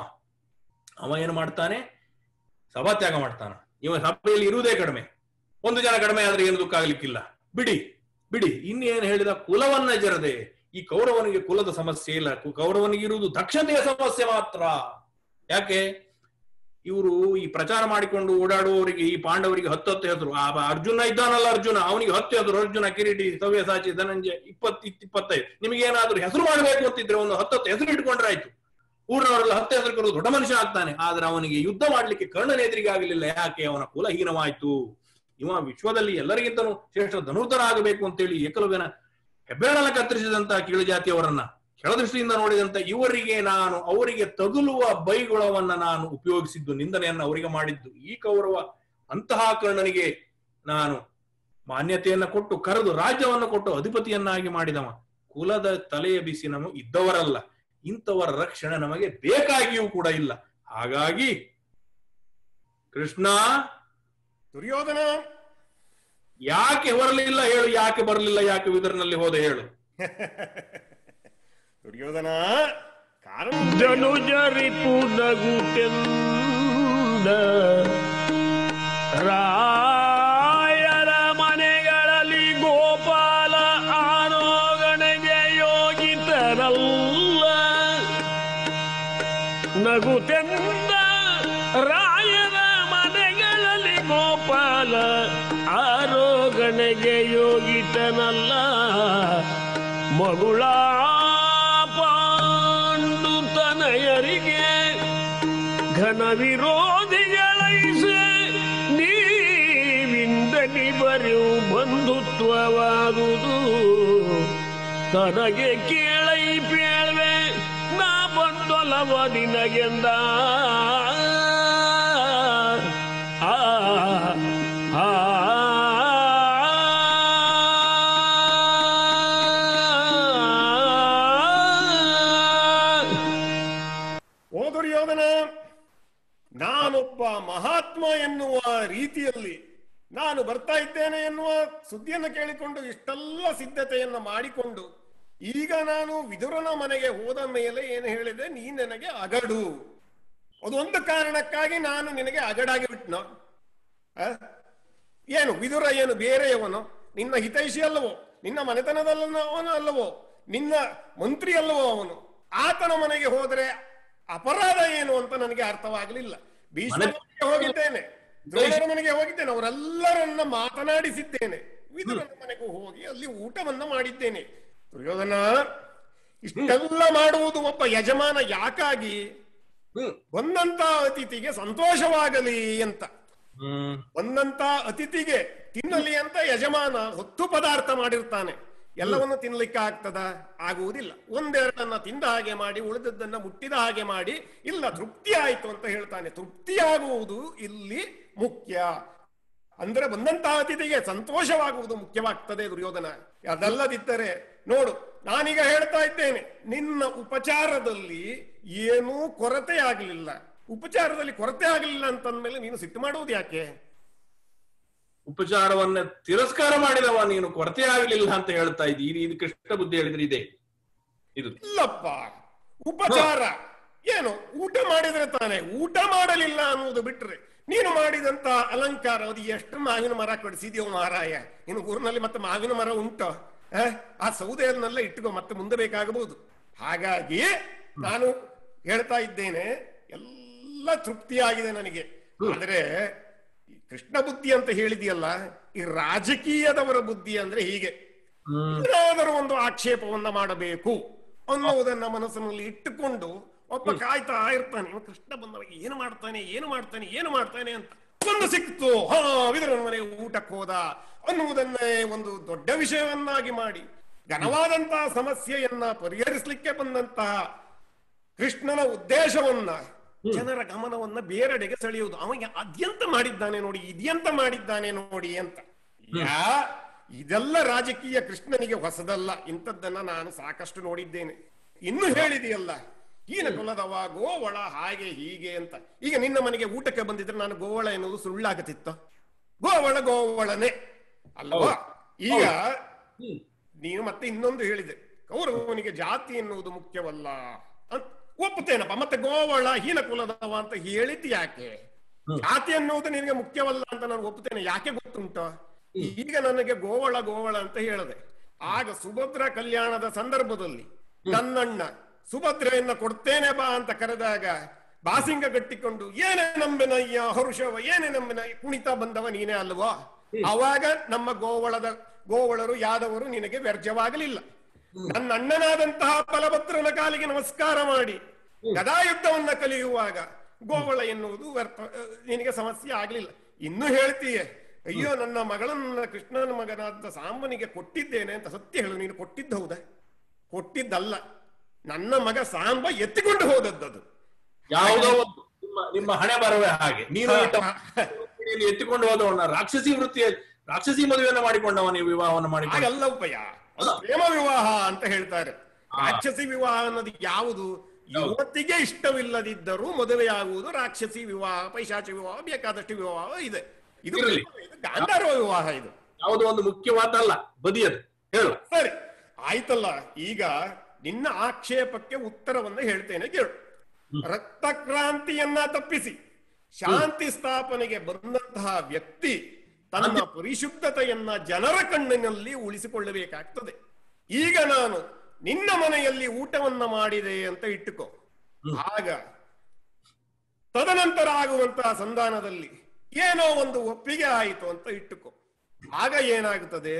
ಅವ ಏನು ಮಾಡ್ತಾನೆ ಸಭಾತ್ಯಾಗ ಮಾಡ್ತಾನ ಇವ ಸಭೆಯಲ್ಲಿ ಇರುವುದೇ ಕಡಿಮೆ ಒಂದು ಜನ ಕಡಿಮೆ ಆದ್ರೆ ಏನು ದುಃಖ ಆಗ್ಲಿಕ್ಕಿಲ್ಲ ಬಿಡಿ ಬಿಡಿ ಇನ್ನೇನು ಹೇಳಿದ ಕುಲವನ್ನ ಜರದೆ ಈ ಕೌರವನಿಗೆ ಕುಲದ ಸಮಸ್ಯೆ ಇಲ್ಲ ಕು- ಕೌರವನಿಗೆ ಇರುವುದು ದಕ್ಷತೆಯ ಸಮಸ್ಯೆ ಮಾತ್ರ ಯಾಕೆ ಇವರು ಈ ಪ್ರಚಾರ ಮಾಡಿಕೊಂಡು ಓಡಾಡುವವರಿಗೆ ಈ ಪಾಂಡವರಿಗೆ ಹತ್ತು ಹತ್ತು ಹೆಸರು ಆ ಬ- ಅರ್ಜುನ ಇದ್ದಾನಲ್ಲ ಅರ್ಜುನ ಅವನಿಗೆ ಹತ್ತು ಹೆಸರು ಅರ್ಜುನ ಕಿರೀಟಿ ಸವ್ಯಸಾಚಿ ಧನಂಜಯ ಇಪ್ಪತ್ ಇತ್- ಇಪ್ಪತ್ತೈದು ನಿಮಗೆ ಏನಾದ್ರೂ ಹೆಸರು ಮಾಡಬೇಕು ಅಂತಿದ್ರೆ ಒಂದು ಹತ್ತತ್ತು ಹೆಸರು ಇಟ್ಕೊಂಡ್ರೆ ಆಯ್ತು ಊರಿನವರೆಲ್ಲ ಹತ್ತು ಹೆಸರು ಕರೆದು ದೊಡ್ಡ ಮನುಷ್ಯ ಆಗ್ತಾನೆ ಆದ್ರೆ ಅವನಿಗೆ ಯುದ್ಧ ಮಾಡ್ಲಿಕ್ಕೆ ಕರ್ಣನ ಎದುರಿಗೆ ಆಗಲಿಲ್ಲ ಯಾಕೆ ಅವನ ಕುಲಹೀನವಾಯ್ತು ಇವ ವಿಶ್ವದಲ್ಲಿ ಎಲ್ಲರಿಗಿಂತನೂ ಶ್ರೇಷ್ಠ ಧನುರ್ಧರ ಆಗಬೇಕು ಅಂತೇಳಿ ಏಕಲವ್ಯನ ಹೆಬ್ಬೆರಳನ್ನ ಕತ್ತರಿಸಿದಂತ ಕೀಳು ಜಾತಿಯವರನ್ನ ಕೆಳದೃಷ್ಟಿಯಿಂದ ನೋಡಿದಂತ ಇವರಿಗೆ ನಾನು ಅವರಿಗೆ ತಗುಲುವ ಬೈಗುಳವನ್ನ ನಾನು ಉಪಯೋಗಿಸಿದ್ದು ನಿಂದನೆಯನ್ನ ಅವರಿಗೆ ಮಾಡಿದ್ದು ಈ ಕೌರವ ಅಂತಹ ಕರ್ಣನಿಗೆ ನಾನು ಮಾನ್ಯತೆಯನ್ನ ಕೊಟ್ಟು ಕರೆದು ರಾಜ್ಯವನ್ನು ಕೊಟ್ಟು ಅಧಿಪತಿಯನ್ನಾಗಿ ಮಾಡಿದವ ಕುಲದ ತಲೆಯ ಬಿಸಿ ನಮ ಇದ್ದವರಲ್ಲ ಇಂಥವರ ರಕ್ಷಣೆ ನಮಗೆ ಬೇಕಾಗಿಯೂ ಕೂಡ ಇಲ್ಲ ಹಾಗಾಗಿ ಕೃಷ್ಣ ದುರ್ಯೋಧನ ಯಾಕೆ ಬರಲಿಲ್ಲ ಹೇಳು ಯಾಕೆ ಬರಲಿಲ್ಲ ಯಾಕೆ ವಿದರ್ನಲ್ಲಿ ಹೋದ ಹೇಳು ದುರ್ಯೋಧನ ಕಾರಣ ಧನುಜರಿಪು ನಗುತ್ತೆಂದ ರಾಯರ ಮನೆಗಳಲ್ಲಿ ಗೋಪಾಲ ಆರೋಗಣೆಗೆ ಯೋಗಿತರಲ್ಲ ನಗುತ್ತೆಂದ ರಾಯರ ಮನೆಗಳಲ್ಲಿ ಗೋಪಾಲ ಆರೋಗಣೆಗೆ ಯೋಗಿತನಲ್ಲ ಮಗುಳ ಪಾಂಡು ತನಯರಿಗೆ ಘನ ವಿರೋಧಿಗಳೈಸೆ ನೀವಿಂದನಿ ಬರೆಯು ಬಂಧುತ್ವವಾದುದು ತನಗೆ ಕೇಳೈ ಪೇಳ್ವೆ ನಾ ಬಂದೊಲವ ನಿನಗೆಂದ ಆ ಆ ಓ ದುರ್ಯೋಧನ ನಾನೊಬ್ಬ ಮಹಾತ್ಮ ಎನ್ನುವ ರೀತಿಯಲ್ಲಿ ನಾನು ಬರ್ತಾ ಇದ್ದೇನೆ ಎನ್ನುವ ಸುದ್ದಿಯನ್ನು ಕೇಳಿಕೊಂಡು ಇಷ್ಟೆಲ್ಲ ಸಿದ್ಧತೆಯನ್ನ ಮಾಡಿಕೊಂಡು ಈಗ ನಾನು ವಿದುರನ ಮನೆಗೆ ಹೋದ ಮೇಲೆ ಏನು ಹೇಳಿದೆ ನೀ ನನಗೆ ಅಗಡು ಅದೊಂದು ಕಾರಣಕ್ಕಾಗಿ ನಾನು ನಿನಗೆ ಅಗಡಾಗಿ ಬಿಟ್ನೋ ಆ? ಏನು ವಿದುರ ಏನು ಬೇರೆಯವನು ನಿನ್ನ ಹಿತೈಷಿ ಅಲ್ಲವೋ ನಿನ್ನ ಮನೆತನದಲ್ಲವನು ಅಲ್ಲವೋ ನಿನ್ನ ಮಂತ್ರಿ ಅಲ್ಲವೋ ಅವನು ಆತನ ಮನೆಗೆ ಹೋದರೆ ಅಪರಾಧ ಏನು ಅಂತ ನನಗೆ ಅರ್ಥವಾಗಲಿಲ್ಲ ಭೀಷ್ಮನ ಮನೆಗೆ ಹೋಗಿದ್ದೇನೆ ದ್ರೋಣರ ಮನೆಗೆ ಹೋಗಿದ್ದೇನೆ ಅವರೆಲ್ಲರನ್ನ ಮಾತನಾಡಿಸಿದ್ದೇನೆ ವಿದುರನ ಮನೆಗೂ ಹೋಗಿ ಅಲ್ಲಿ ಊಟವನ್ನ ಮಾಡಿದ್ದೇನೆ ದುರ್ಯೋಧನ ಇಷ್ಟೆಲ್ಲ ಮಾಡುವುದು ಒಬ್ಬ ಯಜಮಾನ ಯಾಕಾಗಿ ಹ್ಮ್ ಬಂದಂತ ಅತಿಥಿಗೆ ಸಂತೋಷವಾಗಲಿ ಅಂತ ಹ್ಮ್ ಬಂದಂತ ಅತಿಥಿಗೆ ತಿನ್ನಲಿ ಅಂತ ಯಜಮಾನ ಹೊತ್ತು ಪದಾರ್ಥ ಮಾಡಿರ್ತಾನೆ ಎಲ್ಲವನ್ನು ತಿನ್ಲಿಕ್ಕೆ ಆಗ್ತದ ಆಗುವುದಿಲ್ಲ ಒಂದೆರಡನ್ನ ತಿಂದ ಹಾಗೆ ಮಾಡಿ ಉಳಿದದ್ದನ್ನ ಮುಟ್ಟಿದ ಹಾಗೆ ಮಾಡಿ ಇಲ್ಲ ತೃಪ್ತಿ ಆಯ್ತು ಅಂತ ಹೇಳ್ತಾನೆ ತೃಪ್ತಿಯಾಗುವುದು ಇಲ್ಲಿ ಮುಖ್ಯ ಅಂದ್ರೆ ಬಂದಂತಹ ಅತಿಥಿಗೆ ಸಂತೋಷವಾಗುವುದು ಮುಖ್ಯವಾಗ್ತದೆ ದುರ್ಯೋಧನ ಅದಲ್ಲದಿದ್ದರೆ ನೋಡು ನಾನೀಗ ಹೇಳ್ತಾ ಇದ್ದೇನೆ ನಿನ್ನ ಉಪಚಾರದಲ್ಲಿ ಏನೂ ಕೊರತೆ ಆಗಲಿಲ್ಲ ಉಪಚಾರದಲ್ಲಿ ಕೊರತೆ ಆಗಲಿಲ್ಲ ಅಂತಂದ್ಮೇಲೆ ನೀನು ಸಿಟ್ಟು ಮಾಡುವುದು ಯಾಕೆ ಉಪಚಾರವನ್ನ ತಿರಸ್ಕಾರ ಮಾಡಿದವ ನೀನು ಕೊರತೆ ಆಗಲಿಲ್ಲ ಅಂತ ಹೇಳ್ತಾ ಇದ್ದಿ ಇದು ಇದು ಕೃಷ್ಣ ಬುದ್ಧಿ ಹೇಳಿದ್ರೆ ಇದೆ ಇದು ಇಲ್ಲಪ್ಪ ಉಪಚಾರ ಏನು ಊಟ ಮಾಡಿದ್ರೆ ತಾನೆ ಊಟ ಮಾಡಲಿಲ್ಲ ಅನ್ನುವುದು ಬಿಟ್ರೆ ನೀನು ಮಾಡಿದಂತ ಅಲಂಕಾರ ಅದು ಎಷ್ಟು ಮಾವಿನ ಮರ ಕಡಿಸಿದ್ಯೋ ಮಾರಾಯ ಇನ್ನು ಊರಿನಲ್ಲಿ ಮತ್ತೆ ಮಾವಿನ ಮರ ಉಂಟು ಆ? ಆ ಸೌದೆಯನ್ನೆಲ್ಲ ಇಟ್ಕೋ ಮತ್ತೆ ಮುಂದೆ ಬೇಕಾಗಬಹುದು ಹಾಗಾಗಿ ನಾನು ಹೇಳ್ತಾ ಇದ್ದೇನೆ ಎಲ್ಲ ತೃಪ್ತಿಯಾಗಿದೆ ನನಗೆ ಆದ್ರೆ ಈ ಕೃಷ್ಣ ಬುದ್ಧಿ ಅಂತ ಹೇಳಿದೆಯಲ್ಲ ಈ ರಾಜಕೀಯದವರ ಬುದ್ಧಿ ಅಂದ್ರೆ ಹೀಗೆ ಏನಾದರೂ ಒಂದು ಆಕ್ಷೇಪವನ್ನ ಮಾಡಬೇಕು ಅನ್ನುವುದನ್ನ ಮನಸ್ಸಿನಲ್ಲಿ ಇಟ್ಟುಕೊಂಡು ಒಬ್ಬ ಕಾಯ್ತಾ ಇರ್ತಾನೆ ಇವ ಕೃಷ್ಣ ಬಂದವಾಗ ಏನು ಮಾಡ್ತಾನೆ ಏನು ಮಾಡ್ತಾನೆ ಏನು ಮಾಡ್ತಾನೆ ಅಂತ ಒಂದು ಸಿಕ್ತು ಹಾ ವಿದುರನ ಮನೆಗೆ ಊಟಕ್ಕೆ ಹೋದ ಅನ್ನುವುದನ್ನೇ ಒಂದು ದೊಡ್ಡ ವಿಷಯವನ್ನಾಗಿ ಮಾಡಿ ಘನವಾದಂತಹ ಸಮಸ್ಯೆಯನ್ನ ಪರಿಹರಿಸಲಿಕ್ಕೆ ಬಂದಂತಹ ಕೃಷ್ಣನ ಉದ್ದೇಶವನ್ನ ಜನರ ಗಮನವನ್ನ ಬೇರೆಡೆಗೆ ಸೆಳೆಯುವುದು ಅವನಿಗೆ ಅದ್ಯಂತ ಮಾಡಿದ್ದಾನೆ ನೋಡಿ ಇದೆಂತ ಮಾಡಿದ್ದಾನೆ ನೋಡಿ ಅಂತ ಯಾ ಇದೆಲ್ಲ ರಾಜಕೀಯ ಕೃಷ್ಣನಿಗೆ ಹೊಸದಲ್ಲ ಇಂಥದ್ದನ್ನ ನಾನು ಸಾಕಷ್ಟು ನೋಡಿದ್ದೇನೆ ಇನ್ನು ಹೇಳಿದೆಯಲ್ಲ ಹೀನ ಕುಲದವ ಗೋವಳ ಹಾಗೆ ಹೀಗೆ ಅಂತ ಈಗ ನಿನ್ನ ಮನೆಗೆ ಊಟಕ್ಕೆ ಬಂದಿದ್ರೆ ನಾನು ಗೋವಳ ಎನ್ನುವುದು ಸುಳ್ಳಾಗತಿತ್ತ ಗೋವಳ ಗೋವಳನೆ ಅಲ್ವಾ ಈಗ ನೀನು ಮತ್ತೆ ಇನ್ನೊಂದು ಹೇಳಿದೆ ಕೌರವನಿಗೆ ಜಾತಿ ಎನ್ನುವುದು ಮುಖ್ಯವಲ್ಲ ಅಂತ ಒಪ್ಪುತ್ತೇನಪ್ಪ ಮತ್ತೆ ಗೋವಳ ಹೀನ ಕುಲದವ ಅಂತ ಹೇಳಿದ್ದು ಯಾಕೆ ಜಾತಿ ಅನ್ನುವುದು ನಿನಗೆ ಮುಖ್ಯವಲ್ಲ ಅಂತ ನಾನು ಒಪ್ಪುತ್ತೇನೆ ಯಾಕೆ ಗೊತ್ತುಂಟ ಈಗ ನನಗೆ ಗೋವಳ ಗೋವಳ ಅಂತ ಹೇಳಿದೆ ಆಗ ಸುಭದ್ರ ಕಲ್ಯಾಣದ ಸಂದರ್ಭದಲ್ಲಿ ನನ್ನಣ್ಣ ಸುಭದ್ರೆಯನ್ನ ಕೊಡ್ತೇನೆ ಬಾ ಅಂತ ಕರೆದಾಗ ಬಾಸಿಂಗ ಕಟ್ಟಿಕೊಂಡು ಏನೇ ನಂಬಿನಯ್ಯ ಹರುಷವ ಏನೇ ನಂಬಿನ ಕುಣಿತ ಬಂದವ ನೀನೇ ಅಲ್ವಾ ಅವಾಗ ನಮ್ಮ ಗೋವಳದ ಗೋವಳರು ಯಾದವರು ನಿನಗೆ ವ್ಯರ್ಜವಾಗಲಿಲ್ಲ ನನ್ನ ಅಣ್ಣನಾದಂತಹ ಬಲಭದ್ರನ ಕಾಲಿಗೆ ನಮಸ್ಕಾರ ಮಾಡಿ ಗದಾಯುದ್ಧವನ್ನ ಕಲಿಯುವಾಗ ಗೋವಳ ಎನ್ನುವುದು ವ್ಯರ್ಥ ಅಹ್, ನಿನಗೆ ಸಮಸ್ಯೆ ಆಗ್ಲಿಲ್ಲ ಇನ್ನು ಹೇಳ್ತೀಯೆ ಅಯ್ಯೋ ನನ್ನ ಮಗಳನ್ನ ಕೃಷ್ಣನ ಮಗನಾದ ಸಾಂಬನಿಗೆ ಕೊಟ್ಟಿದ್ದೇನೆ ಅಂತ ಸತ್ಯ ಹೇಳು ನೀನು ಕೊಟ್ಟಿದ್ದ ಹೌದಾ ಕೊಟ್ಟಿದ್ದಲ್ಲ ನನ್ನ ಮಗ ಸಾಂಬ ಎತ್ತಿಕೊಂಡು ಹೋದದ್ದದು ಯಾವುದೋ ಒಂದು ನಿಮ್ಮ ನಿಮ್ಮ ಹಣೆ ಬರವೇ ಹಾಗೆ ನೀನು ಇಟ್ಟ ವೃತ್ತಿಯಲ್ಲಿ ಎತ್ತಿಕೊಂಡು ಹೋದವನ್ನ ರಾಕ್ಷಸಿ ವೃತ್ತಿಯ ರಾಕ್ಷಸಿ ಮದುವೆಯನ್ನ ಮಾಡಿಕೊಂಡವ ನೀವು ವಿವಾಹವನ್ನು ಮಾಡಿಕೊಂಡ ಹಾಗಲ್ಲ ಉಪಯ ಅದು ಪ್ರೇಮ ವಿವಾಹ ಅಂತ ಹೇಳ್ತಾರೆ ರಾಕ್ಷಸಿ ವಿವಾಹ ಅನ್ನೋದು ಯಾವುದು ಯುವತಿಗೆ ಇಷ್ಟವಿಲ್ಲದಿದ್ದರೂ ಮದುವೆಯಾಗುವುದು ರಾಕ್ಷಸಿ ವಿವಾಹ ಪೈಶಾಚ ವಿವಾಹ ಬೇಕಾದಷ್ಟು ವಿವಾಹ ಇದೆ ಇದು ಇರಲಿ. ಇದು ಗಾಂಧರ್ವ ವಿವಾಹ ಇದು ಯಾವುದೋ ಒಂದು ಮುಖ್ಯವಾದಲ್ಲ ಬದಿಯದು ಹೇಳು ಸರಿ ಆಯ್ತಲ್ಲ ಈಗ ನಿನ್ನ ಆಕ್ಷೇಪಕ್ಕೆ ಉತ್ತರವನ್ನ ಹೇಳ್ತೇನೆ ಕೇಳು ರಕ್ತಕ್ರಾಂತಿಯನ್ನ ತಪ್ಪಿಸಿ ಶಾಂತಿ ಸ್ಥಾಪನೆಗೆ ಬಂದಂತಹ ವ್ಯಕ್ತಿ ತನ್ನ ಪರಿಶುದ್ಧತೆಯನ್ನ ಜನರ ಕಣ್ಣಿನಲ್ಲಿ ಉಳಿಸಿಕೊಳ್ಳಬೇಕಾಗ್ತದೆ ಈಗ ನಾನು ನಿನ್ನ ಮನೆಯಲ್ಲಿ ಊಟವನ್ನ ಮಾಡಿದೆ ಅಂತ ಇಟ್ಟುಕೋ ಆಗ ತದನಂತರ ಆಗುವಂತಹ ಸಂಧಾನದಲ್ಲಿ ಏನೋ ಒಂದು ಒಪ್ಪಿಗೆ ಆಯಿತು ಅಂತ ಇಟ್ಟುಕೋ ಆಗ ಏನಾಗುತ್ತದೆ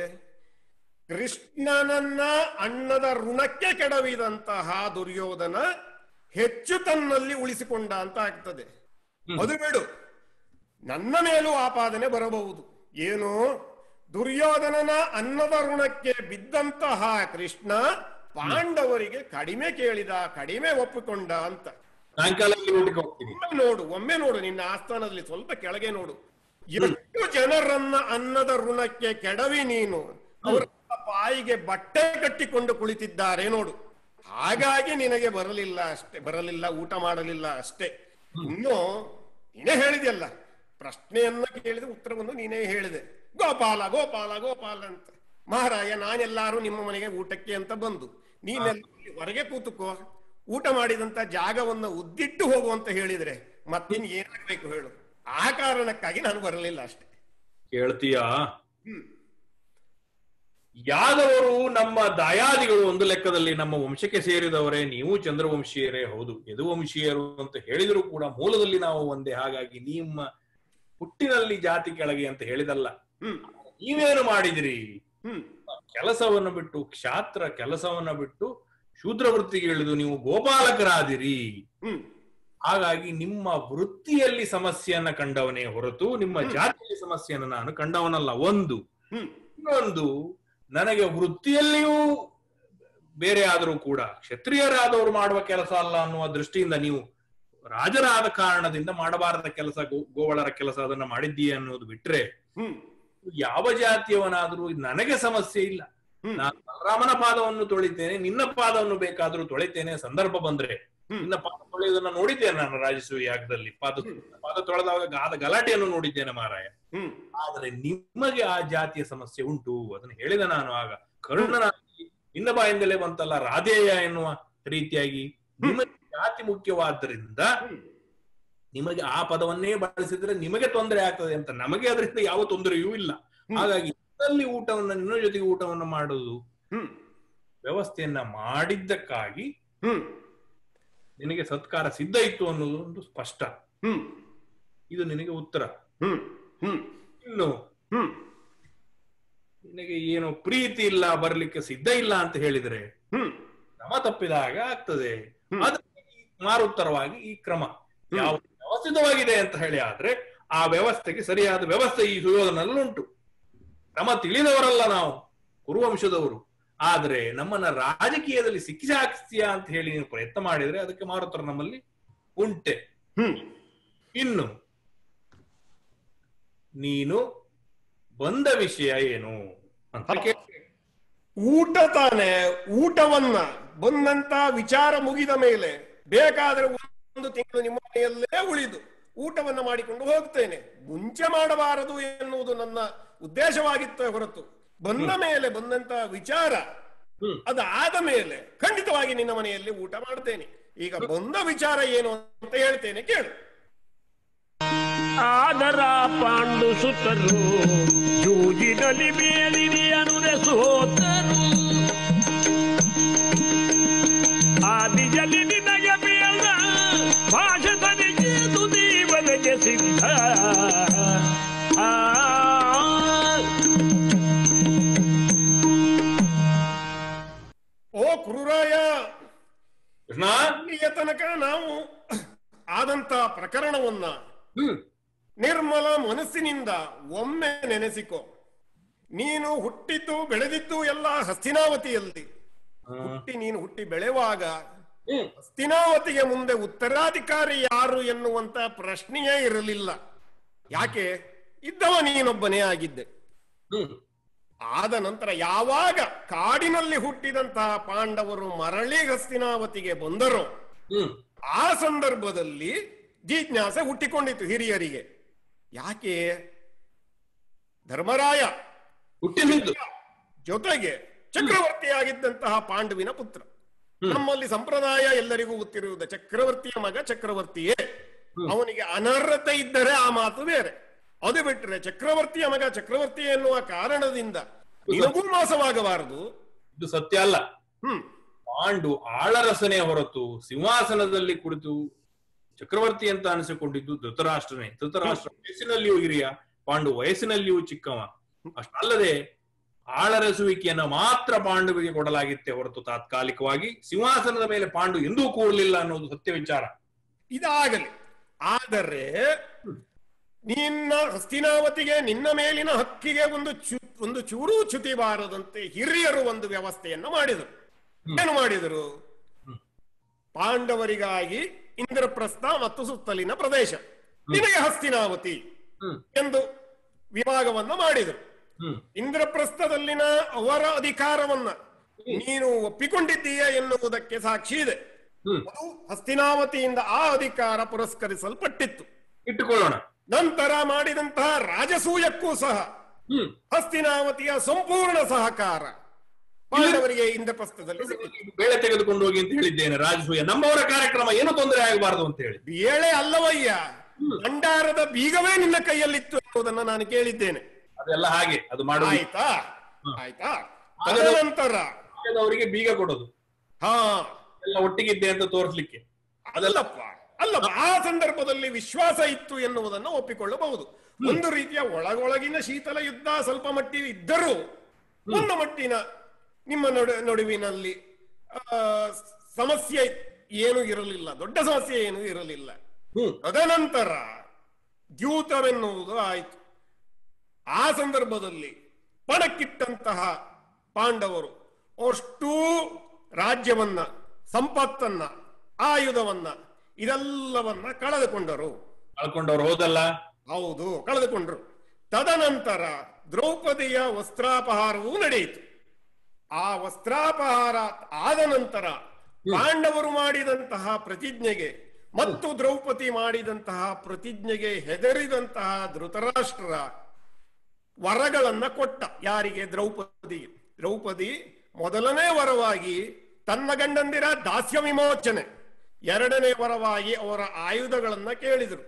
ಕೃಷ್ಣನನ್ನ ಅಣ್ಣದ ಋಣಕ್ಕೆ ಕೆಡವಿದಂತಹ ದುರ್ಯೋಧನ ಹೆಚ್ಚು ತನ್ನಲ್ಲಿ ಉಳಿಸಿಕೊಂಡ ಅಂತ ಆಗ್ತದೆ ಅದು ಬಿಡು ನನ್ನ ಮೇಲೂ ಆಪಾದನೆ ಬರಬಹುದು ಏನು ದುರ್ಯೋಧನನ ಅನ್ನದ ಋಣಕ್ಕೆ ಬಿದ್ದಂತಹ ಕೃಷ್ಣ ಪಾಂಡವರಿಗೆ ಕಡಿಮೆ ಕೇಳಿದ ಕಡಿಮೆ ಒಪ್ಪಿಕೊಂಡ ಅಂತ ಸಾಯಂಕಾಲ ಇಲ್ಲಿ ಊಟಕ್ಕೆ ಹೋಗ್ತೀನಿ ಒಮ್ಮೆ ನೋಡು ಒಮ್ಮೆ ನೋಡು ನಿನ್ನ ಆಸ್ಥಾನದಲ್ಲಿ ಸ್ವಲ್ಪ ಕೆಳಗೆ ನೋಡು ಎಷ್ಟು ಜನರನ್ನ ಅನ್ನದ ಋಣಕ್ಕೆ ಕೆಡವಿ ನೀನು ಅವರ ಬಾಯಿಗೆ ಬಟ್ಟೆ ಕಟ್ಟಿಕೊಂಡು ಕುಳಿತಿದ್ದಾರೆ ನೋಡು ಹಾಗಾಗಿ ನಿನಗೆ ಬರಲಿಲ್ಲ ಅಷ್ಟೇ ಬರಲಿಲ್ಲ ಊಟ ಮಾಡಲಿಲ್ಲ ಅಷ್ಟೇ ಇನ್ನು ನೀನೇ ಹೇಳಿದೆಯಲ್ಲ ಪ್ರಶ್ನೆಯನ್ನ ಕೇಳಿದ ಉತ್ತರವನ್ನು ನೀನೇ ಹೇಳಿದೆ ಗೋಪಾಲ ಗೋಪಾಲ ಗೋಪಾಲ ಅಂತ ಮಹಾರಾಯ ನಾನೆಲ್ಲಾರು ನಿಮ್ಮ ಮನೆಗೆ ಊಟಕ್ಕೆ ಅಂತ ಬಂದು ನೀನೆಲ್ಲ ಹೊರಗೆ ಕೂತುಕೋ ಊಟ ಮಾಡಿದಂತ ಜಾಗವನ್ನ ಉದ್ದಿಟ್ಟು ಹೋಗು ಅಂತ ಹೇಳಿದ್ರೆ ಮತ್ತಿನ್ ಏನಾಗ್ಬೇಕು ಹೇಳು ಆ ಕಾರಣಕ್ಕಾಗಿ ನಾನು ಬರಲಿಲ್ಲ ಅಷ್ಟೇ ಕೇಳ್ತೀಯಾ ಯಾದವರು ನಮ್ಮ ದಯಾದಿಗಳು ಒಂದು ಲೆಕ್ಕದಲ್ಲಿ ನಮ್ಮ ವಂಶಕ್ಕೆ ಸೇರಿದವರೇ ನೀವು ಚಂದ್ರವಂಶೀಯರೇ ಹೌದು ಯದುವಂಶೀಯರು ಅಂತ ಹೇಳಿದರೂ ಕೂಡ ಮೂಲದಲ್ಲಿ ನಾವು ಒಂದೇ ಹಾಗಾಗಿ ನಿಮ್ಮ ಹುಟ್ಟಿನಲ್ಲಿ ಜಾತಿ ಕೆಳಗೆ ಅಂತ ಹೇಳಿದಲ್ಲ ಹ್ಮ್ ನೀವೇನು ಮಾಡಿದಿರಿ ಹ್ಮ್ ಕೆಲಸವನ್ನು ಬಿಟ್ಟು ಕ್ಷಾತ್ರ ಕೆಲಸವನ್ನ ಬಿಟ್ಟು ಶೂದ್ರ ವೃತ್ತಿಗೆ ಇಳಿದು ನೀವು ಗೋಪಾಲಕರಾದಿರಿ ಹ್ಮ್ ಹಾಗಾಗಿ ನಿಮ್ಮ ವೃತ್ತಿಯಲ್ಲಿ ಸಮಸ್ಯೆಯನ್ನ ಕಂಡವನೇ ಹೊರತು ನಿಮ್ಮ ಜಾತಿಯಲ್ಲಿ ಸಮಸ್ಯೆಯನ್ನು ನಾನು ಕಂಡವನಲ್ಲ ಒಂದು ಹ್ಮ್ ಇನ್ನೊಂದು ನನಗೆ ವೃತ್ತಿಯಲ್ಲಿಯೂ ಬೇರೆ ಆದರೂ ಕೂಡ ಕ್ಷತ್ರಿಯರಾದವರು ಮಾಡುವ ಕೆಲಸ ಅಲ್ಲ ಅನ್ನುವ ದೃಷ್ಟಿಯಿಂದ ನೀವು ರಾಜರಾದ ಕಾರಣದಿಂದ ಮಾಡಬಾರದ ಕೆಲಸ ಗೋ- ಗೋವಳರ ಕೆಲಸ ಅದನ್ನ ಮಾಡಿದ್ದೀಯ ಅನ್ನೋದು ಬಿಟ್ರೆ ಹ್ಮ್ ಯಾವ ಜಾತಿಯವನಾದ್ರೂ ನನಗೆ ಸಮಸ್ಯೆ ಇಲ್ಲ ಹ್ಮ್. ನಾನು ಬಲರಾಮನ ಪಾದವನ್ನು ತೊಳಿತೇನೆ ನಿನ್ನ ಪಾದವನ್ನು ಬೇಕಾದ್ರೂ ತೊಳಿತೇನೆ ಸಂದರ್ಭ ಬಂದ್ರೆ ಹ್ಮ್. ನಿನ್ನ ಪಾದ ತೊಳೆಯುವುದನ್ನ ನೋಡಿದ್ದೇನೆ ನಾನು ರಾಜಸೂಯ ಯಾಗದಲ್ಲಿ ಪಾದ ಪಾದ ತೊಳೆದಾಗ ಆದ ಗಲಾಟೆಯನ್ನು ನೋಡಿದ್ದೇನೆ ಮಾರಾಯ ಹ್ಮ್ ಆದರೆ ನಿಮಗೆ ಆ ಜಾತಿಯ ಸಮಸ್ಯೆ ಉಂಟು ಅದನ್ನು ಹೇಳಿದ ನಾನು ಆಗ ಕರುಣನಾಗಿ ನಿನ್ನ ಬಾಯಿಂದಲೇ ಬಂತಲ್ಲ ರಾಧೇಯ ಎನ್ನುವ ರೀತಿಯಾಗಿ ನಿಮಗೆ ಜಾತಿ ಮುಖ್ಯವಾದ್ದರಿಂದ ಹ್ಮ್. ನಿಮಗೆ ಆ ಪದವನ್ನೇ ಬಳಸಿದ್ರೆ ನಿಮಗೆ ತೊಂದರೆ ಆಗ್ತದೆ ಅಂತ ನಮಗೆ ಅದರಿಂದ ಯಾವ ತೊಂದರೆಯೂ ಇಲ್ಲ ಹಾಗಾಗಿ ಇದರಲ್ಲಿ ಊಟವನ್ನ ನಿನ್ನ ಜೊತೆಗೆ ಊಟವನ್ನು ಮಾಡುವುದು ಹ್ಮ್ ವ್ಯವಸ್ಥೆಯನ್ನ ಮಾಡಿದ್ದಕ್ಕಾಗಿ ಹ್ಮ್ ನಿನಗೆ ಸತ್ಕಾರ ಸಿದ್ಧ ಇತ್ತು ಅನ್ನೋದು ಒಂದು ಸ್ಪಷ್ಟ ಹ್ಮ್ ಇದು ನಿನಗೆ ಉತ್ತರ ಹ್ಮ್ ಹ್ಮ್ ಇನ್ನು ಹ್ಮ್ ನಿನಗೆ ಏನು ಪ್ರೀತಿ ಇಲ್ಲ ಬರ್ಲಿಕ್ಕೆ ಸಿದ್ಧ ಇಲ್ಲ ಅಂತ ಹೇಳಿದ್ರೆ ಹ್ಮ್ ಕ್ರಮ ತಪ್ಪಿದಾಗ ಆಗ್ತದೆ ಹ್ಮ್. ಅದಕ್ಕೆ ಈ ಮಾರುತ್ತರವಾಗಿ ಈ ಕ್ರಮ ಯಾವ ವ್ಯವಸ್ಥಿತವಾಗಿದೆ ಅಂತ ಹೇಳಿ ಆದ್ರೆ ಆ ವ್ಯವಸ್ಥೆಗೆ ಸರಿಯಾದ ವ್ಯವಸ್ಥೆ ಈ ಸುಯೋಧನಲ್ಲುಂಟು ಕ್ರಮ ತಿಳಿದವರಲ್ಲ ನಾವು ಕುರುವಂಶದವರು ಆದ್ರೆ ನಮ್ಮನ್ನ ರಾಜಕೀಯದಲ್ಲಿ ಸಿಕ್ಕಿಸಿ ಹಾಕಿಸ್ತೀಯಾ ಅಂತ ಹೇಳಿ ನೀವು ಪ್ರಯತ್ನ ಮಾಡಿದ್ರೆ ಅದಕ್ಕೆ ಮಾರುತ್ತರ ನಮ್ಮಲ್ಲಿ ಉಂಟೆ ಹ್ಮ್ ಇನ್ನು ನೀನು ಬಂದ ವಿಷಯ ಏನು ಅಂತ ಕೇಳಿ ಊಟ ತಾನೆ ಊಟವನ್ನ ಬಂದಂತ ವಿಚಾರ ಮುಗಿದ ಮೇಲೆ ಬೇಕಾದ್ರೆ ಒಂದು ತಿಂಗಳು ನಿಮ್ಮ ಮನೆಯಲ್ಲೇ ಉಳಿದು ಊಟವನ್ನ ಮಾಡಿಕೊಂಡು ಹೋಗ್ತೇನೆ ಮುಂಚೆ ಮಾಡಬಾರದು ಎನ್ನುವುದು ನನ್ನ ಉದ್ದೇಶವಾಗಿತ್ತ ಹೊರತು ಬಂದ ಮೇಲೆ ಬಂದಂತ ವಿಚಾರ ಹ್ಮ್. ಅದಾದ ಮೇಲೆ ಖಂಡಿತವಾಗಿ ನಿನ್ನ ಮನೆಯಲ್ಲಿ ಊಟ ಮಾಡ್ತೇನೆ ಈಗ ಬಂದ ವಿಚಾರ ಏನು ಅಂತ ಹೇಳ್ತೇನೆ ಕೇಳು ಆದರ ಪಾಂಡು ಸುತ್ತರು ಜೂಜಿನಲ್ಲಿ ಮೇಲಿರಿ ಅನುರೆ ಸೋತರು ಆದಿಯಲ್ಲಿ ನಿನಗೆ ಬೇಡ ಭಾಷತನಿಗೆ ತುದೀವನಿಗೆ ಸಿದ್ಧ ಆ ಓ ಕ್ರೂರಾಯ ಕೃಷ್ಣ ಇಲ್ಲಿಯ ತನಕ ನಾವು ಆದಂತ ಪ್ರಕರಣವನ್ನ ಹ್ಮ್ ನಿರ್ಮಲ ಮನಸ್ಸಿನಿಂದ ಒಮ್ಮೆ ನೆನೆಸಿಕೊ ನೀನು ಹುಟ್ಟಿದ್ದು ಬೆಳೆದಿದ್ದು ಎಲ್ಲ ಹಸ್ತಿನಾವತಿಯಲ್ಲಿ ಹುಟ್ಟಿ ನೀನು ಹುಟ್ಟಿ ಬೆಳೆಯುವಾಗ ಹ್ಮ್ ಹಸ್ತಿನಾವತಿಗೆ ಮುಂದೆ ಉತ್ತರಾಧಿಕಾರಿ ಯಾರು ಎನ್ನುವಂತ ಪ್ರಶ್ನೆಯೇ ಇರಲಿಲ್ಲ ಯಾಕೆ ಇದ್ದವ ನೀನೊಬ್ಬನೇ ಆಗಿದ್ದೆ ಹ್ಮ್ ಆದ ನಂತರ ಯಾವಾಗ ಕಾಡಿನಲ್ಲಿ ಹುಟ್ಟಿದಂತಹ ಪಾಂಡವರು ಮರಳಿ ಹಸ್ತಿನಾವತಿಗೆ ಬಂದರೋ ಹ್ಮ್ ಆ ಸಂದರ್ಭದಲ್ಲಿ ಜಿಜ್ಞಾಸೆ ಹುಟ್ಟಿಕೊಂಡಿತು ಹಿರಿಯರಿಗೆ ಯಾಕೆ ಧರ್ಮರಾಯ ಹುಟ್ಟಿಸಿದ್ದು ಜೊತೆಗೆ ಚಕ್ರವರ್ತಿಯಾಗಿದ್ದಂತಹ ಪಾಂಡುವಿನ ಪುತ್ರ ನಮ್ಮಲ್ಲಿ ಸಂಪ್ರದಾಯ ಎಲ್ಲರಿಗೂ ಗೊತ್ತಿರುವುದು ಚಕ್ರವರ್ತಿಯ ಮಗ ಚಕ್ರವರ್ತಿಯೇ ಅವನಿಗೆ ಅನರ್ಹತೆ ಇದ್ದರೆ ಆ ಮಾತು ಬೇರೆ ಅದು ಬಿಟ್ಟರೆ ಚಕ್ರವರ್ತಿಯ ಮಗ ಚಕ್ರವರ್ತಿ ಎನ್ನುವ ಕಾರಣದಿಂದ ನಿನಗೂ ಮೋಸವಾಗಬಾರದು ಇದು ಸತ್ಯ ಅಲ್ಲ ಹ್ಮ್ ಪಾಂಡು ಆಳರಸನೇ ಹೊರತು ಸಿಂಹಾಸನದಲ್ಲಿ ಕುಳಿತು ಚಕ್ರವರ್ತಿ ಅಂತ ಅನಿಸಿಕೊಂಡಿದ್ದು ಧೃತರಾಷ್ಟ್ರನೇ ಧೃತರಾಷ್ಟ್ರ ವಯಸ್ಸಿನಲ್ಲಿಯೂ ಹಿರಿಯ ಪಾಂಡು ವಯಸ್ಸಿನಲ್ಲಿಯೂ ಚಿಕ್ಕವ ಅಷ್ಟಲ್ಲದೆ ಆಳರಸುವಿಕೆಯನ್ನ ಮಾತ್ರ ಪಾಂಡುವಿಗೆ ಕೊಡಲಾಗಿತ್ತೆ ಹೊರತು ತಾತ್ಕಾಲಿಕವಾಗಿ ಸಿಂಹಾಸನದ ಮೇಲೆ ಪಾಂಡು ಎಂದೂ ಕೂಡಲಿಲ್ಲ ಅನ್ನೋದು ಸತ್ಯ ವಿಚಾರ ಇದಾಗಲಿ ಆದರೆ ನಿನ್ನ ಹಸ್ತಿನಾವತಿಗೆ ನಿನ್ನ ಮೇಲಿನ ಹಕ್ಕಿಗೆ ಒಂದು ಚು ಒಂದು ಚೂರು ಚ್ಯುತಿ ಬಾರದಂತೆ ಹಿರಿಯರು ಒಂದು ವ್ಯವಸ್ಥೆಯನ್ನು ಮಾಡಿದರು ಏನು ಮಾಡಿದರು ಪಾಂಡವರಿಗಾಗಿ ಇಂದ್ರಪ್ರಸ್ಥ ಮತ್ತು ಸುತ್ತಲಿನ ಪ್ರದೇಶ ನಿನಗೆ ಹಸ್ತಿನಾವತಿ ಹ್ಮ್ ಎಂದು ವಿಭಾಗವನ್ನ ಮಾಡಿದರು ಹ್ಮ್ ಇಂದ್ರಪ್ರಸ್ಥದಲ್ಲಿನ ಅವರ ಅಧಿಕಾರವನ್ನ ನೀನು ಒಪ್ಪಿಕೊಂಡಿದ್ದೀಯ ಎನ್ನುವುದಕ್ಕೆ ಸಾಕ್ಷಿ ಇದೆ ಹ್ಮ್ ಅದು ಹಸ್ತಿನಾವತಿಯಿಂದ ಆ ಅಧಿಕಾರ ಪುರಸ್ಕರಿಸಲ್ಪಟ್ಟಿತ್ತು ಇಟ್ಟುಕೊಳ್ಳೋಣ ನಂತರ ಮಾಡಿದಂತಹ ರಾಜಸೂಯಕ್ಕೂ ಸಹ ಹ್ಮ್ ಹಸ್ತಿನಾವತಿಯ ಸಂಪೂರ್ಣ ಸಹಕಾರ ಪಾಂಡವರಿಗೆ ಇಂದ್ರಪ್ರಸ್ಥದಲ್ಲಿ ಸಿಕ್ಕಿತು. ಬೇಳೆ ತೆಗೆದುಕೊಂಡು ಹೋಗಿ ಅಂತ ಹೇಳಿದ್ದೇನೆ ರಾಜಸೂಯ ನಮ್ಮವರ ಕಾರ್ಯಕ್ರಮ ಏನು ತೊಂದರೆ ಆಗಬಾರದು ಅಂತ ಹೇಳಿ ಬೇಳೆ ಅಲ್ಲವಯ್ಯ ಭಂಡಾರದ ಬೀಗವೇ ನಿನ್ನ ಕೈಯಲ್ಲಿತ್ತು ಎನ್ನುವುದನ್ನ ನಾನು ಕೇಳಿದ್ದೇನೆ ಅದೆಲ್ಲ ಹಾಗೆ ಅದು ಮಾಡುವ ಆಯ್ತಾ ಆಯ್ತಾ ತದನಂತರ ಅವರಿಗೆ ಬೀಗ ಕೊಡೋದು ಹಾ ಎಲ್ಲ ಒಟ್ಟಿಗಿದ್ದೆ ಅಂತ ತೋರಿಸ್ಲಿಕ್ಕೆ ಅದಲ್ಲಪ್ಪ ಅಲ್ಲಪ್ಪ ಆ ಸಂದರ್ಭದಲ್ಲಿ ವಿಶ್ವಾಸ ಇತ್ತು ಎನ್ನುವುದನ್ನು ಒಪ್ಪಿಕೊಳ್ಳಬಹುದು ಒಂದು ರೀತಿಯ ಒಳಗೊಳಗಿನ ಶೀತಲ ಯುದ್ಧ ಸ್ವಲ್ಪ ಮಟ್ಟಿಗೆ ಇದ್ದರೂ ಒಂದು ಮಟ್ಟಿನ ನಿಮ್ಮ ನಡು ನಡುವಿನಲ್ಲಿ ಆ, ಸಮಸ್ಯೆ ಏನು ಇರಲಿಲ್ಲ ದೊಡ್ಡ ಸಮಸ್ಯೆ ಏನು ಇರಲಿಲ್ಲ ಹ್ಮ್ ತದನಂತರ ದ್ಯೂತವೆನ್ನುವುದು ಆಯಿತು ಆ ಸಂದರ್ಭದಲ್ಲಿ ಪಣಕ್ಕಿಟ್ಟಂತಹ ಪಾಂಡವರು ಅಷ್ಟೂ ರಾಜ್ಯವನ್ನ ಸಂಪತ್ತನ್ನ ಆಯುಧವನ್ನ ಇದೆಲ್ಲವನ್ನ ಕಳೆದುಕೊಂಡರು ಕಳ್ಕೊಂಡವ್ರು ಹೋದಲ್ಲ ಹೌದು ಕಳೆದುಕೊಂಡ್ರು ತದನಂತರ ದ್ರೌಪದಿಯ ವಸ್ತ್ರಾಪಹಾರವೂ ನಡೆಯಿತು ಆ ವಸ್ತ್ರಾಪಹಾರ ಆದ ನಂತರ ಪಾಂಡವರು ಮಾಡಿದಂತಹ ಪ್ರತಿಜ್ಞೆಗೆ ಮತ್ತು ದ್ರೌಪದಿ ಮಾಡಿದಂತಹ ಪ್ರತಿಜ್ಞೆಗೆ ಹೆದರಿದಂತಹ ಧೃತರಾಷ್ಟ್ರ ವರಗಳನ್ನ ಕೊಟ್ಟ ಯಾರಿಗೆ ದ್ರೌಪದಿ ದ್ರೌಪದಿ ಮೊದಲನೇ ವರವಾಗಿ ತನ್ನ ಗಂಡಂದಿರ ದಾಸ್ಯ ವಿಮೋಚನೆ ಎರಡನೇ ವರವಾಗಿ ಅವರ ಆಯುಧಗಳನ್ನ ಕೇಳಿದರು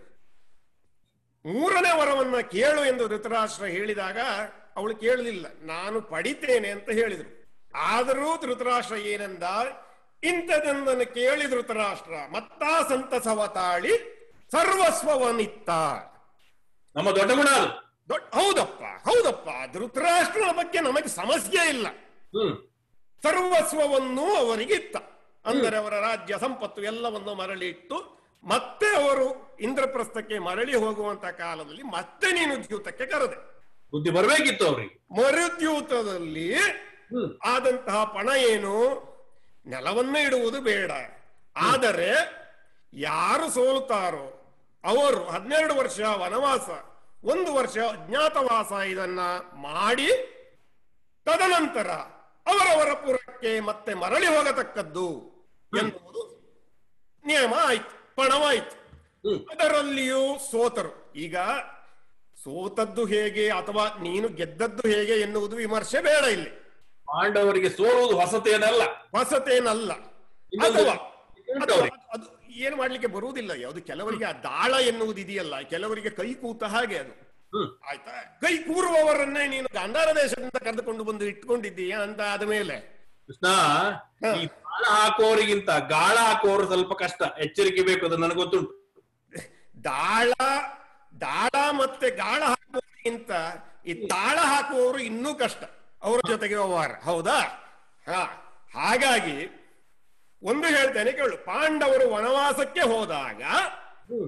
ಮೂರನೇ ವರವನ್ನ ಕೇಳು ಎಂದು ಧೃತರಾಷ್ಟ್ರ ಹೇಳಿದಾಗ ಅವಳು ಕೇಳಲಿಲ್ಲ ನಾನು ಪಡಿತೇನೆ ಅಂತ ಹೇಳಿದರು ಆದರೂ ಧೃತರಾಷ್ಟ್ರ ಏನಂದ ಇಂಥದೊಂದನ್ನು ಕೇಳಿ ಧೃತರಾಷ್ಟ್ರ ಮತ್ತಾ ಸಂತಸವ ತಾಳಿ ಸರ್ವಸ್ವವನಿತ್ತ ನಮ್ಮ ದೊಡ್ಡ ಗುಣ ಅದು ದೊಡ್ಡ ಹೌದಪ್ಪ ಹೌದಪ್ಪ ಧೃತರಾಷ್ಟ್ರನ ಬಗ್ಗೆ ನಮಗೆ ಸಮಸ್ಯೆ ಇಲ್ಲ ಹ್ಮ್ ಸರ್ವಸ್ವವನ್ನು ಅವರಿಗೆ ಇತ್ತ ಅಂದರೆ ಅವರ ರಾಜ್ಯ ಸಂಪತ್ತು ಎಲ್ಲವನ್ನು ಮರಳಿ ಇಟ್ಟು ಮತ್ತೆ ಅವರು ಇಂದ್ರಪ್ರಸ್ಥಕ್ಕೆ ಮರಳಿ ಹೋಗುವಂತ ಕಾಲದಲ್ಲಿ ಮತ್ತೆ ನೀನು ದ್ಯೂತಕ್ಕೆ ಕರೆದೆ ಬುದ್ಧಿ ಬರ್ಬೇಕಿತ್ತು ಅವ್ರಿಗೆ ಮರುದ್ಯೂತದಲ್ಲಿ ಹ್ಮ್ ಆದಂತಹ ಪಣ ಏನು ನೆಲವನ್ನ ಇಡುವುದು ಬೇಡ ಆದರೆ ಯಾರು ಸೋಲುತ್ತಾರೋ ಅವರು ಹನ್ನೆರಡು ವರ್ಷ ವನವಾಸ ಒಂದು ವರ್ಷ ಅಜ್ಞಾತವಾಸ ಇದನ್ನ ಮಾಡಿ ತದನಂತರ ಅವರವರ ಪುರಕ್ಕೆ ಮತ್ತೆ ಮರಳಿ ಹೋಗತಕ್ಕದ್ದು ಎನ್ನುವುದು ನಿಯಮ ಆಯ್ತು ಪಣವಾಯ್ತು ಹ್ಮ್. ಅದರಲ್ಲಿಯೂ ಸೋತರು ಈಗ ಸೋತದ್ದು ಹೇಗೆ ಅಥವಾ ನೀನು ಗೆದ್ದದ್ದು ಹೇಗೆ ಎನ್ನುವುದು ವಿಮರ್ಶೆ ಬೇಡ ಇಲ್ಲಿ ಪಾಂಡವರಿಗೆ ಸೋಲುವುದು ಹೊಸತೇನಲ್ಲ ಹೊಸತೇನಲ್ಲ ಇನ್ನೊಂದು ಅಥವಾ ಉಂಟು ಅಥವಾ ಅವ್ರಿಗೆ. ಅದು ಏನು ಮಾಡ್ಲಿಕ್ಕೆ ಬರುವುದಿಲ್ಲ ಯಾವುದು ಕೆಲವರಿಗೆ ಆ ದಾಳ ಎನ್ನುವುದು ಇದೆಯಲ್ಲ ಕೆಲವರಿಗೆ ಕೈ ಕೂತ ಹಾಗೆ ಅದು ಹ್ಮ್ ಆಯ್ತಾ ಕೈ ಕೂರುವವರನ್ನೇ ನೀನು ಗಾಂಧಾರ ದೇಶದಿಂದ ಕರೆದುಕೊಂಡು ಬಂದು ಇಟ್ಕೊಂಡಿದ್ದೀಯಾ ಅಂತ ಆದ ಮೇಲೆ ಕೃಷ್ಣ ಈ ಗಾಳ ಹಾಕೋರಿಗಿಂತ ಗಾಳ ಹಾಕೋರು ಸ್ವಲ್ಪ ಕಷ್ಟ ಎಚ್ಚರಿಕೆ ಬೇಕು ಅದು ನನಗೆ ಗೊತ್ತುಂಟು ದಾಳ ದಾಳ ಮತ್ತೆ ಗಾಳ ಹಾಕುವುದಕ್ಕಿಂತ ಈ ತಾಳ ಹಾಕುವವರು ಇನ್ನೂ ಕಷ್ಟ ಅವರ ಜೊತೆಗೆ ವ್ಯವಹಾರ ಹೌದಾ ಹಾ ಹಾಗಾಗಿ ಒಂದು ಹೇಳ್ತೇನೆ ಕೇಳು ಪಾಂಡವರು ವನವಾಸಕ್ಕೆ ಹೋದಾಗ ಹ್ಮ್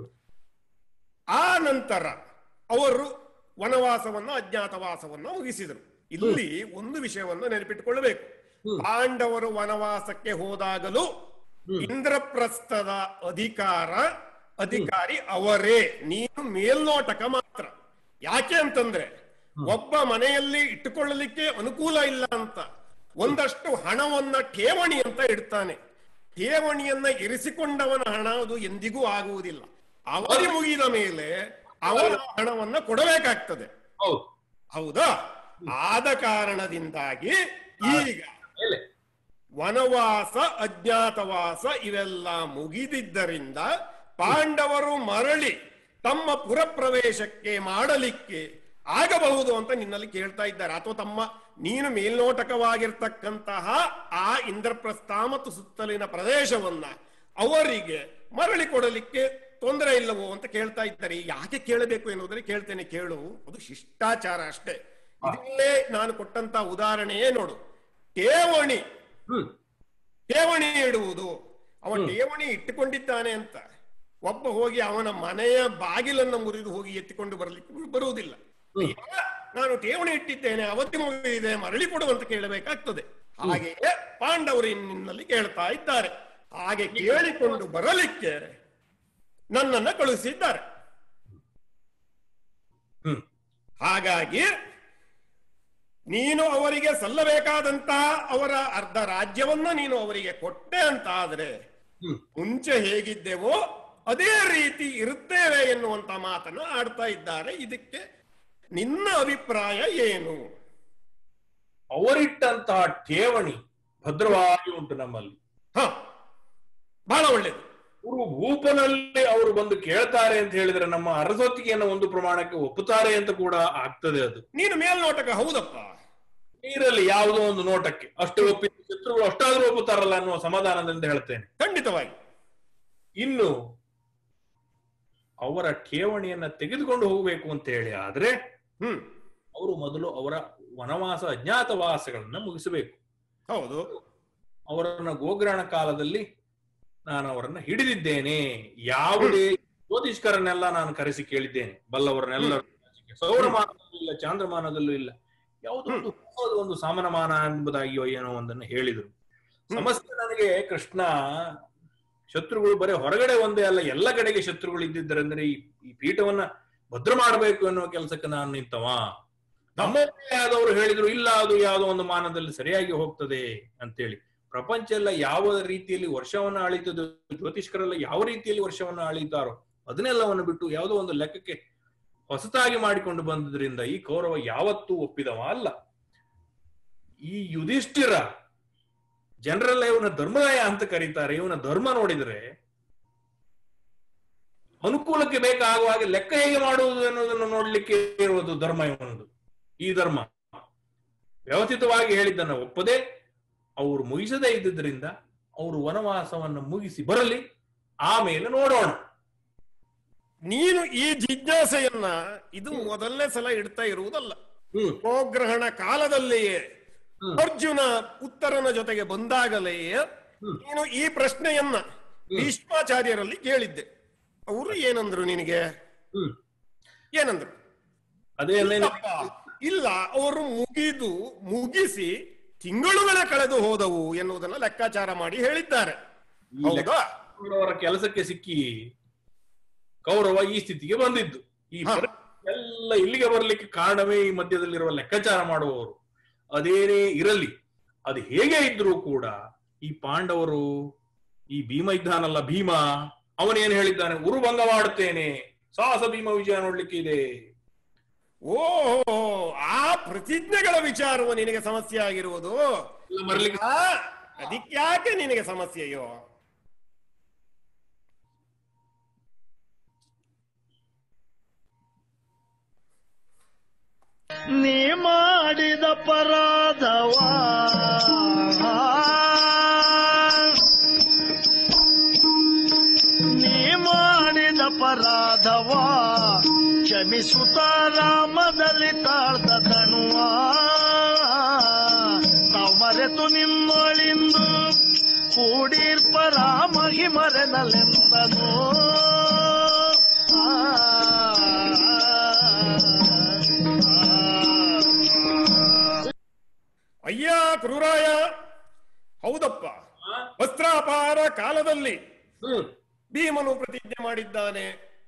ಆ ನಂತರ ಅವರು ವನವಾಸವನ್ನ ಅಜ್ಞಾತವಾಸವನ್ನ ಮುಗಿಸಿದರು ಇಲ್ಲಿ ಒಂದು ವಿಷಯವನ್ನು ನೆನಪಿಟ್ಟುಕೊಳ್ಳಬೇಕು ಪಾಂಡವರು ವನವಾಸಕ್ಕೆ ಹೋದಾಗಲೂ ಇಂದ್ರಪ್ರಸ್ಥದ ಅಧಿಕಾರ ಅಧಿಕಾರಿ ಅವರೇ ನೀನು ಮೇಲ್ನೋಟಕ ಮಾತ್ರ ಯಾಕೆ ಅಂತಂದ್ರೆ ಒಬ್ಬ ಮನೆಯಲ್ಲಿ ಇಟ್ಟುಕೊಳ್ಳಲಿಕ್ಕೆ ಅನುಕೂಲ ಇಲ್ಲ ಅಂತ ಒಂದಷ್ಟು ಹಣವನ್ನ ಠೇವಣಿ ಅಂತ ಇಡ್ತಾನೆ ಠೇವಣಿಯನ್ನ ಇರಿಸಿಕೊಂಡವನ ಹಣ ಅದು ಎಂದಿಗೂ ಆಗುವುದಿಲ್ಲ ಅವಧಿ ಮುಗಿದ ಮೇಲೆ ಅವನ ಹಣವನ್ನ ಕೊಡಬೇಕಾಗ್ತದೆ ಹೌದು ಹೌದಾ ಆದ ಕಾರಣದಿಂದಾಗಿ ಈಗ ಮೇಲೆ ವನವಾಸ ಅಜ್ಞಾತವಾಸ ಇವೆಲ್ಲ ಮುಗಿದಿದ್ದರಿಂದ ಪಾಂಡವರು ಮರಳಿ ತಮ್ಮ ಪುರಪ್ರವೇಶಕ್ಕೆ ಮಾಡಲಿಕ್ಕೆ ಆಗಬಹುದು ಅಂತ ನಿನ್ನಲ್ಲಿ ಕೇಳ್ತಾ ಇದ್ದಾರೆ ಅಥವಾ ತಮ್ಮ ನೀನು ಮೇಲ್ನೋಟಕವಾಗಿರ್ತಕ್ಕಂತಹ ಆ ಇಂದ್ರಪ್ರಸ್ಥ ಮತ್ತು ಸುತ್ತಲಿನ ಪ್ರದೇಶವನ್ನ ಅವರಿಗೆ ಮರಳಿ ಕೊಡಲಿಕ್ಕೆ ತೊಂದರೆ ಇಲ್ಲವೋ ಅಂತ ಕೇಳ್ತಾ ಇದ್ದಾರೆ ಯಾಕೆ ಕೇಳಬೇಕು ಎನ್ನುವುದನ್ನು ಕೇಳ್ತೇನೆ ಕೇಳು ಅದು ಶಿಷ್ಟಾಚಾರ ಅಷ್ಟೇ ಇದಲ್ಲೇ ನಾನು ಕೊಟ್ಟಂತ ಉದಾಹರಣೆಯೇ ನೋಡು ಠೇವಣಿ ಹ್ಮ್ ಠೇವಣಿ ಇಡುವುದು ಅವ ಠೇವಣಿ ಇಟ್ಟುಕೊಂಡಿದ್ದಾನೆ ಅಂತ ಒಬ್ಬ ಹೋಗಿ ಅವನ ಮನೆಯ ಬಾಗಿಲನ್ನು ಮುರಿದು ಹೋಗಿ ಎತ್ತಿಕೊಂಡು ಬರಲಿಕ್ಕೆ ಬರುವುದಿಲ್ಲ ಈಗ ನಾನು ಠೇವಣಿ ಇಟ್ಟಿದ್ದೇನೆ ಅವಧಿ ಮುಗಿದಿದೆ ಮರಳಿ ಕೊಡು ಅಂತ ಕೇಳಬೇಕಾಗ್ತದೆ ಹಾಗೆಯೇ ಪಾಂಡವರು ನಿನ್ನಲ್ಲಿ ಕೇಳ್ತಾ ಇದ್ದಾರೆ ಹಾಗೆ ಕೇಳಿಕೊಂಡು ಬರಲಿಕ್ಕೆ ನನ್ನನ್ನ ಕಳುಹಿಸಿದ್ದಾರೆ ಹ್ಮ್ ಹಾಗಾಗಿ ನೀನು ಅವರಿಗೆ ಸಲ್ಲಬೇಕಾದಂತಹ ಅವರ ಅರ್ಧ ರಾಜ್ಯವನ್ನ ನೀನು ಅವರಿಗೆ ಕೊಟ್ಟೆ ಅಂತ ಆದ್ರೆ ಹ್ಮ್ ಮುಂಚೆ ಹೇಗಿದ್ದೆವೋ ಅದೇ ರೀತಿ ಇರುತ್ತೇವೆ ಎನ್ನುವಂತ ಮಾತನ್ನು ಆಡ್ತಾ ಇದ್ದಾರೆ ಇದಕ್ಕೆ ನಿನ್ನ ಅಭಿಪ್ರಾಯ ಏನು ಅವರಿಟ್ಟಂತಹ ಠೇವಣಿ ಭದ್ರವಾಗಿ ಉಂಟು ನಮ್ಮಲ್ಲಿ ಹ ಬಹಳ ಒಳ್ಳೇದು ಅವರು ಭೂಪನಲ್ಲಿ ಅವರು ಬಂದು ಕೇಳ್ತಾರೆ ಅಂತ ಹೇಳಿದ್ರೆ ನಮ್ಮ ಅರಸೊತ್ತಿಗೆಯನ್ನು ಒಂದು ಪ್ರಮಾಣಕ್ಕೆ ಒಪ್ಪುತ್ತಾರೆ ಅಂತ ಕೂಡ ಆಗ್ತದೆ ಅದು ನೀನು ಮೇಲ್ನೋಟಕ ಹೌದಪ್ಪ ನೀರಲ್ಲಿ ಯಾವುದೋ ಒಂದು ನೋಟಕ್ಕೆ ಅಷ್ಟು ಒಪ್ಪಿ ಶತ್ರುಗಳು ಅಷ್ಟಾದ್ರೂ ಒಪ್ಪುತ್ತಾರಲ್ಲ ಅನ್ನುವ ಸಮಾಧಾನದಿಂದ ಹೇಳ್ತೇನೆ ಖಂಡಿತವಾಗಿ ಇನ್ನು ಅವರ ಠೇವಣಿಯನ್ನ ತೆಗೆದುಕೊಂಡು ಹೋಗಬೇಕು ಅಂತ ಹೇಳಿ ಆದ್ರೆ ಹ್ಮ್ ಅವರು ಮೊದಲು ಅವರ ವನವಾಸ ಅಜ್ಞಾತವಾಸಗಳನ್ನ ಮುಗಿಸಬೇಕು ಹೌದು ಅವರನ್ನ ಗೋಗ್ರಹಣ ಕಾಲದಲ್ಲಿ ನಾನು ಅವರನ್ನ ಹಿಡಿದಿದ್ದೇನೆ ಯಾವುದೇ ಜ್ಯೋತಿಷ್ಕರನ್ನೆಲ್ಲ ನಾನು ಕರೆಸಿ ಕೇಳಿದ್ದೇನೆ ಬಲ್ಲವರನ್ನೆಲ್ಲ ಸೌರಮಾನದಲ್ಲೂ ಇಲ್ಲ ಚಾಂದ್ರಮಾನದಲ್ಲೂ ಇಲ್ಲ ಯಾವುದೋ ಒಂದು ಹೊಸದು ಒಂದು ಸಾಮನಮಾನ ಎಂಬುದಾಗಿಯೋ ಏನೋ ಒಂದನ್ನು ಹೇಳಿದರು ಸಮಸ್ಯೆ ನನಗೆ ಕೃಷ್ಣ ಶತ್ರುಗಳು ಬರೀ ಹೊರಗಡೆ ಒಂದೇ ಅಲ್ಲ ಎಲ್ಲ ಕಡೆಗೆ ಶತ್ರುಗಳು ಇದ್ದಿದ್ದರೆಂದ್ರೆ ಈ ಈ ಪೀಠವನ್ನ ಭದ್ರ ಮಾಡಬೇಕು ಅನ್ನುವ ಕೆಲಸಕ್ಕೆ ನಾನು ನಿಂತವ ನಮ್ಮೊಬ್ಬರೇ ಆದವರು ಹೇಳಿದ್ರು ಇಲ್ಲ ಅದು ಯಾವುದೋ ಒಂದು ಮಾನದಲ್ಲಿ ಸರಿಯಾಗಿ ಹೋಗ್ತದೆ ಅಂತೇಳಿ ಪ್ರಪಂಚ ಎಲ್ಲ ಯಾವ ರೀತಿಯಲ್ಲಿ ವರ್ಷವನ್ನ ಅಳಿತದೋ ಜ್ಯೋತಿಷ್ಕರೆಲ್ಲ ಯಾವ ರೀತಿಯಲ್ಲಿ ವರ್ಷವನ್ನ ಅಳಿತಾರೋ ಅದನ್ನೆಲ್ಲವನ್ನು ಬಿಟ್ಟು ಯಾವುದೋ ಒಂದು ಲೆಕ್ಕಕ್ಕೆ ಹೊಸತಾಗಿ ಮಾಡಿಕೊಂಡು ಬಂದದ್ರಿಂದ ಈ ಕೌರವ ಯಾವತ್ತೂ ಒಪ್ಪಿದವ ಅಲ್ಲ ಈ ಯುಧಿಷ್ಠಿರ ಜನರೆಲ್ಲ ಇವನ ಧರ್ಮರಾಯ ಅಂತ ಕರೀತಾರೆ ಇವನ ಧರ್ಮ ನೋಡಿದ್ರೆ ಅನುಕೂಲಕ್ಕೆ ಬೇಕಾಗುವ ಹಾಗೆ ಲೆಕ್ಕ ಹೇಗೆ ಮಾಡುವುದು ಎನ್ನುವುದನ್ನು ನೋಡ್ಲಿಕ್ಕೆ ಇರುವುದು ಧರ್ಮ ಇವನದು ಈ ಧರ್ಮ ವ್ಯವಸ್ಥಿತವಾಗಿ ಹೇಳಿದ್ದನ್ನು ಒಪ್ಪದೆ ಅವರು ಮುಗಿಸದೇ ಇದ್ದುದರಿಂದ ಅವರು ವನವಾಸವನ್ನು ಮುಗಿಸಿ ಬರಲಿ ಆಮೇಲೆ ನೋಡೋಣ ನೀನು ಈ ಜಿಜ್ಞಾಸೆಯನ್ನ ಇದು ಮೊದಲನೇ ಸಲ ಇಡ್ತಾ ಇರುವುದಲ್ಲ ಹ್ಮ್ ಗೋಗ್ರಹಣ ಕಾಲದಲ್ಲಿಯೇ ಹ್ಮ್. ಅರ್ಜುನ ಉತ್ತರನ ಜೊತೆಗೆ ಬಂದಾಗಲೇ ನೀನು ಈ ಪ್ರಶ್ನೆಯನ್ನ ಭೀಷ್ಮಾಚಾರ್ಯರಲ್ಲಿ ಕೇಳಿದ್ದೆ ಅವರು ಏನಂದ್ರು ನಿನಗೆ ಹ್ಮ್ ಏನಂದ್ರು ಅದೇ ಅಲ್ಲೇನು- ಇಲ್ಲಪ್ಪ, ಇಲ್ಲ ಅವರು ಮುಗಿದು ಮುಗಿಸಿ ತಿಂಗಳುಗಳ ಕಳೆದು ಹೋದವು ಎನ್ನುವುದನ್ನ ಲೆಕ್ಕಾಚಾರ ಮಾಡಿ ಹೇಳಿದ್ದಾರೆ ಈ ಹೌದಾ ಅವರ ಕೆಲಸಕ್ಕೆ ಸಿಕ್ಕಿ ಕೌರವ ಈ ಸ್ಥಿತಿಗೆ ಬಂದಿದ್ದು ಈ ಹಾ. ಪರಿ- ಎಲ್ಲ ಇಲ್ಲಿಗೆ ಬರ್ಲಿಕ್ಕೆ ಕಾರಣವೇ ಈ ಮಧ್ಯದಲ್ಲಿರುವ ಲೆಕ್ಕಾಚಾರ ಮಾಡುವವರು ಅದೇನೇ ಇರಲಿ ಅದು ಹೇಗೆ ಇದ್ರೂ ಕೂಡ ಈ ಪಾಂಡವರು ಈ ಭೀಮ ಇದ್ದಾನಲ್ಲ ಭೀಮ ಅವನೇನು ಹೇಳಿದ್ದಾನೆ ಉರುಭಂಗ ಮಾಡುತ್ತೇನೆ ಸಾಹಸ ಭೀಮ ವಿಜಯ ನೋಡ್ಲಿಕ್ಕೆ ಇದೆ ಓಹೋ ಆ ಪ್ರತಿಜ್ಞೆಗಳ ವಿಚಾರವು ನಿನಗೆ ಸಮಸ್ಯೆ ಆಗಿರುವುದು ಎಲ್ಲ ಬರ್ಲಿಕ್ಕೆ ಆ, ಅದಕ್ಯಾಕೆ ನಿನಗೆ ಸಮಸ್ಯೆಯೋ ನೀ ಮಾಡಿದ ಪರಾಧವ ನೀ ಮಾಡಿದ ಪರಾಧವ ಕ್ಷಮಿಸುತ್ತ ರಾಮದಲ್ಲಿ ತಾಳ್ದ ತನುವ ತಾವು ಮರೆತು ನಿನ್ನೊಳಿಂದು ಕೂಡಿರ್ಪರ ಮಹಿಮರೆನಲೆಂದನು ಅಯ್ಯ ಕ್ರೂರಾಯ ಹೌದಪ್ಪ ವಸ್ತ್ರಾಪಾರ ಕಾಲದಲ್ಲಿ ಹ್ಮ್ ಭೀಮನು ಪ್ರತಿಜ್ಞೆ ಮಾಡಿದ್ದಾನೆ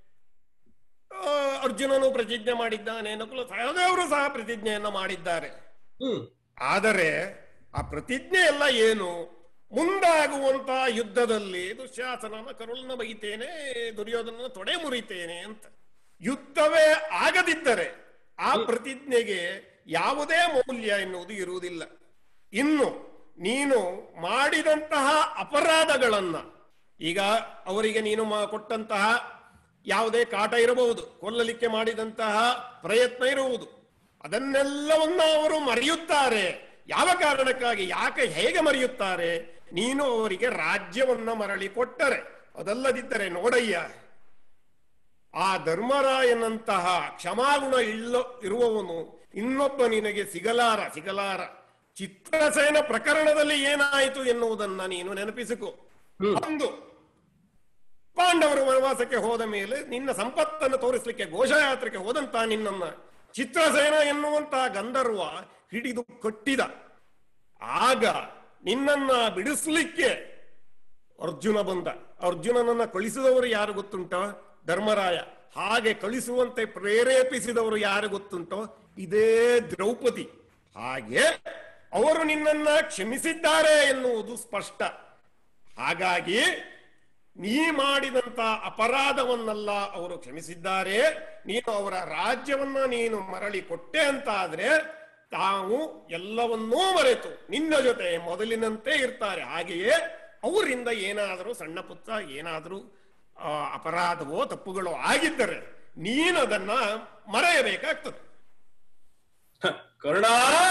ಆ, ಅರ್ಜುನನು ಪ್ರತಿಜ್ಞೆ ಮಾಡಿದ್ದಾನೆ ನಕುಲ ಸಹದೇವರು ಸಹ ಪ್ರತಿಜ್ಞೆಯನ್ನ ಮಾಡಿದ್ದಾರೆ ಹ್ಮ್ ಆದರೆ ಆ ಪ್ರತಿಜ್ಞೆ ಎಲ್ಲ ಏನು ಮುಂದಾಗುವಂತ ಯುದ್ಧದಲ್ಲಿ ದುಶ್ಯಾಸನನ ಕರುಳನ್ನ ಬೈತೇನೆ ದುರ್ಯೋಧನನ ತೊಡೆ ಮುರಿತೇನೆ ಅಂತ ಯುದ್ಧವೇ ಆಗದಿದ್ದರೆ ಆ ಪ್ರತಿಜ್ಞೆಗೆ ಯಾವುದೇ ಮೌಲ್ಯ ಎನ್ನುವುದು ಇರುವುದಿಲ್ಲ ಇನ್ನು ನೀನು ಮಾಡಿದಂತಹ ಅಪರಾಧಗಳನ್ನ ಈಗ ಅವರಿಗೆ ನೀನು ಮಾ- ಕೊಟ್ಟಂತಹ ಯಾವುದೇ ಕಾಟ ಇರಬಹುದು ಕೊಲ್ಲಲಿಕ್ಕೆ ಮಾಡಿದಂತಹ ಪ್ರಯತ್ನ ಇರುವುದು ಅದನ್ನೆಲ್ಲವನ್ನ ಅವರು ಮರೆಯುತ್ತಾರೆ ಯಾವ ಕಾರಣಕ್ಕಾಗಿ ಯಾಕೆ ಹೇಗೆ ಮರೆಯುತ್ತಾರೆ ನೀನು ಅವರಿಗೆ ರಾಜ್ಯವನ್ನ ಮರಳಿ ಕೊಟ್ಟರೆ ಅದಲ್ಲದಿದ್ದರೆ ನೋಡಯ್ಯ ಆ ಧರ್ಮರಾಯನಂತಹ ಕ್ಷಮಾಗುಣ ಇಲ್ಲ ಇರುವವನು ಇನ್ನೊಬ್ಬ ನಿನಗೆ ಸಿಗಲಾರ ಸಿಗಲಾರ ಚಿತ್ರಸೇನ ಪ್ರಕರಣದಲ್ಲಿ ಏನಾಯಿತು ಎನ್ನುವುದನ್ನ ನೀನು ನೆನಪಿಸಿಕೊ ಒಂದು ಪಾಂಡವರು ವನವಾಸಕ್ಕೆ ಹೋದ ಮೇಲೆ ನಿನ್ನ ಸಂಪತ್ತನ್ನು ತೋರಿಸಲಿಕ್ಕೆ ಘೋಷಯಾತ್ರೆಗೆ ಹೋದಂತ ನಿನ್ನನ್ನ ಚಿತ್ರಸೇನ ಎನ್ನುವಂತ ಗಂಧರ್ವ ಹಿಡಿದು ಕಟ್ಟಿದ ಆಗ ನಿನ್ನನ್ನ ಬಿಡಿಸ್ಲಿಕ್ಕೆ ಅರ್ಜುನ ಬಂದ ಅರ್ಜುನನನ್ನ ಕಳಿಸಿದವರು ಯಾರು ಗೊತ್ತುಂಟೋ ಧರ್ಮರಾಯ ಹಾಗೆ ಕಳಿಸುವಂತೆ ಪ್ರೇರೇಪಿಸಿದವರು ಯಾರು ಗೊತ್ತುಂಟೋ ಇದೇ ದ್ರೌಪದಿ ಹಾಗೆ ಅವರು ನಿನ್ನನ್ನ ಕ್ಷಮಿಸಿದ್ದಾರೆ ಎನ್ನುವುದು ಸ್ಪಷ್ಟ ಹಾಗಾಗಿ ನೀ ಮಾಡಿದಂತ ಅಪರಾಧವನ್ನೆಲ್ಲ ಅವರು ಕ್ಷಮಿಸಿದ್ದಾರೆ ನೀನು ಅವರ ರಾಜ್ಯವನ್ನ ನೀನು ಮರಳಿ ಕೊಟ್ಟೆ ಅಂತ ಆದ್ರೆ ತಾವು ಎಲ್ಲವನ್ನೂ ಮರೆತು ನಿನ್ನ ಜೊತೆ ಮೊದಲಿನಂತೆ ಇರ್ತಾರೆ ಹಾಗೆಯೇ ಅವರಿಂದ ಏನಾದರೂ ಸಣ್ಣ ಪುಟ್ಟ ಏನಾದರೂ ಆ, ಅಪರಾಧವೋ ತಪ್ಪುಗಳೋ ಆಗಿದ್ದರೆ ನೀನು ಅದನ್ನ ಮರೆಯಬೇಕಾಗ್ತದೆ ಹ, ಕರ್ಣ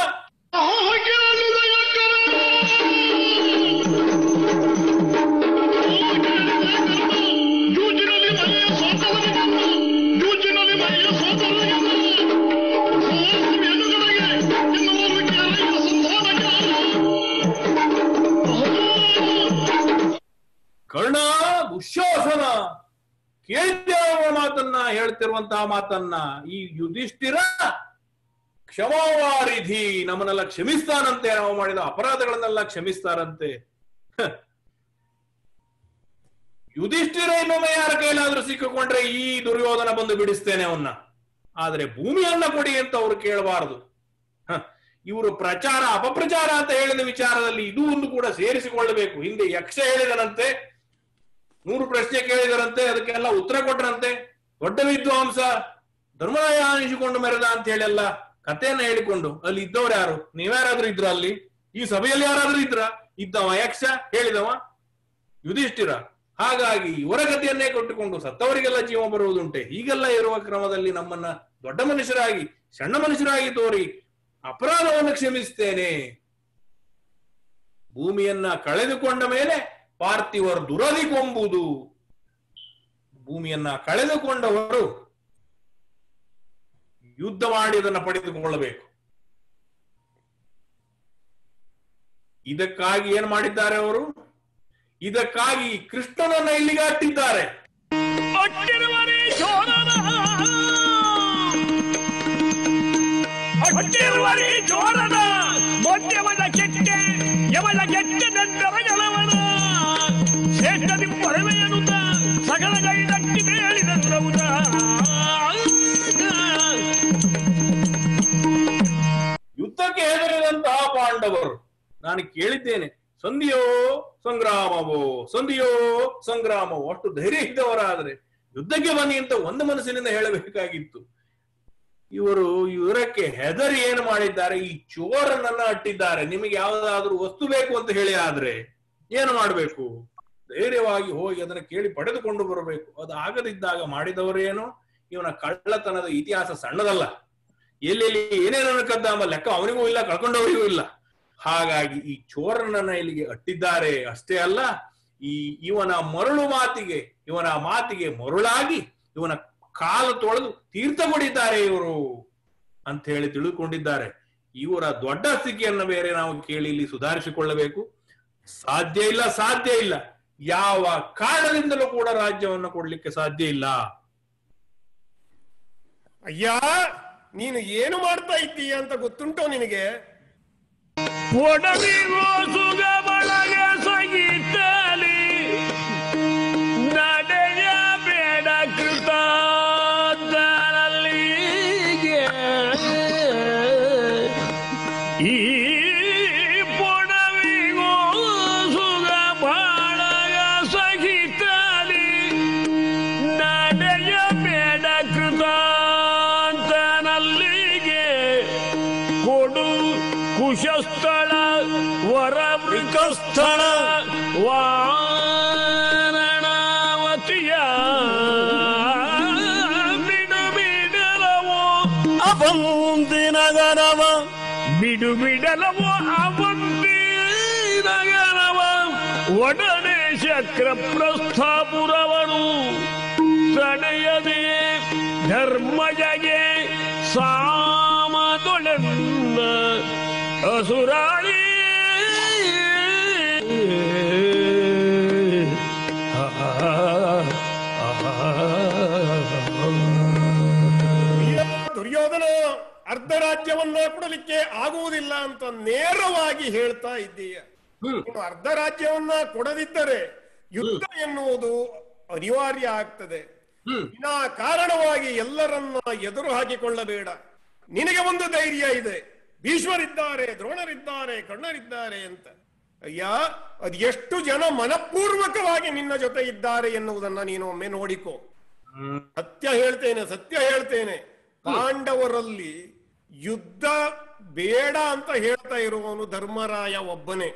ಕರ್ಣ ದುಶ್ಯಾಸನ ಕೇಳಿದ್ದೇವ ಮಾತನ್ನ ಹೇಳ್ತಿರುವಂತಹ ಮಾತನ್ನ ಈ ಯುಧಿಷ್ಠಿರ ಕ್ಷಮಾವಾರಿಧಿ ನಮ್ಮನ್ನೆಲ್ಲ ಕ್ಷಮಿಸ್ತಾನಂತೆ ನಾವು ಮಾಡಿದ ಅಪರಾಧಗಳನ್ನೆಲ್ಲ ಕ್ಷಮಿಸ್ತಾರಂತೆ ಹ. ಯುಧಿಷ್ಠಿರ ಇನ್ನೊಮ್ಮೆ ಯಾರ ಕೈಲಾದ್ರೂ ಸಿಕ್ಕಿಕೊಂಡ್ರೆ ಈ ದುರ್ಯೋಧನ ಬಂದು ಬಿಡಿಸ್ತೇನೆ ಅವನ್ನ ಆದ್ರೆ ಭೂಮಿಯನ್ನ ಕೊಡಿ ಅಂತ ಅವ್ರು ಕೇಳಬಾರದು ಹ. ಇವರು ಪ್ರಚಾರ ಅಪಪ್ರಚಾರ ಅಂತ ಹೇಳಿದ ವಿಚಾರದಲ್ಲಿ ಇದು ಒಂದು ಕೂಡ ಸೇರಿಸಿಕೊಳ್ಳಬೇಕು ಹಿಂದೆ ಯಕ್ಷ ಹೇಳಿದನಂತೆ ನೂರು ಪ್ರಶ್ನೆ ಕೇಳಿದರಂತೆ ಅದಕ್ಕೆಲ್ಲ ಉತ್ತರ ಕೊಟ್ರಂತೆ ದೊಡ್ಡ ವಿದ್ವಾಂಸ ಧರ್ಮರಾಯ ಅನಿಸಿಕೊಂಡು ಮೆರೆದ ಅಂತ ಹೇಳಿ ಎಲ್ಲ ಕಥೆಯನ್ನ ಹೇಳಿಕೊಂಡು ಅಲ್ಲಿ ಇದ್ದವ್ರು ಯಾರು ನೀವ್ಯಾರಾದ್ರೂ ಇದ್ರ ಅಲ್ಲಿ ಈ ಸಭೆಯಲ್ಲಿ ಯಾರಾದ್ರೂ ಇದ್ರ ಇದ್ದವ ಯಕ್ಷ ಹೇಳಿದವ ಯುಧಿಷ್ಠಿರ ಹಾಗಾಗಿ ಇವರ ಗತಿಯನ್ನೇ ಕೊಟ್ಟುಕೊಂಡು ಸತ್ತವರಿಗೆಲ್ಲ ಜೀವ ಬರುವುದುಂಟೆ ಹೀಗೆಲ್ಲ ಇರುವ ಕ್ರಮದಲ್ಲಿ ನಮ್ಮನ್ನ ದೊಡ್ಡ ಮನುಷ್ಯರಾಗಿ ಸಣ್ಣ ಮನುಷ್ಯರಾಗಿ ತೋರಿ ಅಪರಾಧವನ್ನು ಕ್ಷಮಿಸ್ತೇನೆ ಭೂಮಿಯನ್ನ ಕಳೆದುಕೊಂಡ ಮೇಲೆ ಪಾರ್ಥಿವರು ದುರದಿಕೊಂಬುದು ಭೂಮಿಯನ್ನ ಕಳೆದುಕೊಂಡವರು ಯುದ್ಧ ಮಾಡಿ ಅದನ್ನು ಪಡೆದುಕೊಳ್ಳಬೇಕು ಇದಕ್ಕಾಗಿ ಏನ್ ಮಾಡಿದ್ದಾರೆ ಅವರು ಇದಕ್ಕಾಗಿ ಕೃಷ್ಣನನ್ನ ಇಲ್ಲಿಗೆ ಅಟ್ಟಿದ್ದಾರೆ ಅಟ್ಟಿರುವರೇ ಚೋರನ ಅಟ್ಟಿರುವರೇ ಚೋರನ ಮದ್ಯವದ ಕೆಟ್ಟೆ ಯವದ ಕೆಟ್ಟೆ ನಂತರ ಗೆಲವನ ಶ್ರೇಷ್ಠದಿ ಪರಮೆಯನುತ ಸಕಲ ಕೈದಟ್ಟಿ ಬೇಳಿದಂದ್ರವುದ ಯುದ್ಧಕ್ಕೆ ಹೆದರಿದಂತಹ ಪಾಂಡವರು ನಾನು ಕೇಳಿದ್ದೇನೆ ಸಂಧಿಯೋ ಸಂಗ್ರಾಮವೋ ಸಂಧಿಯೋ ಸಂಗ್ರಾಮವೋ ಅಷ್ಟು ಧೈರ್ಯ ಇದ್ದವರಾದ್ರೆ ಯುದ್ಧಕ್ಕೆ ಬನ್ನಿ ಅಂತ ಒಂದು ಮನಸ್ಸಿನಿಂದ ಹೇಳಬೇಕಾಗಿತ್ತು ಇವರು ಇವರಕ್ಕೆ ಹೆದರಿ ಏನು ಮಾಡಿದ್ದಾರೆ ಈ ಚೋರನನ್ನ ಅಟ್ಟಿದ್ದಾರೆ ನಿಮಗೆ ಯಾವುದಾದ್ರೂ ವಸ್ತು ಬೇಕು ಅಂತ ಹೇಳಿ ಆದ್ರೆ ಏನು ಮಾಡಬೇಕು ಧೈರ್ಯವಾಗಿ ಹೋಗಿ ಅದನ್ನ ಕೇಳಿ ಪಡೆದುಕೊಂಡು ಬರಬೇಕು ಅದು ಆಗದಿದ್ದಾಗ ಮಾಡಿದವರೇನು ಇವನ ಕಳ್ಳತನದ ಇತಿಹಾಸ ಸಣ್ಣದಲ್ಲ ಎಲ್ಲೆಲ್ಲಿ ಏನೇನನ್ನು ಕದ್ದ ಎಂಬ ಲೆಕ್ಕ ಅವನಿಗೂ ಇಲ್ಲ ಕಳ್ಕೊಂಡವರಿಗೂ ಇಲ್ಲ ಹಾಗಾಗಿ ಈ ಚೋರನನ್ನ ಇಲ್ಲಿಗೆ ಅಟ್ಟಿದ್ದಾರೆ ಅಷ್ಟೇ ಅಲ್ಲ ಈ ಇವನ ಮರಳು ಮಾತಿಗೆ ಇವನ ಮಾತಿಗೆ ಮರುಳಾಗಿ ಇವನ ಕಾಲು ತೊಳೆದು ತೀರ್ಥ ಕೊಡಿದ್ದಾರೆ ಇವರು ಅಂತ ಹೇಳಿ ತಿಳಿದುಕೊಂಡಿದ್ದಾರೆ ಇವರ ದೊಡ್ಡ ಸ್ಥಿತಿಯನ್ನು ಬೇರೆ ನಾವು ಕೇಳಿ ಇಲ್ಲಿ ಸುಧಾರಿಸಿಕೊಳ್ಳಬೇಕು ಸಾಧ್ಯ ಇಲ್ಲ ಸಾಧ್ಯ ಇಲ್ಲ ಯಾವ ಕಾರಣದಿಂದಲೂ ಕೂಡ ರಾಜ್ಯವನ್ನು ಕೊಡ್ಲಿಕ್ಕೆ ಸಾಧ್ಯ ಇಲ್ಲ ಅಯ್ಯ ನೀನು ಏನು ಮಾಡ್ತಾ ಇದ್ದೀಯ ಅಂತ ಗೊತ್ತುಂಟೋ ನಿನಗೆ ಒಡವಿಗೋ ಸುಗ ಬಳಗ ಸಗಿತಲಿ ನಡೆಯ ಬೇಡ ಕೃತಾಂತರಲ್ಲಿಗೆ ಈ ಪೊಡವಿಗೋ ಸುಗ ಬಳಗ ಸಗಿತಲಿ ನಡೆಯ ಬೇಡ ಕೃತಾಂತನಲ್ಲಿಗೆ ಕೊಡು ಕುಶಸ್ಥಳ ವರ ಮೃಗಸ್ಥಳ ವಾರಣಾವತಿಯ ಬಿಡು ಬಿಡಲವೋ ಅವಂತಿ ನಗರವ ಬಿಡು ಬಿಡಲವೋ ಅವಂತಿ ನಗರವ ಒಡನೆ ಚಕ್ರ ಪ್ರಸ್ಥಾಪುರವನು ತಡೆಯದೆ ಧರ್ಮಜಗೆ ಸಾಮದೊಳೆಂದ ಅಸುರಾಳಿ ಅಯ್ಯ, ದುರ್ಯೋಧನ ಅರ್ಧ ರಾಜ್ಯವನ್ನ ಕೊಡಲಿಕ್ಕೆ ಆಗುವುದಿಲ್ಲ ಅಂತ ನೇರವಾಗಿ ಹೇಳ್ತಾ ಇದ್ದೀಯ ಹ್ಮ್ ನೀನು ಅರ್ಧ ರಾಜ್ಯವನ್ನ ಕೊಡದಿದ್ದರೆ ಯುದ್ಧ ಎನ್ನುವುದು ಅನಿವಾರ್ಯ ಆಗ್ತದೆ ಹ್ಮ್ ವಿನಾ ಕಾರಣವಾಗಿ ಎಲ್ಲರನ್ನ ಎದುರು ಹಾಕಿಕೊಳ್ಳಬೇಡ ನಿನಗೆ ಒಂದು ಧೈರ್ಯ ಇದೆ ಭೀಷ್ಮರಿದ್ದಾರೆ ದ್ರೋಣರಿದ್ದಾರೆ ಕರ್ಣರಿದ್ದಾರೆ ಅಂತ ಅಯ್ಯ ಅದ್ ಎಷ್ಟು ಜನ ಮನಪೂರ್ವಕವಾಗಿ ನಿನ್ನ ಜೊತೆ ಇದ್ದಾರೆ ಎನ್ನುವುದನ್ನ ನೀನು ಒಮ್ಮೆ ನೋಡಿಕೋ ಹ್ಮ್ ಸತ್ಯ ಹೇಳ್ತೇನೆ ಸತ್ಯ ಹೇಳ್ತೇನೆ ಪಾಂಡವರಲ್ಲಿ ಯುದ್ಧ ಬೇಡ ಅಂತ ಹೇಳ್ತಾ ಇರುವವನು ಧರ್ಮರಾಯ ಒಬ್ಬನೇ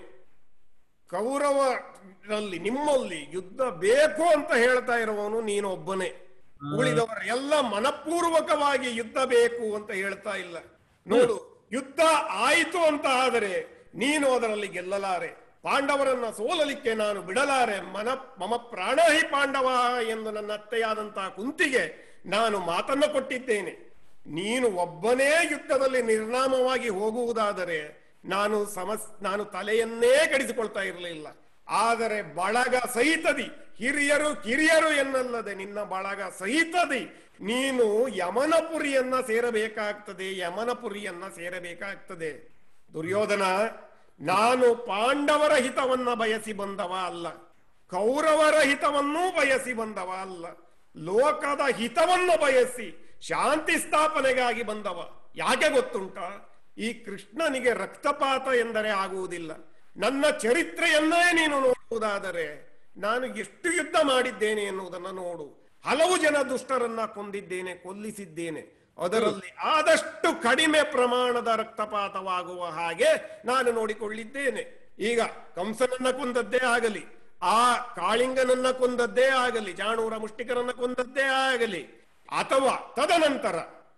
ಕೌರವರಲ್ಲಿ ನಿಮ್ಮಲ್ಲಿ ಯುದ್ಧ ಬೇಕು ಅಂತ ಹೇಳ್ತಾ ಇರುವವನು ನೀನು ಒಬ್ಬನೇ ಉಳಿದವರೆಲ್ಲ ಮನಪೂರ್ವಕವಾಗಿ ಯುದ್ಧ ಬೇಕು ಅಂತ ಹೇಳ್ತಾ ಇಲ್ಲ ನೋಡು ಯುದ್ಧ ಆಯಿತು ಅಂತ ಆದರೆ ನೀನು ಅದರಲ್ಲಿ ಗೆಲ್ಲಲಾರೆ ಪಾಂಡವರನ್ನ ಸೋಲಲಿಕ್ಕೆ ನಾನು ಬಿಡಲಾರೆ ಮನ ಮಮ ಪ್ರಾಣ ಹಿ ಪಾಂಡವ ಎಂದು ನನ್ನ ಅತ್ತೆಯಾದಂತಹ ಕುಂತಿಗೆ ನಾನು ಮಾತನ್ನ ಕೊಟ್ಟಿದ್ದೇನೆ ನೀನು ಒಬ್ಬನೇ ಯುದ್ಧದಲ್ಲಿ ನಿರ್ನಾಮವಾಗಿ ಹೋಗುವುದಾದರೆ ನಾನು ಸಮಸ್ ನಾನು ತಲೆಯನ್ನೇ ಕಡಿಸಿಕೊಳ್ತಾ ಇರಲಿಲ್ಲ ಆದರೆ ಬಳಗ ಸಹಿತದಿ ಹಿರಿಯರು ಕಿರಿಯರು ಎನ್ನಲ್ಲದೆ ನಿನ್ನ ಬಳಗ ಸಹಿತದಿ ನೀನು ಯಮನಪುರಿಯನ್ನ ಸೇರಬೇಕಾಗ್ತದೆ ಯಮನಪುರಿಯನ್ನ ಸೇರಬೇಕಾಗ್ತದೆ ದುರ್ಯೋಧನ ನಾನು ಪಾಂಡವರ ಹಿತವನ್ನ ಬಯಸಿ ಬಂದವ ಅಲ್ಲ ಕೌರವರ ಹಿತವನ್ನೂ ಬಯಸಿ ಬಂದವ ಅಲ್ಲ ಲೋಕದ ಹಿತವನ್ನು ಬಯಸಿ ಶಾಂತಿ ಸ್ಥಾಪನೆಗಾಗಿ ಬಂದವ ಯಾಕೆ ಗೊತ್ತುಂಟ ಈ ಕೃಷ್ಣನಿಗೆ ರಕ್ತಪಾತ ಎಂದರೆ ಆಗುವುದಿಲ್ಲ ನನ್ನ ಚರಿತ್ರೆಯನ್ನೇ ನೀನು ನೋಡುವುದಾದರೆ ನಾನು ಎಷ್ಟು ಯುದ್ಧ ಮಾಡಿದ್ದೇನೆ ಎನ್ನುವುದನ್ನ ನೋಡು ಹಲವು ಜನ ದುಷ್ಟರನ್ನ ಕೊಂದಿದ್ದೇನೆ ಕೊಲ್ಲಿಸಿದ್ದೇನೆ ಅದರಲ್ಲಿ ಆದಷ್ಟು ಕಡಿಮೆ ಪ್ರಮಾಣದ ರಕ್ತಪಾತವಾಗುವ ಹಾಗೆ ನಾನು ನೋಡಿಕೊಳ್ಳಿದ್ದೇನೆ ಈಗ ಕಂಸನನ್ನ ಕೊಂದದ್ದೇ ಆಗಲಿ ಆ ಕಾಳಿಂಗನನ್ನ ಕೊಂದದ್ದೇ ಆಗಲಿ ಜಾಣೂರ ಮುಷ್ಟಿಕರನ್ನ ಕೊಂದದ್ದೇ ಆಗಲಿ ಅಥವಾ ತದನಂತರ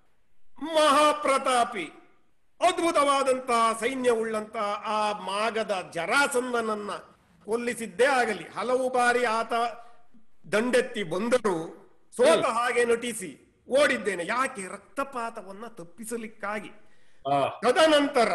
ಮಹಾಪ್ರತಾಪಿ ಅದ್ಭುತವಾದಂತಹ ಸೈನ್ಯವುಳ್ಳಂತಹ ಆ ಮಾಗದ ಜರಾಸಂದನನ್ನ ಕೊಲ್ಲಿಸಿದ್ದೇ ಆಗಲಿ ಹಲವು ಬಾರಿ ಆತ ದಂಡೆತ್ತಿ ಬಂದರೂ ಸೋತ ಹಾಗೆ ನಟಿಸಿ ಓಡಿದ್ದೇನೆ ಯಾಕೆ ರಕ್ತಪಾತವನ್ನ ತಪ್ಪಿಸಲಿಕ್ಕಾಗಿ ಆ ತದನಂತರ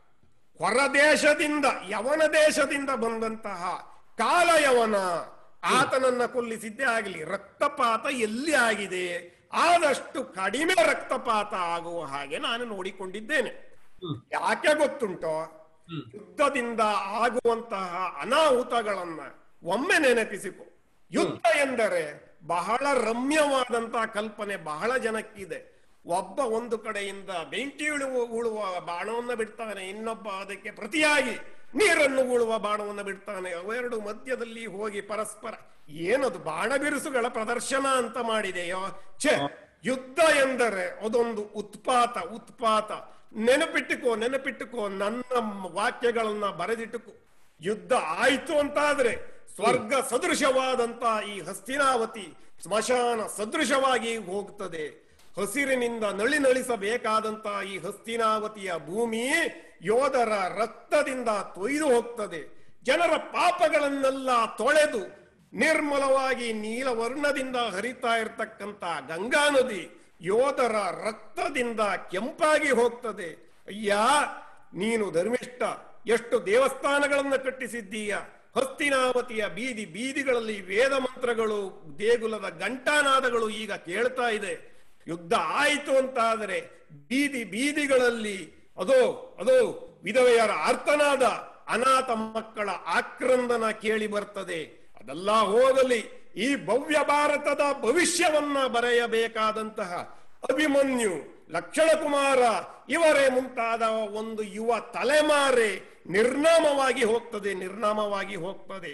ಹೊರದೇಶದಿಂದ ಯವನ ದೇಶದಿಂದ ಬಂದಂತಹ ಕಾಲಯವನ ಆತನನ್ನ ಕೊಲ್ಲಿಸಿದ್ದೇ ಆಗಲಿ ರಕ್ತಪಾತ ಎಲ್ಲಿ ಆಗಿದೆ ಆದಷ್ಟು ಕಡಿಮೆ ರಕ್ತಪಾತ ಆಗುವ ಹಾಗೆ ನಾನು ನೋಡಿಕೊಂಡಿದ್ದೇನೆ ಯಾಕೆ ಗೊತ್ತುಂಟೋ ಯುದ್ಧದಿಂದ ಆಗುವಂತಹ ಅನಾಹುತಗಳನ್ನ ಒಮ್ಮೆ ನೆನಪಿಸಿಕೊ ಯುದ್ಧ ಎಂದರೆ ಬಹಳ ರಮ್ಯವಾದಂತಹ ಕಲ್ಪನೆ ಬಹಳ ಜನಕ್ಕಿದೆ ಒಬ್ಬ ಒಂದು ಕಡೆಯಿಂದ ಬೆಂಕಿ ಉಳುವ ಉಳುವ ಬಾಣವನ್ನ ಬಿಡ್ತಾನೆ ಇನ್ನೊಬ್ಬ ಅದಕ್ಕೆ ಪ್ರತಿಯಾಗಿ ನೀರನ್ನು ಉಳುವ ಬಾಣವನ್ನ ಬಿಡ್ತಾನೆ ಅವೆರಡು ಮಧ್ಯದಲ್ಲಿ ಹೋಗಿ ಪರಸ್ಪರ ಏನದು ಬಾಣ ಬಿರುಸುಗಳ ಪ್ರದರ್ಶನ ಅಂತ ಮಾಡಿದೆಯೋ ಛೆ ಯುದ್ಧ ಎಂದರೆ ಅದೊಂದು ಉತ್ಪಾತ ಉತ್ಪಾತ ನೆನಪಿಟ್ಟುಕೋ ನೆನಪಿಟ್ಟುಕೋ ನನ್ನ ವಾಕ್ಯಗಳನ್ನ ಬರೆದಿಟ್ಟುಕೋ ಯುದ್ಧ ಆಯ್ತು ಅಂತಾದ್ರೆ ಸ್ವರ್ಗ ಸದೃಶವಾದಂತ ಈ ಹಸ್ತಿನಾವತಿ ಸ್ಮಶಾನ ಸದೃಶವಾಗಿ ಹೋಗ್ತದೆ ಹಸಿರಿನಿಂದ ನಳಿ ನಳಿಸಬೇಕಾದಂತ ಈ ಹಸ್ತಿನಾವತಿಯ ಭೂಮಿ ಯೋಧರ ರಕ್ತದಿಂದ ತೊಯ್ದು ಹೋಗ್ತದೆ ಜನರ ಪಾಪಗಳನ್ನೆಲ್ಲ ತೊಳೆದು ನಿರ್ಮಲವಾಗಿ ನೀಲವರ್ಣದಿಂದ ಹರಿತಾ ಇರತಕ್ಕಂತ ಗಂಗಾ ನದಿ ಯೋಧರ ರಕ್ತದಿಂದ ಕೆಂಪಾಗಿ ಹೋಗ್ತದೆ ಅಯ್ಯ ನೀನು ಧರ್ಮಿಷ್ಠ ಎಷ್ಟು ದೇವಸ್ಥಾನಗಳನ್ನ ಕಟ್ಟಿಸಿದ್ದೀಯ ಹಸ್ತಿನಾವತಿಯ ಬೀದಿ ಬೀದಿಗಳಲ್ಲಿ ವೇದ ಮಂತ್ರಗಳು ದೇಗುಲದ ಘಂಟಾನಾದಗಳು ಈಗ ಕೇಳ್ತಾ ಇದೆ ಯುದ್ಧ ಆಯಿತು ಅಂತಾದರೆ ಬೀದಿ ಬೀದಿಗಳಲ್ಲಿ ಅದೋ ಅದೋ ವಿಧವೆಯರ ಆರ್ತನಾದ ಅನಾಥ ಮಕ್ಕಳ ಆಕ್ರಂದನ ಕೇಳಿ ಬರ್ತದೆ ಅದೆಲ್ಲ ಹೋಗಲಿ ಈ ಭವ್ಯ ಭಾರತದ ಭವಿಷ್ಯವನ್ನ ಬರೆಯಬೇಕಾದಂತಹ ಅಭಿಮನ್ಯು ಲಕ್ಷಣ ಕುಮಾರ ಇವರೇ ಮುಂತಾದ ಒಂದು ಯುವ ತಲೆಮಾರೆ ನಿರ್ನಾಮವಾಗಿ ಹೋಗ್ತದೆ ನಿರ್ನಾಮವಾಗಿ ಹೋಗ್ತದೆ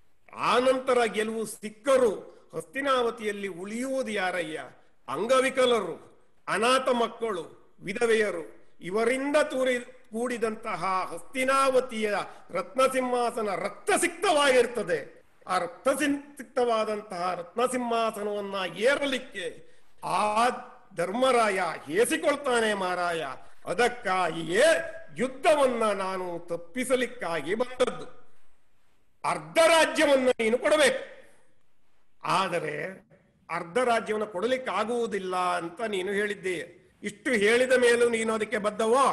ಆನಂತರ ಗೆಲುವು ಸಿಕ್ಕರು ಹಸ್ತಿನಾವತಿಯಲ್ಲಿ ಉಳಿಯುವುದು ಯಾರಯ್ಯ ಅಂಗವಿಕಲರು ಅನಾಥ ಮಕ್ಕಳು ವಿಧವೆಯರು ಇವರಿಂದ ತೂರಿ ಕೂಡಿದಂತಹ ಹಸ್ತಿನಾವತಿಯ ರತ್ನಸಿಂಹಾಸನ ರಕ್ತಸಿಕ್ತವಾಗಿರ್ತದೆ ಆ ರಕ್ತಸಿಕ್ತವಾದಂತಹ ರತ್ನಸಿಂಹಾಸನವನ್ನ ಏರಲಿಕ್ಕೆ ಆ ಧರ್ಮರಾಯ ಹೇಸಿಕೊಳ್ತಾನೆ ಮಾರಾಯ ಅದಕ್ಕಾಗಿಯೇ ಯುದ್ಧವನ್ನ ನಾನು ತಪ್ಪಿಸಲಿಕ್ಕಾಗಿ ಬಂದದ್ದು ಅರ್ಧ ರಾಜ್ಯವನ್ನ ನೀನು ಕೊಡಬೇಕು ಆದರೆ ಅರ್ಧ ರಾಜ್ಯವನ್ನು ಕೊಡಲಿಕ್ಕೆ ಆಗುವುದಿಲ್ಲ ಅಂತ ನೀನು ಹೇಳಿದ್ದೀಯ ಇಷ್ಟು ಹೇಳಿದ ಮೇಲೂ ನೀನು ಅದಕ್ಕೆ ಬದ್ಧವೋ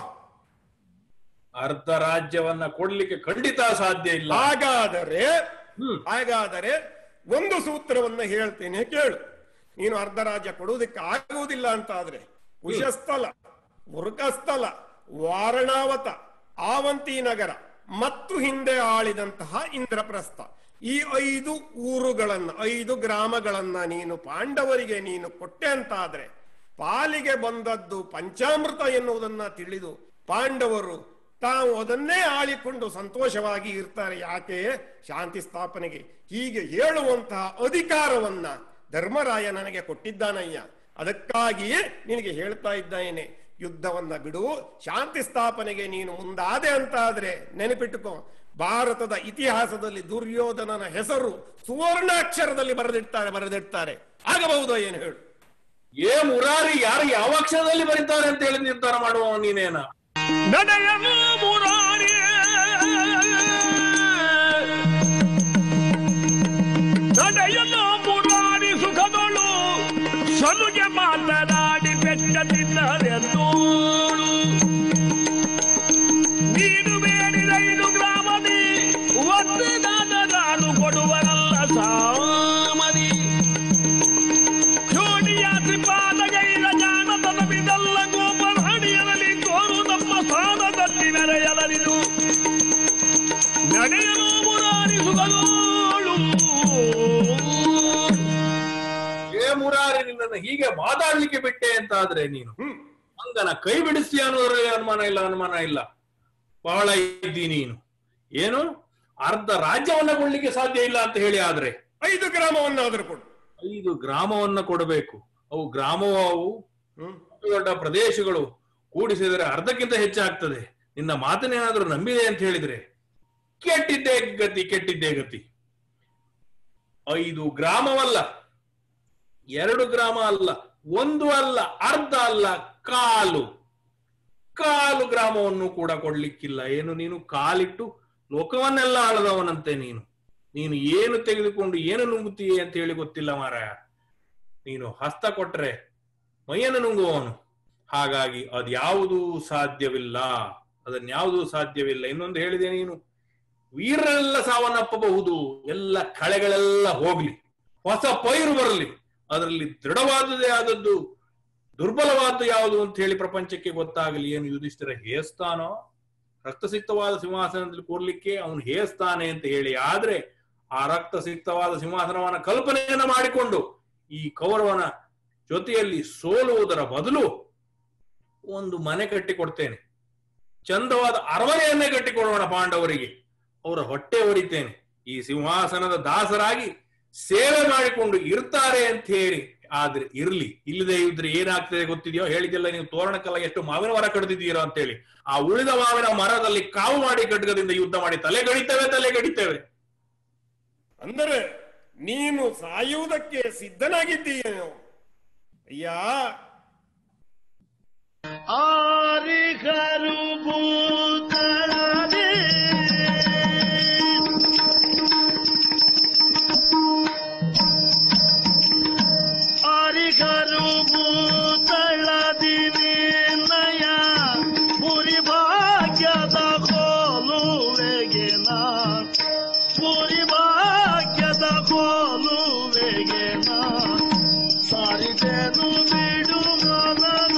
ಅರ್ಧ ರಾಜ್ಯವನ್ನ ಕೊಡ್ಲಿಕ್ಕೆ ಖಂಡಿತ ಸಾಧ್ಯ ಇಲ್ಲ ಹಾಗಾದರೆ ಹ್ಮ್. ಹಾಗಾದರೆ ಒಂದು ಸೂತ್ರವನ್ನ ಹೇಳ್ತೇನೆ ಕೇಳು ನೀನು ಅರ್ಧ ರಾಜ್ಯ ಕೊಡುವುದಕ್ಕೆ ಆಗುವುದಿಲ್ಲ ಅಂತ ಆದ್ರೆ ಕುಶಸ್ಥಲ ವೃಕಸ್ಥಲ ವಾರಣಾವತ ಆವಂತಿ ನಗರ ಮತ್ತು ಹಿಂದೆ ಆಳಿದಂತಹ ಇಂದ್ರಪ್ರಸ್ಥ ಈ ಐದು ಊರುಗಳನ್ನ ಐದು ಗ್ರಾಮಗಳನ್ನ ನೀನು ಪಾಂಡವರಿಗೆ ನೀನು ಕೊಟ್ಟೆ ಅಂತಾದ್ರೆ ಪಾಲಿಗೆ ಬಂದದ್ದು ಪಂಚಾಮೃತ ಎನ್ನುವುದನ್ನ ತಿಳಿದು ಪಾಂಡವರು ತಾವು ಅದನ್ನೇ ಆಳಿಕೊಂಡು ಸಂತೋಷವಾಗಿ ಇರ್ತಾರೆ ಯಾಕೆ ಶಾಂತಿ ಸ್ಥಾಪನೆಗೆ ಹೀಗೆ ಹೇಳುವಂತಹ ಅಧಿಕಾರವನ್ನ ಧರ್ಮರಾಯ ನನಗೆ ಕೊಟ್ಟಿದ್ದಾನಯ್ಯ ಅದಕ್ಕಾಗಿಯೇ ನಿನಗೆ ಹೇಳ್ತಾ ಇದ್ದೇನೆ ಯುದ್ಧವನ್ನ ಬಿಡು ಶಾಂತಿ ಸ್ಥಾಪನೆಗೆ ನೀನು ಮುಂದಾದೆ ಅಂತ ಆದ್ರೆ ನೆನಪಿಟ್ಟುಕೋ ಭಾರತದ ಇತಿಹಾಸದಲ್ಲಿ ದುರ್ಯೋಧನನ ಹೆಸರು ಸುವರ್ಣಾಕ್ಷರದಲ್ಲಿ ಬರೆದಿಡ್ತಾರೆ ಬರೆದಿಡ್ತಾರೆ ಆಗಬಹುದೋ ಏನು ಹೇಳು ಏ ಮುರಾರಿ ಯಾರು ಯಾವ ಅಕ್ಷರದಲ್ಲಿ ಬರೀತಾರೆ ಅಂತ ಹೇಳಿ ನಿರ್ಧಾರ ಮಾಡುವ ನೀನೇನ ನಡೆಯಲು ಮುರಾರಿ ನಡೆಯಲು ಮುರಾರಿ ಸುಖದಳು ಸಲುಗೆ ಮಾತನಾಡಿ ಬೆಟ್ಟದಿದ್ದರೆಂದು ನೀನು ಬೇಡಿದ ಐದು ಗ್ರಾಮದಿ ಒಂದು ನಾನು ಕೊಡುವರಲ್ಲ ಸಾಮದಿ ಜೋಡಿಯ ತ್ರಿಪಾದಗೈದ ಜ್ಞಾನದ ಬಿದಲ್ಲ ಗೋಪರ ಹಣಿಯರಲ್ಲಿ ತೋರು ನಮ್ಮ ಸ್ಥಾನದಲ್ಲಿ ಮೆರೆಯಲರಿದು ನಡೆಯಲು ಮುರಾರಿಸುಗಳು ಏ ಮುರಾರಿ ನಿನ್ನನ್ನು ಹೀಗೆ ಮಾತಾಡ್ಲಿಕ್ಕೆ ಬಿಟ್ಟೆ ಅಂತ ಆದ್ರೆ ನೀನು ಹ್ಮ್ ಅಂಗನ ಕೈ ಬಿಡಿಸ್ತಿ ಅನ್ನೋದ್ರಲ್ಲಿ ಅನುಮಾನ ಇಲ್ಲ ಅನುಮಾನ ಇಲ್ಲ ಬಹಳ ಇದ್ದಿ ನೀನು ಏನು ಅರ್ಧ ರಾಜ್ಯವನ್ನ ಕೊಡ್ಲಿಕ್ಕೆ ಸಾಧ್ಯ ಇಲ್ಲ ಅಂತ ಹೇಳಿ ಆದ್ರೆ ಐದು ಗ್ರಾಮವನ್ನಾದರೂ ಕೊಡು ಐದು ಗ್ರಾಮವನ್ನ ಕೊಡಬೇಕು ಅವು ಗ್ರಾಮವು ಅವು ಹ್ಮ್ ದೊಡ್ಡ ದೊಡ್ಡ ಪ್ರದೇಶಗಳು ಕೂಡಿಸಿದರೆ ಅರ್ಧಕ್ಕಿಂತ ಹೆಚ್ಚಾಗ್ತದೆ ನಿನ್ನ ಮಾತನ್ನೇನಾದ್ರೂ ನಂಬಿದೆ ಅಂತ ಹೇಳಿದ್ರೆ ಕೆಟ್ಟಿದ್ದೇ ಗತಿ ಕೆಟ್ಟಿದ್ದೇ ಗತಿ ಐದು ಗ್ರಾಮವಲ್ಲ ಎರಡು ಗ್ರಾಮ ಅಲ್ಲ ಒಂದು ಅಲ್ಲ ಅರ್ಧ ಅಲ್ಲ ಕಾಲು ಕಾಲು ಗ್ರಾಮವನ್ನು ಕೂಡ ಕೊಡ್ಲಿಕ್ಕಿಲ್ಲ ಏನು ನೀನು ಕಾಲಿಟ್ಟು ಲೋಕವನ್ನೆಲ್ಲ ಆಳದವನಂತೆ ನೀನು ನೀನು ಏನು ತೆಗೆದುಕೊಂಡು ಏನು ನುಂಗುತ್ತೀಯೇ ಅಂತ ಹೇಳಿ ಗೊತ್ತಿಲ್ಲ ಮಾರಾಯ ನೀನು ಹಸ್ತ ಕೊಟ್ರೆ ಮೈಯನ್ನು ನುಂಗುವವನು ಹಾಗಾಗಿ ಅದ್ಯಾವುದೂ ಸಾಧ್ಯವಿಲ್ಲ ಅದನ್ಯಾವುದೂ ಸಾಧ್ಯವಿಲ್ಲ ಇನ್ನೊಂದು ಹೇಳಿದೆ ನೀನು ವೀರರೆಲ್ಲ ಸಾವನ್ನಪ್ಪಬಹುದು ಎಲ್ಲ ಕಳೆಗಳೆಲ್ಲ ಹೋಗ್ಲಿ ಹೊಸ ಪೈರು ಬರಲಿ ಅದರಲ್ಲಿ ದೃಢವಾದದೇ ಆದದ್ದು ದುರ್ಬಲವಾದ್ದು ಯಾವುದು ಅಂತ ಹೇಳಿ ಪ್ರಪಂಚಕ್ಕೆ ಗೊತ್ತಾಗಲಿ ಏನು ಯುಧಿಷ್ಠಿರ ಹೇಸ್ತಾನೋ ರಕ್ತಸಿಕ್ತವಾದ ಸಿಂಹಾಸನದಲ್ಲಿ ಕೂರ್ಲಿಕ್ಕೆ ಅವನು ಹೇಸ್ತಾನೆ ಅಂತ ಹೇಳಿ ಆದ್ರೆ ಆ ರಕ್ತಸಿಕ್ತವಾದ ಸಿಂಹಾಸನವನ್ನ ಕಲ್ಪನೆಯನ್ನ ಮಾಡಿಕೊಂಡು ಈ ಕೌರವನ ಜೊತೆಯಲ್ಲಿ ಸೋಲುವುದರ ಬದಲು ಒಂದು ಮನೆ ಕಟ್ಟಿ ಕೊಡ್ತೇನೆ ಚಂದವಾದ ಅರಮನೆಯನ್ನೇ ಕಟ್ಟಿಕೊಡೋಣ ಪಾಂಡವರಿಗೆ ಅವರ ಹೊಟ್ಟೆ ಹೊರಿತೇನೆ ಈ ಸಿಂಹಾಸನದ ದಾಸರಾಗಿ ಸೇವೆ ಮಾಡಿಕೊಂಡು ಇರ್ತಾರೆ ಅಂತ ಹೇಳಿ ಆದ್ರೆ ಇರ್ಲಿ ಇಲ್ಲದೆ ಇದ್ರೆ ಏನಾಗ್ತದೆ ಗೊತ್ತಿದೆಯೋ ಹೇಳಿದೆಲ್ಲ ನೀವು ತೋರಣಕ್ಕೆಲ್ಲ ಎಷ್ಟು ಮಾವಿನ ಮರ ಕಡ್ದಿದ್ದೀರೋ ಅಂತ ಹೇಳಿ ಆ ಉಳಿದ ಮಾವಿನ ಮರದಲ್ಲಿ ಕಾವು ಮಾಡಿ ಖಡ್ಗದಿಂದ ಯುದ್ಧ ಮಾಡಿ ತಲೆ ಗಡಿತೇವೆ ತಲೆ ಗಡಿತೇವೆ ಅಂದರೆ ನೀನು ಸಾಯುವುದಕ್ಕೆ ಸಿದ್ಧನಾಗಿದ್ದೀಯೇನೋ ಅಯ್ಯ ಆರಿಗರು ಭೂತಳದೆ ಆರಿಗರು ಭೂತಳದಿ ನಯ ಪುರಿ ಭಾಗ್ಯದ ಕೋಲುವೆಗೆನ ಪುರಿ ಭಾಗ್ಯದ ಕೋಲುವೆಗೆನ ಸಾರಿದೆನು ಬಿಡು ಮನದ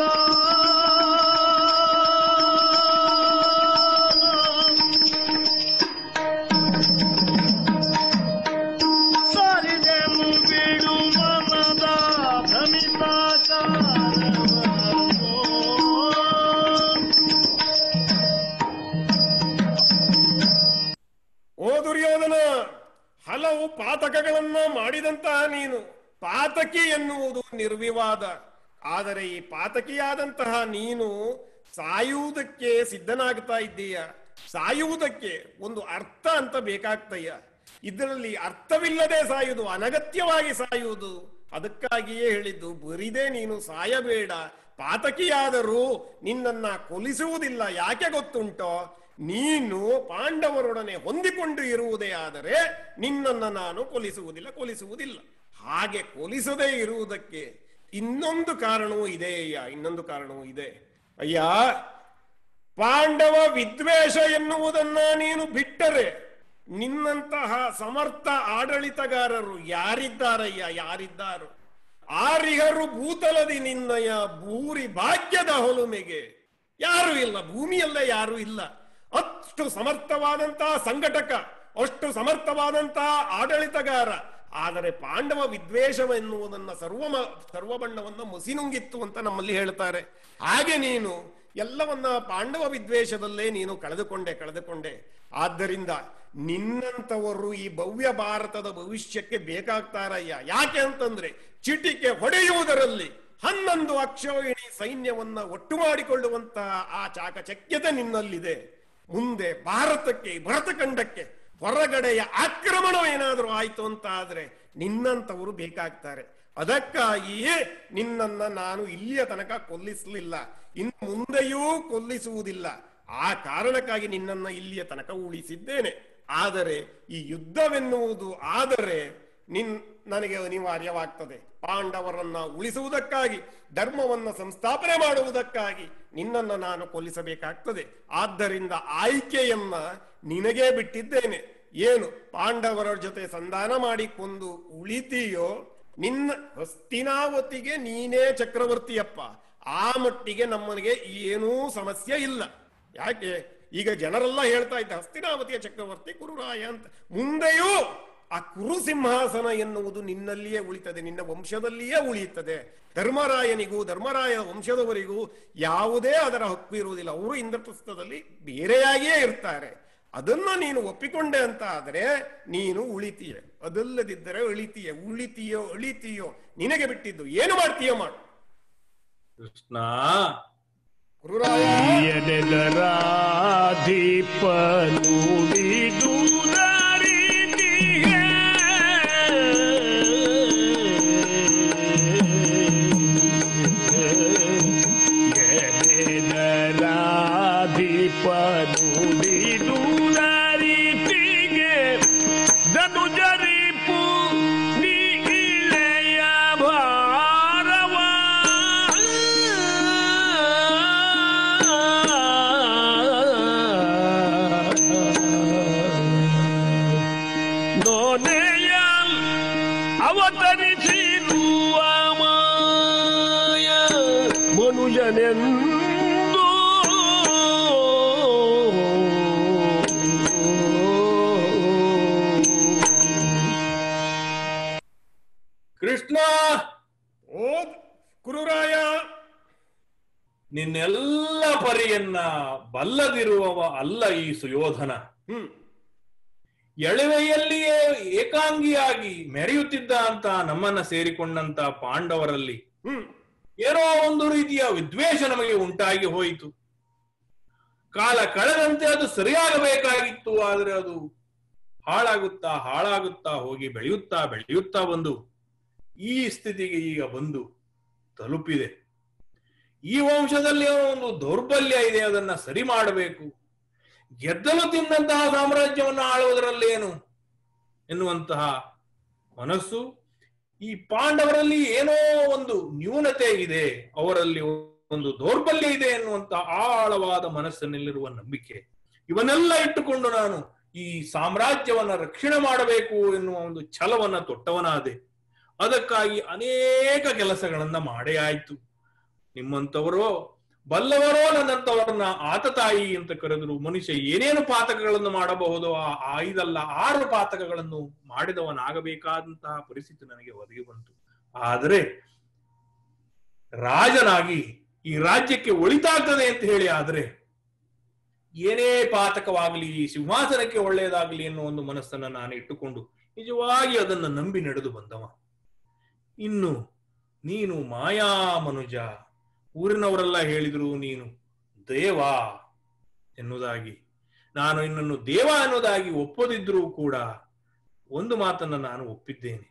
ಸಾರಿದೆನು ಬಿಡು ಮನದ ಓ ದುರ್ಯೋಧನ ಹಲವು ಪಾತಕಗಳನ್ನ ಮಾಡಿದಂತಹ ನೀನು ಪಾತಕಿ ಎನ್ನುವುದು ನಿರ್ವಿವಾದ ಆದರೆ ಈ ಪಾತಕಿಯಾದಂತಹ ನೀನು ಸಾಯುವುದಕ್ಕೆ ಸಿದ್ಧನಾಗ್ತಾ ಇದ್ದೀಯ ಸಾಯುವುದಕ್ಕೆ ಒಂದು ಅರ್ಥ ಅಂತ ಬೇಕಾಗ್ತಯ್ಯ ಇದರಲ್ಲಿ ಅರ್ಥವಿಲ್ಲದೆ ಸಾಯುವುದು ಅನಗತ್ಯವಾಗಿ ಸಾಯುವುದು ಅದಕ್ಕಾಗಿಯೇ ಹೇಳಿದ್ದು ಬರಿದೇ ನೀನು ಸಾಯಬೇಡ ಪಾತಕಿಯಾದರೂ ನಿನ್ನನ್ನ ಕೊಲಿಸುವುದಿಲ್ಲ ಯಾಕೆ ಗೊತ್ತುಂಟೋ ನೀನು ಪಾಂಡವರೊಡನೆ ಹೊಂದಿಕೊಂಡು ಇರುವುದೇ ಆದರೆ ನಿನ್ನನ್ನ ನಾನು ಕೊಲಿಸುವುದಿಲ್ಲ ಕೊಲಿಸುವುದಿಲ್ಲ ಹಾಗೆ ಕೊಲಿಸದೇ ಇರುವುದಕ್ಕೆ ಇನ್ನೊಂದು ಕಾರಣವೂ ಇದೆ ಅಯ್ಯ ಇನ್ನೊಂದು ಕಾರಣವೂ ಇದೆ ಅಯ್ಯ ಪಾಂಡವ ವಿದ್ವೇಷ ಎನ್ನುವುದನ್ನ ನೀನು ಬಿಟ್ಟರೆ ನಿನ್ನಂತಹ ಸಮರ್ಥ ಆಡಳಿತಗಾರರು ಯಾರಿದ್ದಾರಯ್ಯ ಯಾರಿದ್ದಾರು ಆರಿಗರು ಭೂತಲದಿ ನಿನ್ನಯ ಭೂರಿ ಭಾಗ್ಯದ ಹೊಲುಮೆಗೆ ಯಾರು ಇಲ್ಲ ಭೂಮಿಯಲ್ಲೇ ಯಾರು ಇಲ್ಲ ಅಷ್ಟು ಸಮರ್ಥವಾದಂತಹ ಸಂಘಟಕ ಅಷ್ಟು ಸಮರ್ಥವಾದಂತಹ ಆಡಳಿತಗಾರ ಆದರೆ ಪಾಂಡವ ವಿದ್ವೇಷವೆನ್ನುವುದನ್ನ ಸರ್ವ ಸರ್ವಬಣ್ಣವನ್ನ ಮುಸಿನುಂಗಿತ್ತು ಅಂತ ನಮ್ಮಲ್ಲಿ ಹೇಳ್ತಾರೆ ಹಾಗೆ ನೀನು ಎಲ್ಲವನ್ನ ಪಾಂಡವ ವಿದ್ವೇಷದಲ್ಲೇ ನೀನು ಕಳೆದುಕೊಂಡೆ ಕಳೆದುಕೊಂಡೆ ಆದ್ದರಿಂದ ನಿನ್ನಂತವರು ಈ ಭವ್ಯ ಭಾರತದ ಭವಿಷ್ಯಕ್ಕೆ ಬೇಕಾಗ್ತಾರಯ್ಯ ಯಾಕೆ ಅಂತಂದ್ರೆ ಚಿಟಿಕೆ ಹೊಡೆಯುವುದರಲ್ಲಿ ಹನ್ನೊಂದು ಅಕ್ಷೋಹಿಣಿ ಸೈನ್ಯವನ್ನ ಒಟ್ಟು ಮಾಡಿಕೊಳ್ಳುವಂತಹ ಆ ಚಾಕಚಕ್ಯತೆ ನಿನ್ನಲ್ಲಿದೆ ಮುಂದೆ ಭಾರತಕ್ಕೆ ಭರತಖಂಡಕ್ಕೆ ಹೊರಗಡೆಯ ಆಕ್ರಮಣ ಏನಾದರೂ ಆಯ್ತು ಅಂತ ಆದ್ರೆ ನಿನ್ನಂತವರು ಬೇಕಾಗ್ತಾರೆ ಅದಕ್ಕಾಗಿಯೇ ನಿನ್ನನ್ನ ನಾನು ಇಲ್ಲಿಯ ತನಕ ಕೊಲ್ಲಿಸಲಿಲ್ಲ ಇನ್ನು ಮುಂದೆಯೂ ಕೊಲ್ಲಿಸುವುದಿಲ್ಲ ಆ ಕಾರಣಕ್ಕಾಗಿ ನಿನ್ನನ್ನ ಇಲ್ಲಿಯ ತನಕ ಉಳಿಸಿದ್ದೇನೆ ಆದರೆ ಈ ಯುದ್ಧವೆನ್ನುವುದು ಆದರೆ ನಿನ್ ನನಗೆ ಅನಿವಾರ್ಯವಾಗ್ತದೆ ಪಾಂಡವರನ್ನ ಉಳಿಸುವುದಕ್ಕಾಗಿ ಧರ್ಮವನ್ನ ಸಂಸ್ಥಾಪನೆ ಮಾಡುವುದಕ್ಕಾಗಿ ನಿನ್ನನ್ನು ನಾನು ಕೊಲ್ಲಿಸಬೇಕಾಗ್ತದೆ ಆದ್ದರಿಂದ ಆಯ್ಕೆಯನ್ನ ನಿನಗೇ ಬಿಟ್ಟಿದ್ದೇನೆ ಏನು ಪಾಂಡವರ ಜೊತೆ ಸಂಧಾನ ಮಾಡಿಕೊಂಡು ಉಳಿತೀಯೋ ನಿನ್ನ ಹಸ್ತಿನಾವತಿಗೆ ನೀನೇ ಚಕ್ರವರ್ತಿಯಪ್ಪ ಆ ಮಟ್ಟಿಗೆ ನಮ್ಮನಿಗೆ ಏನೂ ಸಮಸ್ಯೆ ಇಲ್ಲ ಯಾಕೆ ಈಗ ಜನರೆಲ್ಲ ಹೇಳ್ತಾ ಇದ್ದ ಹಸ್ತಿನಾವತಿಯ ಚಕ್ರವರ್ತಿ ಕುರುರಾಯ ಅಂತ ಮುಂದೆಯೂ ಆ ಕುರು ಸಿಂಹಾಸನ ಎನ್ನುವುದು ನಿನ್ನಲ್ಲಿಯೇ ಉಳಿತದೆ ನಿನ್ನ ವಂಶದಲ್ಲಿಯೇ ಉಳಿಯುತ್ತದೆ ಧರ್ಮರಾಯನಿಗೂ ಧರ್ಮರಾಯ ವಂಶದವರಿಗೂ ಯಾವುದೇ ಅದರ ಹಕ್ಕು ಇರುವುದಿಲ್ಲ ಅವರು ಇಂದ್ರಪ್ರಸ್ಥದಲ್ಲಿ ಬೇರೆಯಾಗಿಯೇ ಇರ್ತಾರೆ ಅದನ್ನ ನೀನು ಒಪ್ಪಿಕೊಂಡೆ ಅಂತ ಆದ್ರೆ ನೀನು ಉಳಿತೀಯ ಅದಲ್ಲದಿದ್ದರೆ ಅಳಿತೀಯ ಉಳಿತೀಯೋ ಅಳಿತೀಯೋ ನಿನಗೆ ಬಿಟ್ಟಿದ್ದು ಏನು ಮಾಡ್ತೀಯೋ ಮಾಡು ಕೃಷ್ಣ ಕುರುರಾಯ ಎದೆದರಾಧಿಪನು ಬಿಡುದಾರಿದಿಯೇ ಅವತರಿಸಿರುವ ಮಾಯ ಮನುಜನೆಂದು ಕೃಷ್ಣ ಓ ಕುರುರಾಯ ನಿನ್ನೆಲ್ಲ ಪರಿಯನ್ನ ಬಲ್ಲದಿರುವವ ಅಲ್ಲ ಈ ಸುಯೋಧನ ಹ್ಮ್ ಎಳವೆಯಲ್ಲಿಯೇ ಏಕಾಂಗಿಯಾಗಿ ಮೆರೆಯುತ್ತಿದ್ದ ಅಂತ ನಮ್ಮನ್ನ ಸೇರಿಕೊಂಡಂತ ಪಾಂಡವರಲ್ಲಿ ಹ್ಮ್ ಏನೋ ಒಂದು ರೀತಿಯ ವಿದ್ವೇಷ ನಮಗೆ ಉಂಟಾಗಿ ಹೋಯಿತು ಕಾಲ ಕಳೆದಂತೆ ಅದು ಸರಿಯಾಗಬೇಕಾಗಿತ್ತು ಆದ್ರೆ ಅದು ಹಾಳಾಗುತ್ತಾ ಹಾಳಾಗುತ್ತಾ ಹೋಗಿ ಬೆಳೆಯುತ್ತಾ ಬೆಳೆಯುತ್ತಾ ಬಂದು ಈ ಸ್ಥಿತಿಗೆ ಈಗ ಬಂದು ತಲುಪಿದೆ ಈ ವಂಶದಲ್ಲಿ ಏನೋ ಒಂದು ದೌರ್ಬಲ್ಯ ಇದೆ ಅದನ್ನ ಸರಿ ಮಾಡಬೇಕು ಗೆದ್ದಲು ತಿಂದಂತಹ ಸಾಮ್ರಾಜ್ಯವನ್ನು ಆಳುವುದರಲ್ಲೇನು ಎನ್ನುವಂತಹ ಮನಸ್ಸು ಈ ಪಾಂಡವರಲ್ಲಿ ಏನೋ ಒಂದು ನ್ಯೂನತೆ ಇದೆ ಅವರಲ್ಲಿ ಒಂದು ದೌರ್ಬಲ್ಯ ಇದೆ ಎನ್ನುವಂತ ಆಳವಾದ ಮನಸ್ಸಿನಲ್ಲಿರುವ ನಂಬಿಕೆ ಇವನ್ನೆಲ್ಲ ಇಟ್ಟುಕೊಂಡು ನಾನು ಈ ಸಾಮ್ರಾಜ್ಯವನ್ನ ರಕ್ಷಣೆ ಮಾಡಬೇಕು ಎನ್ನುವ ಒಂದು ಛಲವನ್ನ ತೊಟ್ಟವನಾದೆ ಅದಕ್ಕಾಗಿ ಅನೇಕ ಕೆಲಸಗಳನ್ನ ಮಾಡೇ ಆಯ್ತು ನಿಮ್ಮಂತವರೋ ಬಲ್ಲವರೋ ನನ್ನಂತವರನ್ನ ಆತತಾಯಿ ಅಂತ ಕರೆದ್ರು ಮನುಷ್ಯ ಏನೇನು ಪಾತಕಗಳನ್ನು ಮಾಡಬಹುದು ಆ ಐದಲ್ಲ ಆರು ಪಾತಕಗಳನ್ನು ಮಾಡಿದವನಾಗಬೇಕಾದಂತಹ ಪರಿಸ್ಥಿತಿ ನನಗೆ ಒದಗಿ ಬಂತು ಆದರೆ ರಾಜನಾಗಿ ಈ ರಾಜ್ಯಕ್ಕೆ ಒಳಿತಾಗ್ತದೆ ಅಂತ ಹೇಳಿ ಆದ್ರೆ ಏನೇ ಪಾತಕವಾಗಲಿ ಈ ಸಿಂಹಾಸನಕ್ಕೆ ಒಳ್ಳೆಯದಾಗಲಿ ಎನ್ನುವ ಒಂದು ಮನಸ್ಸನ್ನ ನಾನು ಇಟ್ಟುಕೊಂಡು ನಿಜವಾಗಿ ಅದನ್ನ ನಂಬಿ ನಡೆದು ಬಂದವ ಇನ್ನು ನೀನು ಮಾಯಾ ಮನುಜ ಊರಿನವರೆಲ್ಲ ಹೇಳಿದ್ರು ನೀನು ದೇವ ಎನ್ನುವುದಾಗಿ ನಾನು ಇನ್ನನ್ನು ದೇವ ಅನ್ನೋದಾಗಿ ಒಪ್ಪದಿದ್ರೂ ಕೂಡ ಒಂದು ಮಾತನ್ನ ನಾನು ಒಪ್ಪಿದ್ದೇನೆ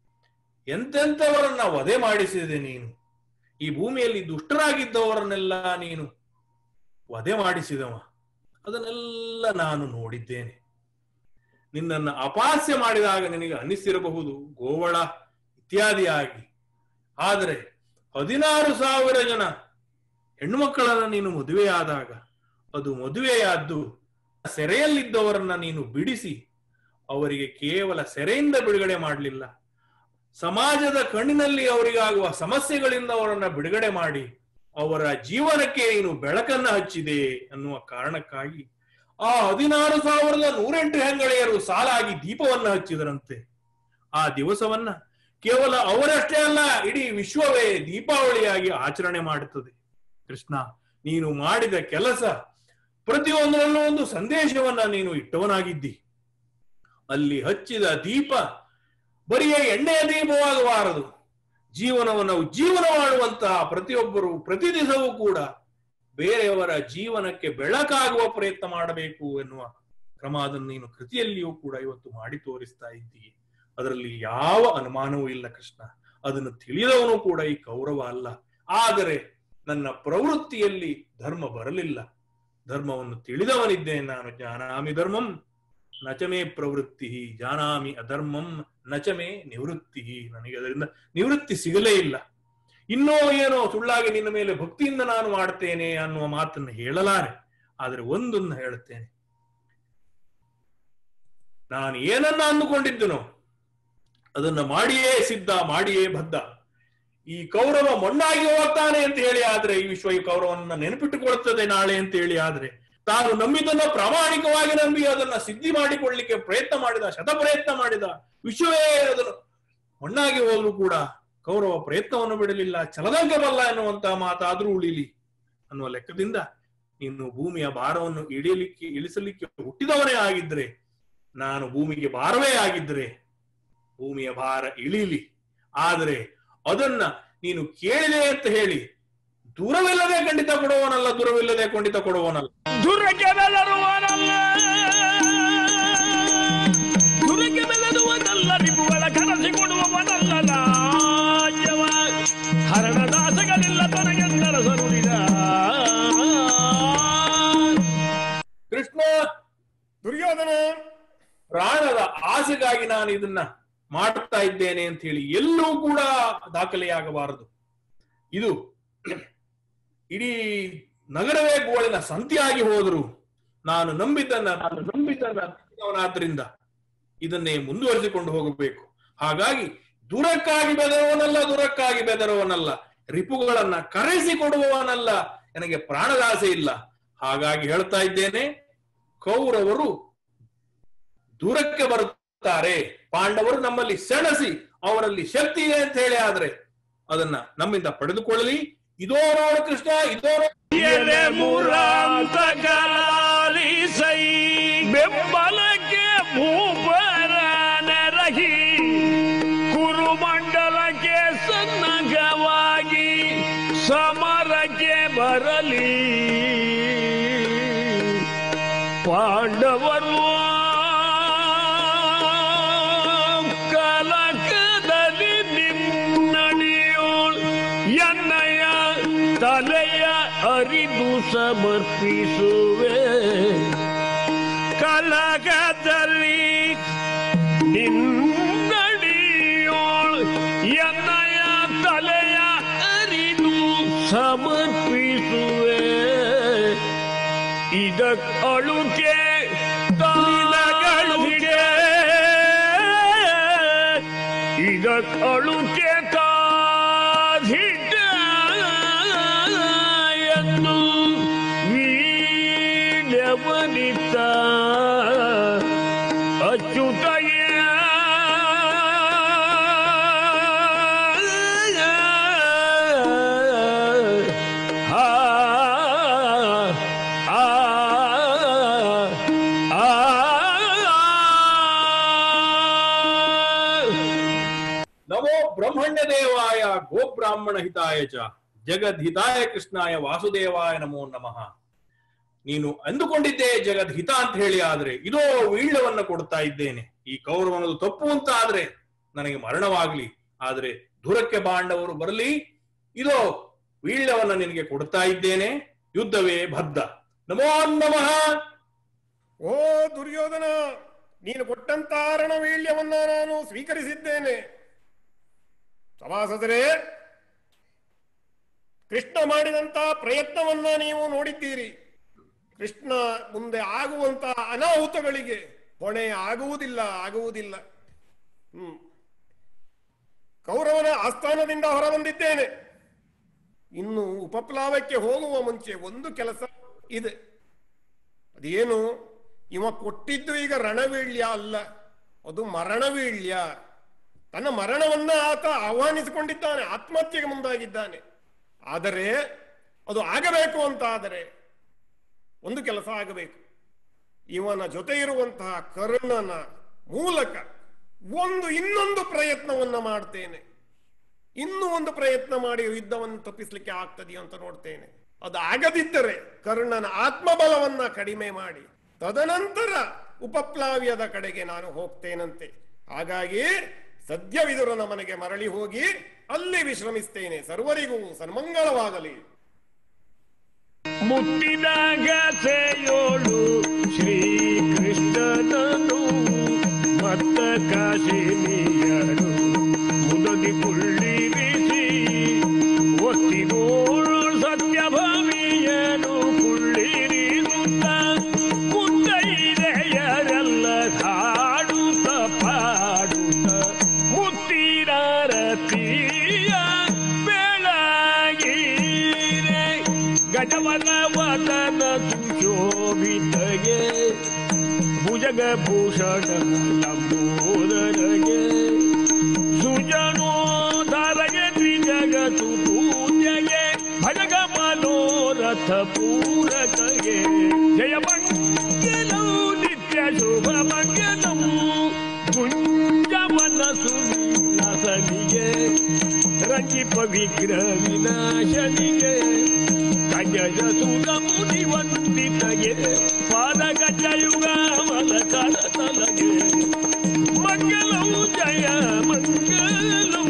ಎಂತೆಂಥವರನ್ನ ವಧೆ ಮಾಡಿಸಿದೆ ನೀನು ಈ ಭೂಮಿಯಲ್ಲಿ ದುಷ್ಟರಾಗಿದ್ದವರನ್ನೆಲ್ಲ ನೀನು ವಧೆ ಮಾಡಿಸಿದವ ಅದನ್ನೆಲ್ಲ ನಾನು ನೋಡಿದ್ದೇನೆ ನಿನ್ನನ್ನ ಅಪಾಸ್ಯ ಮಾಡಿದಾಗ ನಿನಗೆ ಅನ್ನಿಸಿರಬಹುದು ಗೋವಳ ಇತ್ಯಾದಿಯಾಗಿ ಆದರೆ ಹದಿನಾರು ಸಾವಿರ ಜನ ಹೆಣ್ಣು ಮಕ್ಕಳನ್ನ ನೀನು ಮದುವೆಯಾದಾಗ ಅದು ಮದುವೆಯಾದ್ದು ಸೆರೆಯಲ್ಲಿದ್ದವರನ್ನ ನೀನು ಬಿಡಿಸಿ ಅವರಿಗೆ ಕೇವಲ ಸೆರೆಯಿಂದ ಬಿಡುಗಡೆ ಮಾಡಲಿಲ್ಲ ಸಮಾಜದ ಕಣ್ಣಿನಲ್ಲಿ ಅವರಿಗಾಗುವ ಸಮಸ್ಯೆಗಳಿಂದ ಅವರನ್ನ ಬಿಡುಗಡೆ ಮಾಡಿ ಅವರ ಜೀವನಕ್ಕೆ ನೀನು ಬೆಳಕನ್ನ ಹಚ್ಚಿದೆ ಅನ್ನುವ ಕಾರಣಕ್ಕಾಗಿ ಆ ಹದಿನಾರು ಸಾವಿರದ ನೂರೆಂಟು ಹೆಂಗಳೆಯರು ಸಾಲಾಗಿ ದೀಪವನ್ನ ಹಚ್ಚಿದರಂತೆ ಆ ದಿವಸವನ್ನ ಕೇವಲ ಅವರಷ್ಟೇ ಅಲ್ಲ ಇಡೀ ವಿಶ್ವವೇ ದೀಪಾವಳಿಯಾಗಿ ಆಚರಣೆ ಮಾಡುತ್ತದೆ ಕೃಷ್ಣ ನೀನು ಮಾಡಿದ ಕೆಲಸ ಪ್ರತಿಯೊಂದರಲ್ಲೂ ಒಂದು ಸಂದೇಶವನ್ನ ನೀನು ಇಟ್ಟವನಾಗಿದ್ದಿ ಅಲ್ಲಿ ಹಚ್ಚಿದ ದೀಪ ಬರಿಯ ಎಣ್ಣೆಯ ದೀಪವಾಗಬಾರದು ಜೀವನವನ್ನು ಜೀವನ ಮಾಡುವಂತಹ ಪ್ರತಿಯೊಬ್ಬರು ಪ್ರತಿ ದಿವಸವೂ ಕೂಡ ಬೇರೆಯವರ ಜೀವನಕ್ಕೆ ಬೆಳಕಾಗುವ ಪ್ರಯತ್ನ ಮಾಡಬೇಕು ಎನ್ನುವ ಕ್ರಮ ಅದನ್ನು ನೀನು ಕೃತಿಯಲ್ಲಿಯೂ ಕೂಡ ಇವತ್ತು ಮಾಡಿ ತೋರಿಸ್ತಾ ಇದ್ದೀಯ ಅದರಲ್ಲಿ ಯಾವ ಅನುಮಾನವೂ ಇಲ್ಲ ಕೃಷ್ಣ ಅದನ್ನು ತಿಳಿದವನು ಕೂಡ ಈ ಕೌರವ ಅಲ್ಲ ಆದರೆ ನನ್ನ ಪ್ರವೃತ್ತಿಯಲ್ಲಿ ಧರ್ಮ ಬರಲಿಲ್ಲ ಧರ್ಮವನ್ನು ತಿಳಿದವನಿದ್ದೇನೆ ನಾನು ಜಾನಾಮಿ ಧರ್ಮಂ ನಚಮೇ ಪ್ರವೃತ್ತಿ ಜಾನಾಮಿ ಅಧರ್ಮಂ ನಚಮೇ ನಿವೃತ್ತಿ ನನಗೆ ಅದರಿಂದ ನಿವೃತ್ತಿ ಸಿಗಲೇ ಇಲ್ಲ ಇನ್ನೂ ಏನೋ ಸುಳ್ಳಾಗಿ ನಿನ್ನ ಮೇಲೆ ಭಕ್ತಿಯಿಂದ ನಾನು ಮಾಡ್ತೇನೆ ಅನ್ನುವ ಮಾತನ್ನು ಹೇಳಲಾರೆ ಆದರೆ ಒಂದನ್ನು ಹೇಳುತ್ತೇನೆ ನಾನು ಏನನ್ನ ಅಂದುಕೊಂಡಿದ್ದನೋ ಅದನ್ನ ಮಾಡಿಯೇ ಸಿದ್ಧ ಮಾಡಿಯೇ ಬದ್ಧ ಈ ಕೌರವ ಮಣ್ಣಾಗಿ ಹೋಗ್ತಾನೆ ಅಂತ ಹೇಳಿ ಆದ್ರೆ ಈ ವಿಶ್ವ ಈ ಕೌರವನ್ನ ನೆನಪಿಟ್ಟುಕೊಳ್ಳುತ್ತದೆ ನಾಳೆ ಅಂತ ಹೇಳಿ ಆದ್ರೆ ತಾನು ನಂಬಿದ್ದನ್ನ ಪ್ರಾಮಾಣಿಕವಾಗಿ ನಂಬಿ ಅದನ್ನ ಸಿದ್ಧಿ ಮಾಡಿಕೊಳ್ಳಿಕ್ಕೆ ಪ್ರಯತ್ನ ಮಾಡಿದ ಶತ ಪ್ರಯತ್ನ ಮಾಡಿದ ವಿಶ್ವವೇ ಅದನ್ನು ಮಣ್ಣಾಗಿ ಹೋದ್ರು ಕೂಡ ಕೌರವ ಪ್ರಯತ್ನವನ್ನು ಬಿಡಲಿಲ್ಲ ಚಲದಂಕ ಬಲ್ಲ ಎನ್ನುವಂತಹ ಮಾತಾದ್ರೂ ಉಳಿಲಿ ಅನ್ನುವ ಲೆಕ್ಕದಿಂದ ನೀನು ಭೂಮಿಯ ಭಾರವನ್ನು ಇಳಿಯಲಿಕ್ಕೆ ಇಳಿಸಲಿಕ್ಕೆ ಹುಟ್ಟಿದವನೇ ಆಗಿದ್ರೆ ನಾನು ಭೂಮಿಗೆ ಭಾರವೇ ಆಗಿದ್ರೆ ಭೂಮಿಯ ಭಾರ ಇಳಿಲಿ ಆದರೆ ಅದನ್ನ ನೀನು ಕೇಳಿದೆ ಅಂತ ಹೇಳಿ ದೂರವಿಲ್ಲದೆ ಖಂಡಿತ ಕೊಡುವವನಲ್ಲ ದೂರವಿಲ್ಲದೆ ಖಂಡಿತ ಕೊಡುವವನಲ್ಲ ದುರ್ಗೆ ಬೆದರುವನಲ್ಲ ದುರ್ಗೆ ಬೆದರುವನಲ್ಲ ರಿಪುಗಳ ಕನಸಿಕೊಡುವವನಲ್ಲ ರಾಜ್ಯವ ಹರಣದಾಸಗಳಿಲ್ಲ ತನಗೆಂದರ ಸರುಳಿದ ಕೃಷ್ಣ ದುರ್ಯೋಧನ ಪ್ರಾಣದ ಆಸೆಗಾಗಿ ನಾನು ಇದನ್ನ ಮಾಡ್ತಾ ಇದ್ದೇನೆ ಅಂತ ಹೇಳಿ ಎಲ್ಲೂ ಕೂಡ ದಾಖಲೆಯಾಗಬಾರದು ಇದು ಇಡೀ ನಗರವೇ ಗೋಳಿನ ಸಂತಿಯಾಗಿ ಹೋದರು ನಾನು ನಂಬಿದ್ದನ್ನ ನಾನು ನಂಬಿದ್ದನ್ನ ನಂಬಿದವನಾದ್ರಿಂದ ಇದನ್ನೇ ಮುಂದುವರಿಸಿಕೊಂಡು ಹೋಗಬೇಕು ಹಾಗಾಗಿ ದುರಕ್ಕಾಗಿ ಬೆದರುವವನಲ್ಲ ದುರಕ್ಕಾಗಿ ಬೆದರುವವನಲ್ಲ ರಿಪುಗಳನ್ನ ಕರೆಸಿ ಕೊಡುವವನಲ್ಲ ನನಗೆ ಪ್ರಾಣದಾಸೆ ಇಲ್ಲ ಹಾಗಾಗಿ ಹೇಳ್ತಾ ಇದ್ದೇನೆ ಕೌರವರು ದೂರಕ್ಕೆ ಬರುತ್ತಾರೆ ಪಾಂಡವರು ನಮ್ಮಲ್ಲಿ ಸೆಣಸಿ ಅವರಲ್ಲಿ ಶಕ್ತಿ ಇದೆ ಅಂತ ಹೇಳಿ ಆದ್ರೆ ಅದನ್ನ ನಮ್ಮಿಂದ ಪಡೆದುಕೊಳ್ಳಲಿ ಇದೋ ನೋಡು ಕೃಷ್ಣ ಇದೋ ನೋಡು ಎಲೆ ಮುರಾಂತಕಲಾಲಿಸೈ ಬೆಂಬಲಕ್ಕೆ ಭೂಪರ ನರಹಿ ಕುರುಮಂಡಲಕ್ಕೆ ಸನ್ನಗವಾಗಿ ಸಮರಕ್ಕೆ ಬರಲಿ ಪಾಂಡವರು ಕಲಕದಲ್ಲಿ ನಿನ್ನಡಿಯೋಳು ಎನ್ನಯ ತಲೆಯ ಅರಿದು ಸಮರ್ಪಿಸುವೆ ಕಲಕದಲ್ಲಿ ನಿನ್ನಡಿಯೋಳು ಎನ್ನಯ ತಲೆಯ ಅರಿದು ಸಮರ್ಪಿಸುವೆ ಇದಕ್ಕಳುಕೆ ತಾನಗಳುಗೆ ಇದಕ್ಕಳುಕೆ ತಾಧಿಟ ಎಂದು ವೀಳ್ಯವನಿತ ಅಚ್ಯುತಯ್ಯ ಆ ಆ ನಮೋ ಬ್ರಹ್ಮಣ್ಯ ದೇವಾಯ ಗೋಬ್ರಾಹ್ಮಣ ಹಿತಾಯ ಚ ಜಗದ್ಹಿತಾಯ ಕೃಷ್ಣಾಯ ವಾಸುದೇವಾಯ ನಮೋ ನಮಃ ನೀನು ಅಂದುಕೊಂಡಿದ್ದೆ ಜಗದ್ ಹಿತ ಅಂತ ಹೇಳಿ ಆದ್ರೆ ಇದೋ ವೀಳ್ಯವನ್ನ ಕೊಡ್ತಾ ಇದ್ದೇನೆ ಈ ಕೌರವನದು ತಪ್ಪು ಅಂತ ಆದ್ರೆ ನನಗೆ ಮರಣವಾಗ್ಲಿ ಆದ್ರೆ ಧುರಕ್ಕೆ ಬಾಂಡವರು ಬರಲಿ ಇದೋ ವೀಳ್ಯವನ್ನ ನಿನಗೆ ಕೊಡ್ತಾ ಇದ್ದೇನೆ ಯುದ್ಧವೇ ಬದ್ಧ ನಮೋ ನಮಃ ಓ ದುರ್ಯೋಧನ ನೀನು ಕೊಟ್ಟಂತ ರಣವೀಳ್ಯವನ್ನ ನಾನು ಸ್ವೀಕರಿಸಿದ್ದೇನೆ ಸಭಾಸದರೇ ಕೃಷ್ಣ ಮಾಡಿದಂತ ಪ್ರಯತ್ನವನ್ನ ನೀವು ನೋಡಿದ್ದೀರಿ ಕೃಷ್ಣ ಮುಂದೆ ಆಗುವಂತ ಅನಾಹುತಗಳಿಗೆ ಹೊಣೆ ಆಗುವುದಿಲ್ಲ ಆಗುವುದಿಲ್ಲ ಹ್ಮ್ ಕೌರವನ ಆಸ್ಥಾನದಿಂದ ಹೊರಬಂದಿದ್ದೇನೆ ಇನ್ನು ಉಪಪ್ಲಾವಕ್ಕೆ ಹೋಗುವ ಮುಂಚೆ ಒಂದು ಕೆಲಸ ಇದೆ ಅದೇನು ಇವ ಕೊಟ್ಟಿದ್ದು ಈಗ ರಣವೀಳ್ಯ ಅಲ್ಲ ಅದು ಮರಣವೀಳ್ಯ ತನ್ನ ಮರಣವನ್ನ ಆತ ಆಹ್ವಾನಿಸಿಕೊಂಡಿದ್ದಾನೆ ಆತ್ಮಹತ್ಯೆಗೆ ಮುಂದಾಗಿದ್ದಾನೆ ಆದರೆ ಅದು ಆಗಬೇಕು ಅಂತ ಆದರೆ ಒಂದು ಕೆಲಸ ಆಗಬೇಕು ಇವನ ಜೊತೆ ಇರುವಂತಹ ಕರ್ಣನ ಮೂಲಕ ಒಂದು ಇನ್ನೊಂದು ಪ್ರಯತ್ನವನ್ನ ಮಾಡ್ತೇನೆ ಇನ್ನೂ ಒಂದು ಪ್ರಯತ್ನ ಮಾಡಿ ಯುದ್ಧವನ್ನು ತಪ್ಪಿಸ್ಲಿಕ್ಕೆ ಆಗ್ತದೆಯೋ ಅಂತ ನೋಡ್ತೇನೆ ಅದು ಆಗದಿದ್ದರೆ ಕರ್ಣನ ಆತ್ಮಬಲವನ್ನ ಕಡಿಮೆ ಮಾಡಿ ತದನಂತರ ಉಪಪ್ಲಾವ್ಯದ ಕಡೆಗೆ ನಾನು ಹೋಗ್ತೇನಂತೆ ಹಾಗಾಗಿ ಸದ್ಯವಿದುರನ ಮನೆಗೆ ಮರಳಿ ಹೋಗಿ ಅಲ್ಲಿ ವಿಶ್ರಮಿಸ್ತೇನೆ ಸರ್ವರಿಗೂ ಸನ್ಮಂಗಳವಾಗಲಿ ಮುಟ್ಟಿದಾಗ ಸೇಯೋಳು ಶ್ರೀಕೃಷ್ಣನನು ಮತ್ತ ಕಾಶಿನಿಯರು ಮುದದಿ ಕುಳ್ಳಿರಿಸಿ ಒತ್ತಿನೋಳು ಸತ್ಯಭಾವಿಯನು ಕುಳ್ಳಿರಿಸುತ್ತ ಮುತ್ತೈದೆಯರೆಲ್ಲ ಹಾಡುತ್ತ ಪಾಡುತ್ತ ಮುತ್ತಿರಾರತಿಯ ಬೆಳಗಿರೆ ಗಜವನ ವದನ ಸುಶೋಭಿತಗೆ ಭುಜಗಭೂಷಣ ಲಂಬೋದರಗೆ ಸುಜನೋದರಗೆ ತ್ರಿಜಗತು ಪೂಜೆಗೆ ಭಜಗ ಮನೋರಥ ಪೂರಕಗೆ ಜಯ ಮಂಗಲಂ ನಿತ್ಯ ಶುಭ ಮಂಗಲಂ ಕುಂಜವನ ಸುವಿಲಾಸನಿಗೆ ರಂಜಿಪ ವಿಗ್ರಹ ವಿನಾಶನಿಗೆ ಗಜ ಸುತ ಮುನಿ ವಂದಿತಗೆ ಪಾದ ಗಜಯುಗ ಮಲ ಕಳತಲಗೆ ಮಂಗಲಂ ಜಯ ಮಂಗಲಂ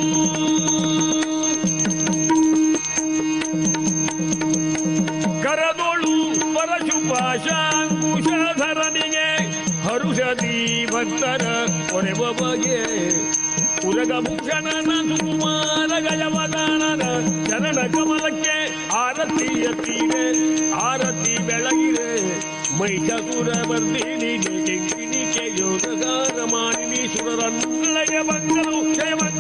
ಕರದೋಳು ಪರಶುಪಾಶಾಂಕುಶಧರನಿಗೆ ಹರುಷದಿ ಭಕ್ತರ ಕೊರೆವ ಬಗೆ ಉರಗ ಭೂಷಣನ ಸುಕುಮಾರ ಗಜವದಾನನ ಚರಣ ಕಮಲಕ್ಕೆ ಆರತಿ ಎತ್ತಿಗೆ ಆರತಿ ಬೆಳಗಿರೆ ಮೈಷಸುರ ಬರ್ದಿನಿಗೆ ಕೆಂಕಿಣಿಕೆ ಯೋಗಗಾರ ಮಾಡಿನಿ ಸುರರನ್ನಳೆಯ ಬಂದರು ಜಯ